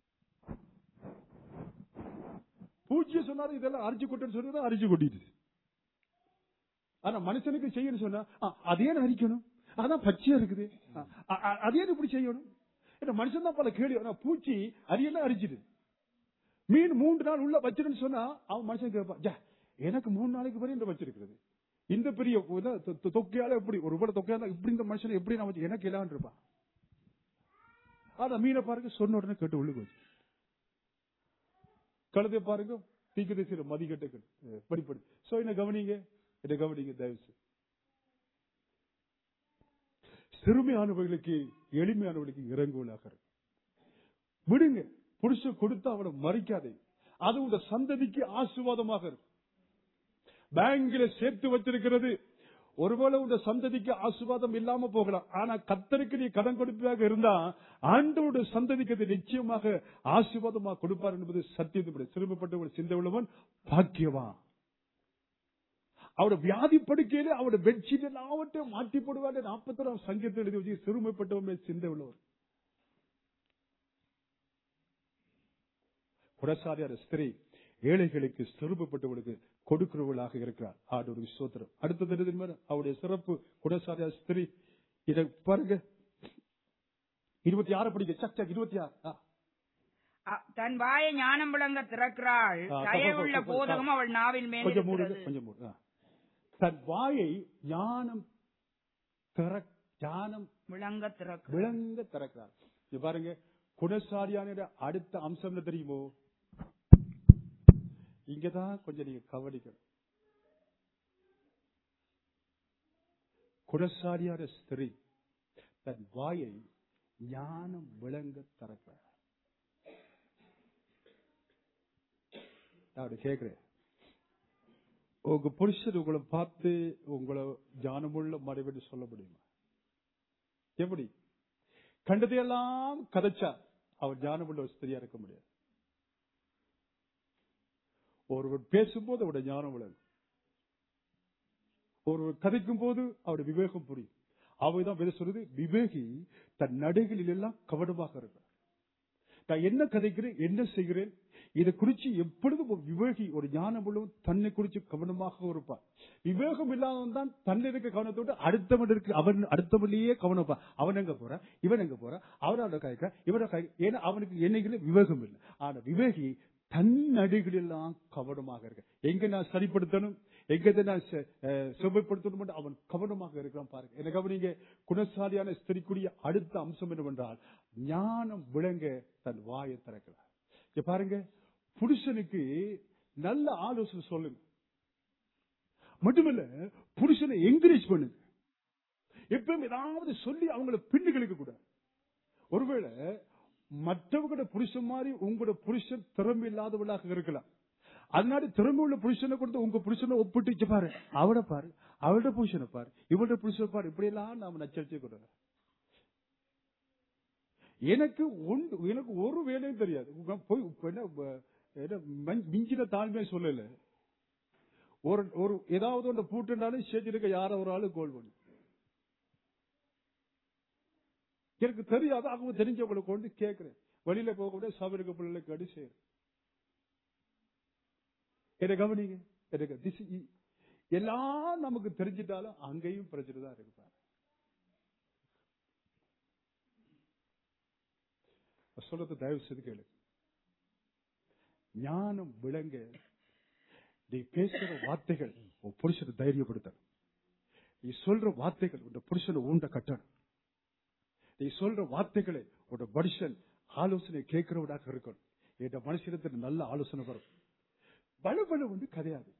பூச்சியை சொன்னாரு இதெல்லாம் அரிச்சு கொட்டுன்னு சொன்னது அரிச்சு கொட்டிடுச்சு ஆனா மனுஷனுக்கு செய்யணும் சொன்னா ஆ, அது ஏன் அரிக்கணும் அதான் பச்சையா இருக்குது ஆ, ஆ, ஆ, அது ஏன் இப்படி செய்யணும் ஏன்னா மனுஷன் தான் பல கேள்வி ஆனா பூச்சி அரியெல்லாம் அரிச்சிடு மீன் மூன்று நாள் உள்ள வச்சிருன்னு சொன்னா அவன் மனுஷன் கேட்பான் "ஜா, எனக்கு மூணு நாளைக்கு வரை இந்த வச்சிருக்கிறது இந்த பெரிய இத தொ- தொ- தொக்கையால எப்படி ஒரு வேளை தொக்கையால இப்படி இந்த மனுஷன் எப்படி நான் வச்சு எனக்கு இல்லாம இருப்பான் ஆனா மீனை பாருங்க சொன்ன உடனே கேட்டு உள்ளுக்கு வச்சு கழுதை பாருங்க தீக்கு தேசிய மதிக்கட்டுகள் படிப்படி சோ என்ன கவனிங்க என்ன கவனிங்க தயவு செய்து. சிறுமையானவர்களுக்கு எளிமையானவர்களுக்கு இறங்குவதாக இருக்கு. விடுங்க புருஷன் கொடுத்தா அவனை மறிக்காதே அது உங்க சந்ததிக்கு ஆசீர்வாதமாக இருக்கும் பேங்க்ல சேர்த்து வச்சிருக்கிறது ஒருவேளை உங்க சந்ததிக்கு ஆசீர்வாதம் இல்லாம போகலாம் ஆனா கத்தருக்கு நீ கடன் கொடுப்பதாக இருந்தா ஆண்டவருடைய சந்ததிக்கு அது நிச்சயமாக ஆசீர்வாதமாக கொடுப்பார் என்பது சத்தியத்தை சிறுமப்பட்ட ஒரு சிந்தை உள்ளவன் பாக்கியவான் அவட வியாதி படுக்கையில அவட பெட்ஷீட் எல்லாவற்றையும் மாற்றி போடுவார் நாற்பத்தொராம் சங்கத்தில் எழுதி வச்சு சிறுமைப்பட்டவன் சிந்தை உள்ளவர் குடசாரியார் ஸ்திரீ ஏழைகளுக்கு சிறுபப்பட்டவர்களுக்கு கொடுக்கிறவர்களாக இருக்கிறார் ஆண்டோரு சோத்திரம் அடுத்தது என்ன தெரியுமா? அவருடைய சிறப்பு குணசாரியா ஸ்திரீ இதை பாருங்க இருபத்தி ஆறு படிக்க சக் சக் இருபத்தி ஆறு ஆ. அ- தன் வாயை ஞானம் விளங்க திறக்கிறாள் ஆ, தயவுள்ள கொஞ்சம் போதகம் அவள் நாவில் மேல் கொஞ்சம் மூடுங்க இருக்கிறது. கொஞ்சம் மூடு ஆ. தன் வாயை ஞானம் திற ஞானம் விளங்க திறக்கிறாள் விளங்க திறக்கிறார் இது பாருங்க குணசாலியான அடுத்த அம்சம் என்ன தெரியுமோ இங்கதான் கொஞ்சம் நீங்க கவனிக்கணும் குணசாலியான ஸ்திரீ தன் வாயை ஞானம் விளங்க திறக்கிறார் நான் அப்படி கேட்கிறேன் உங்க புருஷன் உங்களை பார்த்து உங்களை ஞானமுள்ள மறைவென்று சொல்ல முடியுமா எப்படி கண்டதையெல்லாம் கதைச்சா அவர் ஞானமுள்ள ஒரு ஸ்திரியா இருக்க முடியாது ஒருவர் பேசும்போது அவருடைய ஞானம் விளங்கும் ஒருவர் கதைக்கும் போது அவருடைய விவேகம் புரியும் அவைதான் வேத சொல்றது விவேகி தன் நடைகளில் எல்லாம் கவனமாக இருக்கிறார் நான் என்ன கதைக்கிறேன் என்ன செய்கிறேன் இதை குறிச்சு எப்பொழுதும் ஒரு விவேகி ஒரு ஞானம் உள்ளவன் தன்னை குறிச்சு கவனமாக இருப்பான் விவேகம் இல்லாதவன் தான் தன்னை இருக்க கவனத்தோடு அடுத்தவன் இருக்கு அவன் அடுத்தவன்லயே கவனம் வைப்பான். அவன் எங்க போறான் இவன் எங்க போறான் அவனோட காய்க்கிறான் இவனோட காய் ஏன்னா அவனுக்கு என்னைக்கு விவேகம் இல்லை ஆனா விவேகி தன் நடிகளெல்லாம் கவனமாக இருக்க எங்க நான் சரிப்படுத்தணும் எங்க இதை நான் செ- அஹ் செவ்வாய்ப்படுத்தணும் என்று அவன் கவனமாக இருக்கிறான் பாருங்க என்ன கவனிங்க குணசாலியான ஸ்திரிக்குரிய அடுத்த அம்சம் என்னவென்றால் ஞானம் விளங்க தன் வாயை திறக்கிறார் இங்க பாருங்க புருஷனுக்கு நல்ல ஆலோசனை சொல்லுங்க மட்டுமல்ல புருஷனை என்கரேஜ் பண்ணுங்க எப்பவும் ஏதாவது சொல்லி அவங்கள பின்னுகளுக்கு கூடாது ஒருவேளை மற்றவங்களோட புருஷன் மாதிரி உங்களோட புருஷன் திறமை இல்லாதவளாக இருக்கலாம் அதனால திறமை உள்ள புருஷனை கொடுத்து உங்க புருஷனை ஒப்பிட்டு இங்க பாரு அவட பாரு அவளோட புருஷனை பாரு இவளோட புருஷனை பாரு இப்படி எல்லாம் நாம நச்சரிச்சு கூடாது எனக்கு ஒன்று எனக்கு ஒரு வேலையும் தெரியாது உங்க போய் இப்ப என்ன ப- என்ன மஞ்- மிஞ்சின தாழ்மையை சொல்லல ஒரு ஒரு ஏதாவது ஒன்று பூட்டுனாலும் ஸ்டேஜ் இருக்க யாரோ ஒரு ஆளு கோல் பண்ணு எனக்கு தெரியாது அவங்க தெரிஞ்சவங்களை கொண்டு கேட்கிறேன் வெளியில போகக்கூடிய சபைக்கு பிள்ளைகளை கேட்டு செய்யறேன் என்ன கவனிங்க எனக்கு this is- எல்லாம் நமக்கு தெரிஞ்சிட்டாலும் அங்கேயும் பிரச்சனை தான் இருக்கு பாரு. நான் சொல்றதை தயவு செய்து கேளு ஞானம் விளங்க நீ பேசுற வார்த்தைகள் உன் புருஷனை தைரியப்படுத்தணும் நீ சொல்ற வார்த்தைகள் உன் புருஷனை ஊண்ட கட்டணும் நீ சொல்ற வார்த்தைகளை உன் மனுஷன் ஆலோசனை கேட்கிறவனாக இருக்கணும் இந்த மனுஷனத்தில் நல்ல ஆலோசனை வரும் பலபல வந்து கிடையாது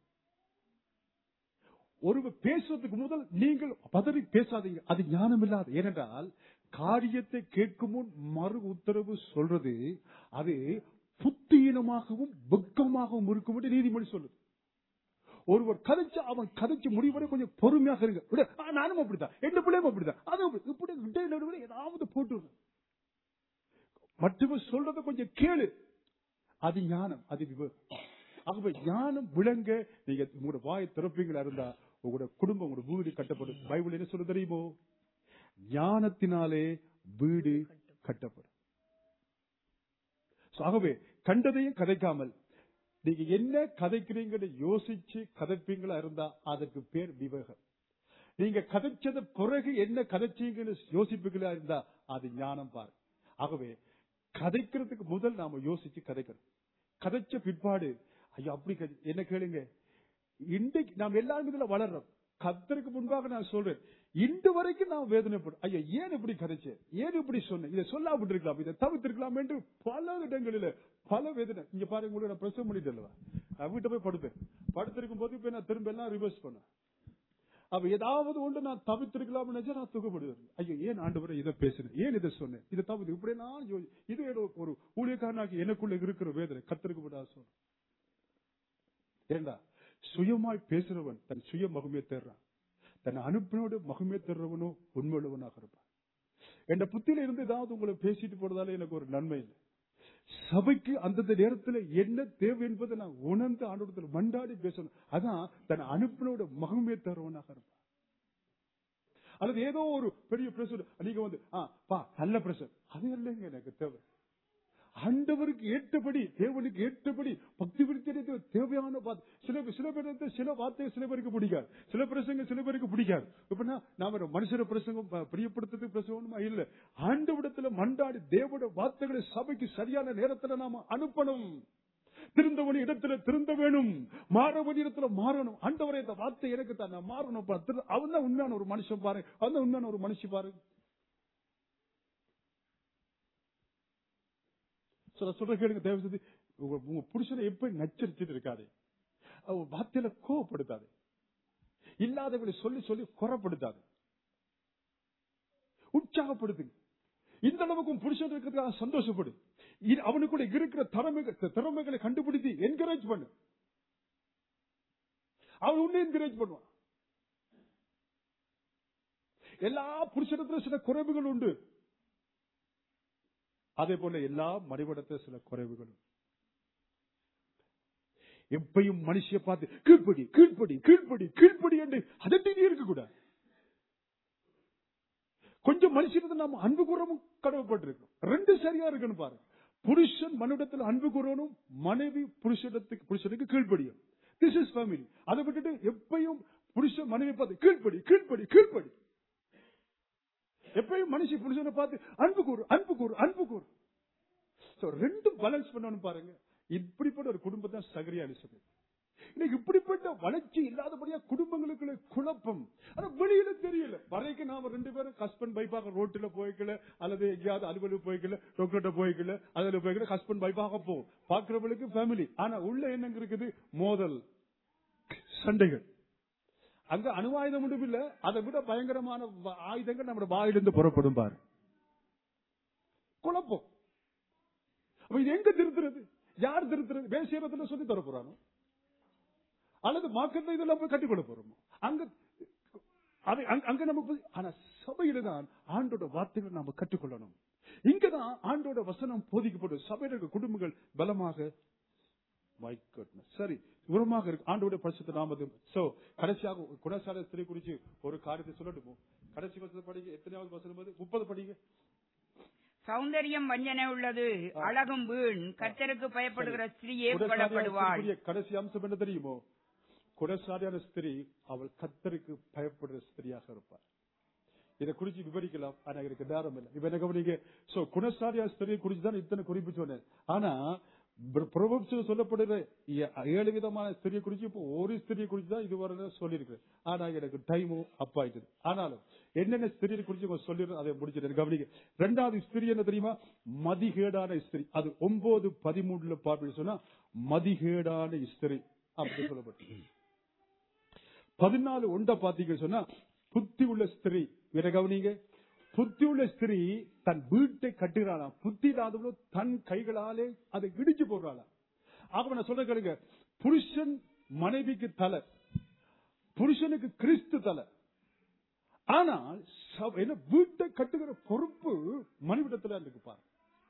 ஒருவர் பேசுவதற்கு முதல் நீங்கள் பதறி பேசாதீங்க அது ஞானம் இல்லாத ஏனென்றால் காரியத்தை கேட்கும் முன் மறு உத்தரவு சொல்றது அது புத்தீனமாகவும் வெக்கமாகவும் இருக்கும் என்று நீதிமொழி சொல்லுது ஒருவர் கதைச்சு அவன் கதைச்சு முடிவரை கொஞ்சம் பொறுமையாக இருங்க விடு, ஆ, நானும் அப்படித்தான் எந்த பிள்ளையும் அப்படித்தான் அது அப்படி. இப்படி இடையில நடுவுல ஏதாவது போட்டு விடு. மற்றவர் சொல்றத கொஞ்சம் கேளு அது ஞானம் அது விவேகம் ஆகவே ஞானம் விளங்க நீங்க உங்களோட வாயை திறப்பீங்களா இருந்தா உங்களோட குடும்பம் உங்களோட வீடு கட்டப்படும் பைபிள் என்ன சொல்ல தெரியுமோ ஞானத்தினாலே வீடு கட்டப்படும் So, ஆகவே கண்டதையும் கதைக்காமல் நீங்க என்ன கதைக்கிறீங்கன்னு யோசிச்சு கதைப்பீங்களா இருந்தா அதற்கு பேர் விவேகம் நீங்க கதைச்சத பிறகு என்ன கதைச்சீங்கன்னு யோசிப்பீங்களா இருந்தா அது ஞானம் பாரு ஆகவே கதைக்கிறதுக்கு முதல் நாம யோசிச்சு கதைக்கணும் கதைச்ச பிற்பாடு ஐயோ அப்படி கதை- என்ன கேளுங்க இன்றைக்கு நாம் எல்லாரும் இதுல வளர்றோம் கத்தருக்கு முன்பாக நான் சொல்றேன் இன்று வரைக்கும் நான் வேதனைப்படும் ஐயா ஏன் இப்படி கதைச்சேன் ஏன் இப்படி சொன்னேன் இதை சொல்லாம இருக்கலாம் இதை தவிர்த்திருக்கலாம் என்று பல இடங்களில பல வேதனை இங்க பாருங்க உங்களுக்கு நான் பிரசவம் பண்ணிட்டு நான் வீட்டை போய் படுத்தேன் படுத்திருக்கும் போது இப்ப நான் திரும்ப எல்லாம் ரிவர்ஸ் பண்ணேன் அப்ப ஏதாவது ஒன்று நான் தவிர்த்திருக்கலாம் நினைச்சா நான் துக்கப்படுவேன் ஐயோ ஏன் ஆண்டு இதை பேசுறேன் ஏன் இதை சொன்னேன் இதை தவிர்த்து இப்படி நான் யோ- இது ஏதோ ஒரு ஊழியக்காரனாக்கி எனக்குள்ள இருக்கிற வேதனை கத்திருக்கு விட சொல்றேன் ஏண்டா சுயமாய் பேசுறவன் தன் சுய மகுமையை தேடுறான் தன் அனுப்பினோடு மகுமையை தேடுறவனோ உண்மையுள்ளவனாக இருப்பான் என் புத்தியில இருந்து ஏதாவது உங்களை பேசிட்டு போறதால எனக்கு ஒரு நன்மை இல்லை சபைக்கு அந்தந்த நேரத்துல என்ன தேவை என்பதை நான் உணர்ந்து ஆண்டோடத்தில் மண்டாடி பேசணும் அதான் தன் அனுப்பினோட மகுமையை தருவனாக இருப்பான் அல்லது ஏதோ ஒரு பெரிய பிரஷர் நீங்க வந்து ஆ பா நல்ல பிரஷர் அது இல்லைங்க எனக்கு தேவை ஆண்டவருக்கு ஏற்றபடி தேவனுக்கு ஏற்றபடி பக்தி விருத்தி தேவையான வார்த்தை. சில சில பேருக்கு சில வார்த்தைகள் சில பேருக்கு பிடிக்காது சில பிரசங்க சில பேருக்கு பிடிக்காது எப்படின்னா நாம ஒரு மனுஷர பிரசங்கம் ப- பிரியப்படுத்துறது பிரசங்கமா இல்ல ஆண்டவிடத்துல மண்டாடி தேவோட வார்த்தைகளை சபைக்கு சரியான நேரத்துல நாம அனுப்பணும் திருந்தவன் இடத்துல திருந்த வேணும் மாறவன் இடத்துல மாறணும் ஆண்டவரே இந்த வார்த்தை எனக்கு தான் நான் மாறணும் பா. திரு- அவன் தான் உண்மையான ஒரு மனுஷன் பாரு அவன் தான் உண்மையான ஒரு மனுஷி பாரு சொல்ல சொல்ற கேளுங்க தயவு செய்து உங்க உங்க புருஷனை எப்படி நச்சரிச்சுட்டு இருக்காது அவ வார்த்தையில கோவப்படுத்தாது இல்லாதவங்களை சொல்லி சொல்லி குறப்படுத்தாது உற்சாகப்படுத்துங்க இந்த அளவுக்கு உன் புருஷன் இருக்கிறதுக்காக சந்தோஷப்படு இது அவனுக்குள்ள இருக்கிற திறமைகள் திறமைகளை கண்டுபிடித்து என்கரேஜ் பண்ணு அவன் உன்னை என்கரேஜ் பண்ணுவான் எல்லா புருஷனத்துல சில குறைவுகள் உண்டு அதே போல எல்லா மறைவிடத்தில் சில குறைவுகள் உண்டு. எப்பயும் மனுஷிய பார்த்து கீழ்ப்படி கீழ்ப்படி கீழ்ப்படி கீழ்ப்படி என்று அதட்டி இருக்க கூடாது கொஞ்சம் மனுஷனத்தை நாம அன்பு கூறவும் கடவுப்பட்டிருக்கோம் ரெண்டு சரியா இருக்குன்னு பாருங்க புருஷன் மனிதத்தில் அன்பு கூறணும் மனைவி புருஷனத்துக்கு புருஷனுக்கு கீழ்ப்படியும் திஸ் இஸ் ஃபேமிலி அதை விட்டுட்டு எப்பயும் புருஷன் மனைவி பார்த்து கீழ்ப்படி கீழ்ப்படி கீழ்ப்படி எப்பயும் மனுஷி புருஷனை பார்த்து அன்பு கூறு அன்பு கூறு அன்பு கூறு So, ரெண்டும் பேலன்ஸ் பண்ணணும் பாருங்க இப்படிப்பட்ட ஒரு குடும்பம் தான் சகரியா அலிசபெத் இன்னைக்கு இப்படிப்பட்ட வளர்ச்சி இல்லாதபடியா குடும்பங்களுக்குள்ள குழப்பம் ஆனா வெளியில தெரியல வரைக்கும் நாம ரெண்டு பேரும் ஹஸ்பண்ட் பைப்பாக ரோட்டுல போய்க்கல அல்லது எங்கேயாவது அலுவலகம் போய்க்கல டாக்டர்கிட்ட போய்க்கல அதுல போய்க்கல ஹஸ்பண்ட் பைப்பாக போகும் பாக்குறவங்களுக்கு ஃபேமிலி ஆனா உள்ள என்னங்க இருக்குது மோதல் சண்டைகள் அங்க அணு ஆயுதம் மட்டும் இல்ல அதை விட பயங்கரமான வ- ஆயுதங்கள் நம்ம வாயிலிருந்து புறப்படும் பாரு குழப்பம் அப்ப இது எங்க திருத்துறது யார் திருத்துறது வேசியரத்துல சொல்லி தர போறானோ அல்லது மார்க்கெட்ல இதெல்லாம் போய் கட்டிக்கொள்ள போறோமோ அங்க அது அங்க- அங்க நமக்கு ஆனா சபையில தான் ஆண்டோட வார்த்தைகளை நாம கற்றுக்கொள்ளணும் இங்கதான் ஆண்டோட வசனம் போதிக்கப்படும் சபையில இருக்க குடும்பங்கள் பலமாக My goodness. சரி உரமாக இருக்கு ஆண்டோட பரிசுத்த நாமது சோ கடைசியாக குணசால ஸ்திரீ குறிச்சு ஒரு காரியத்தை சொல்லட்டுமோ கடைசி வசனம் படிங்க எத்தனையாவது வசனம் அது? முப்பது படிங்க சௌந்தரியம் வஞ்சனை உள்ளது அழகும் வீண் கர்த்தருக்கு பயப்படுகிற ஸ்திரீயே புகழப்படுவாள் குணசாலியான கடைசி அம்சம் என்ன தெரியுமோ குணசாலியான ஸ்திரீ அவள் கத்தருக்கு பயப்படுற ஸ்திரியாக இருப்பார் இதை குறிச்சு விவரிக்கலாம் ஆனா எனக்கு நேரம் இல்லை இப்ப என்ன கவனிங்க சோ குணசாலியான ஸ்திரியை குறிச்சு தான் இத்தனை குறிப்பு சொன்னேன் ஆனா பிரபுல சொல்லப்படுற ஏ- ஏழு விதமான ஸ்திரியை குறிச்சு இப்போ ஒரு ஸ்திரியை குறிச்சு தான் இதுவரை சொல்லியிருக்கிறேன் ஆனா எனக்கு டைமும் அப்பாயிட்டது ஆனாலும் என்னென்ன ஸ்திரியை குறிச்சு உங்க சொல்லிடுறேன் அதை முடிச்சிட்டு கவனிங்க ரெண்டாவது ஸ்திரி என்ன தெரியுமா மதிகேடான ஸ்திரி அது ஒன்பது பதிமூணுல பார்ப்பீங்க சொன்னா மதிகேடான ஸ்திரி அப்படி சொல்லப்பட்டு பதினாலு ஒண்ட பாத்தீங்கன்னு சொன்னா புத்தி உள்ள ஸ்திரீ இதை கவனிங்க புத்தி உள்ள ஸ்திரீ தன் வீட்டை கட்டுகிறாளாம் புத்தி இல்லாதவளோ தன் கைகளாலே அதை இடிச்சு போடுறாளாம் ஆக நான் சொல்ற கேளுங்க புருஷன் மனைவிக்கு தலை புருஷனுக்கு கிறிஸ்து தலை ஆனால் சப- என்ன வீட்டை கட்டுகிற பொறுப்பு மனைவிடத்துல இருக்கு பாரு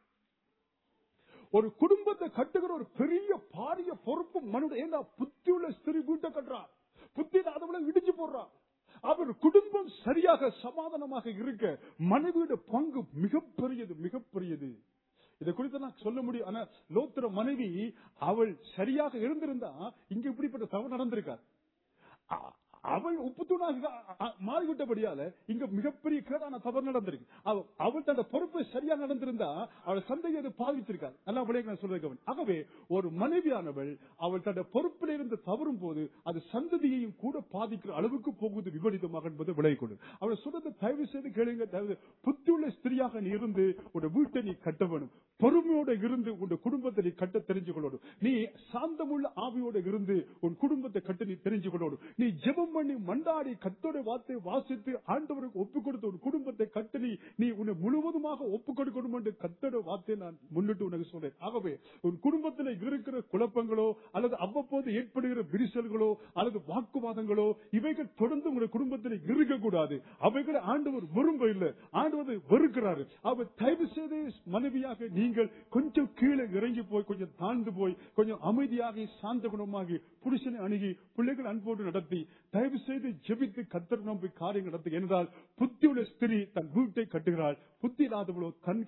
ஒரு குடும்பத்தை கட்டுகிற ஒரு பெரிய பாரிய பொறுப்பு மனுடைய ஏன்னா புத்தி உள்ள ஸ்திரீ வீட்டை கட்டுறான் புத்தி இல்லாதவளை இடிச்சு போடுறான் அவர் குடும்பம் சரியாக சமாதானமாக இருக்க மனைவியோட பங்கு மிகப்பெரியது மிகப்பெரியது இதை குறித்து நான் சொல்ல முடியும் ஆனா லோத்திர மனைவி அவள் சரியாக இருந்திருந்தா இங்க இப்படிப்பட்ட தவறு நடந்திருக்காது அ- அவள் உப்புத்தூணாக அ- மாறிவிட்டபடியால இங்க மிகப்பெரிய கேடான தவறு நடந்திருக்கு அவ- அவள் தன் பொறுப்பை சரியா நடந்திருந்தா அவள் சந்தையை அது பாதிச்சிருக்காது நல்லா விளைய நான் சொல்றது கவனி. ஆகவே ஒரு மனைவியானவள் அவள் தன் பொறுப்பில் இருந்து தவறும் போது அது சந்ததியையும் கூட பாதிக்கிற அளவுக்கு போகுது விபரீதமாக என்பது விளைய கொண்டு அவள் சொல்றது தயவு செய்து கேளுங்க தயவு செய்து, புத்தியுள்ள ஸ்திரியாக நீ இருந்து உன் வீட்டை நீ கட்ட வேணும் பொறுமையோட இருந்து உன் குடும்பத்தை நீ கட்ட தெரிஞ்சு கொள்ளணும் நீ சாந்தமுள்ள ஆவியோட இருந்து உன் குடும்பத்தை கட்ட நீ தெரிஞ்சு கொள்ளணும் நீ ஜெபம் பண்ணி மண்டாடி கத்தோட வார்த்தை வாசித்து ஆண்டவருக்கு ஒப்பு கொடுத்து உன் குடும்பத்தை கட்ட நீ நீ உன்னை முழுவதுமாக ஒப்பு கொடுக்கணும் என்று கத்தோட வார்த்தை நான் முன்னிட்டு உனக்கு சொல்றேன் ஆகவே உன் குடும்பத்தில் இருக்கிற குழப்பங்களோ அல்லது அவ்வப்போது ஏற்படுகிற விரிசல்களோ அல்லது வாக்குவாதங்களோ இவைகள் தொடர்ந்து உங்களுடைய குடும்பத்தில் இருக்கக்கூடாது அவைகளை ஆண்டவர் விரும்ப இல்லை ஆண்டவர் வெறுக்கிறாரு அவர் தயவு செய்து மனைவியாக நீங்கள் கொஞ்சம் கீழே இறங்கி போய் கொஞ்சம் தாழ்ந்து போய் கொஞ்சம் அமைதியாகி சாந்த குணமாகி புருஷனை அணுகி பிள்ளைகள் அன்போடு நடத்தி தயவு செய்து ஜெபித்து கத்தர் நம்பி காரியம் நடத்து என்றால் புத்தியுள்ள ஸ்திரீ தன் வீட்டை கட்டுகிறாள் புத்தி இல்லாதவளோ தன் கைகளாலே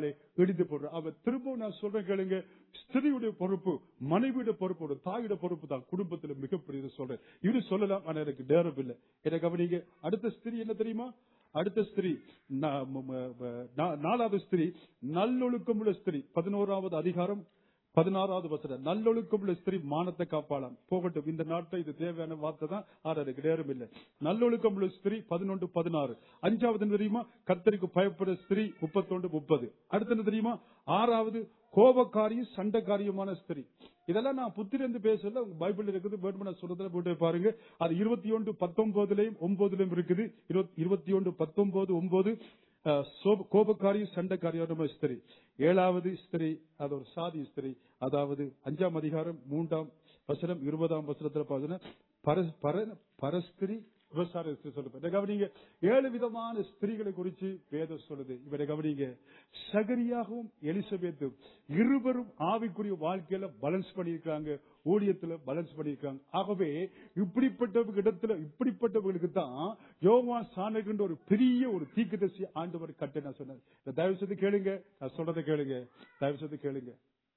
நாளினாலே இடித்து போடுற அவ திரும்பவும் நான் சொல்றேன் கேளுங்க ஸ்திரியுடைய பொறுப்பு மனைவியுடைய பொறுப்பு ஒரு தாயுடைய பொறுப்பு தான் குடும்பத்துல மிகப்பெரிய சொல்றேன் இது சொல்லலாம் ஆனா எனக்கு நேரம் இல்லை எனக்கு கவனிங்க அடுத்த ஸ்திரி என்ன தெரியுமா அடுத்த ஸ்திரீ நா- ம- ம- ம- நா- நாலாவது ஸ்திரீ நல்லொழுக்கமுள்ள ஸ்திரீ பதினோராவது அதிகாரம் பதினாறாவது வசனம் நல்லொழுக்கமுள்ள ஸ்திரீ மானத்தை காப்பாளாம் போகட்டும் இந்த நாட்டை இது தேவையான வார்த்தை தான் ஆனா எனக்கு நேரம் இல்லை நல்லொழுக்கமுள்ள ஸ்திரீ பதினொன்று பதினாறு அஞ்சாவது என்ன தெரியுமா கர்த்தருக்கு பயப்பட ஸ்திரீ முப்பத்தொன்று முப்பது அடுத்து என்ன தெரியுமா ஆறாவது கோபக்காரியும் சண்டைக்காரியுமான ஸ்திரீ இதெல்லாம் நான் புத்திரந்து பேசல உங்க பைபிள் இருக்குது வேணுமென சொல்றதுல போட்டு பாருங்க அது இருபத்தி ஒன்று பத்தொன்பதுலயும் ஒன்பதுலயும் இருக்குது இருபத்தி ஒன்று பத்தொன்பது ஒன்பது அஹ், சோப- கோபக்காரியும் சண்டைக்காரியான ஸ்திரீ ஏழாவது ஸ்திரீ அது ஒரு சாதி ஸ்திரீ அதாவது அஞ்சாம் அதிகாரம் மூன்றாம் வசனம் இருபதாம் வசனத்துல பாத்தீங்கன்னா பர- பர- பரஸ்திரி விபசார ஸ்திரீ சொல்லுங்க இதை கவனிங்க ஏழு விதமான ஸ்திரீகளை குறிச்சு வேதம் சொல்லுது இவரை கவனிங்க சகரியாகவும் எலிசபெத்தும் இருவரும் ஆவிக்குரிய வாழ்க்கையில பேலன்ஸ் பண்ணியிருக்காங்க ஊழியத்துல பேலன்ஸ் பண்ணியிருக்காங்க ஆகவே இப்படிப்பட்டவங்க இடத்துல இப்படிப்பட்டவங்களுக்கு தான் யோவான் சாணகின்ற ஒரு பெரிய ஒரு தீக்குதசி ஆண்டவர் கட்ட நான் சொன்னேன் இதை தயவு செய்து கேளுங்க நான் சொல்றதை கேளுங்க தயவு செய்து கேளுங்க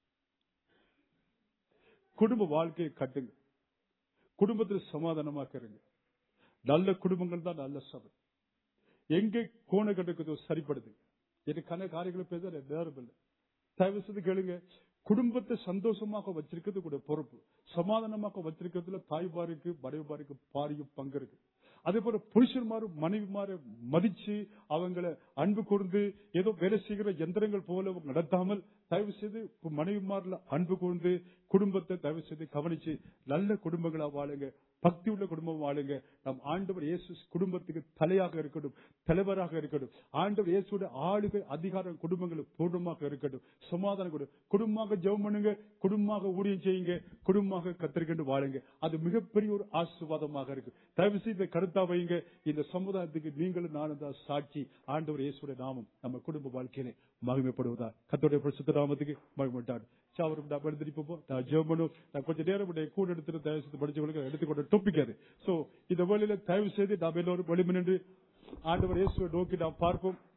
குடும்ப வாழ்க்கையை கட்டுங்க குடும்பத்தில் சமாதானமாக இருங்க நல்ல குடும்பங்கள் தான் நல்ல சபை எங்கே கோண கட்டுக்குதோ சரிப்படுது எனக்கான காரியங்களை பேச எனக்கு நேரம் இல்லை தயவு செய்து கேளுங்க குடும்பத்தை சந்தோஷமாக வச்சிருக்கிறது கூட பொறுப்பு சமாதானமாக வச்சிருக்கிறதுல தாய்மாருக்கு மனைவிமாருக்கு பாரிய பங்கு இருக்கு அதே போல புருஷன்மாரும் மனைவிமாரை மதிச்சு அவங்கள அன்பு கூர்ந்து ஏதோ வேலை செய்கிற எந்திரங்கள் போல நடத்தாமல் தயவு செய்து மனைவிமார்ல அன்பு கூர்ந்து குடும்பத்தை தயவு செய்து கவனிச்சு நல்ல குடும்பங்களா வாழுங்க பக்தி உள்ள குடும்பம் வாழுங்க நம் ஆண்டவர் இயேசு குடும்பத்துக்கு தலையாக இருக்கட்டும் தலைவராக இருக்கட்டும் ஆண்டவர் இயேசுடைய ஆளுகை அதிகாரம் குடும்பங்களுக்கு பூர்ணமாக இருக்கட்டும் சமாதானம் கொடு குடும்பமாக ஜெபம் பண்ணுங்க குடும்பமாக ஊழியம் செய்யுங்க குடும்பமாக கத்திரிக்கண்டு வாழுங்க அது மிகப்பெரிய ஒரு ஆசீர்வாதமாக இருக்கு தயவு செய்து இதை கருத்தா வைங்க இந்த சமுதாயத்துக்கு நீங்களும் நானும் தான் சாட்சி ஆண்டவர் இயேசுடைய நாமம் நம்ம குடும்ப வாழ்க்கையிலே மகிமைப்படுவதா கத்தோடைய பிரசுத்த நாமத்துக்கு மகிமைட்டாடு சாவரும் நான் எழுந்திருப்போம் நான் ஜெர்மனும் நான் கொஞ்சம் நேரம் உடைய கூட எடுத்துட்டு தயவு செய்து படிச்சவங்களுக்கு எடுத்துக்கொண்ட டொப்பிக்காது சோ இந்த வேளையில தயவு செய்து நாம் எல்லோரும் வெளிம நின்று ஆண்டவர் இயேசுவை நோக்கி நாம் பார்ப்போம்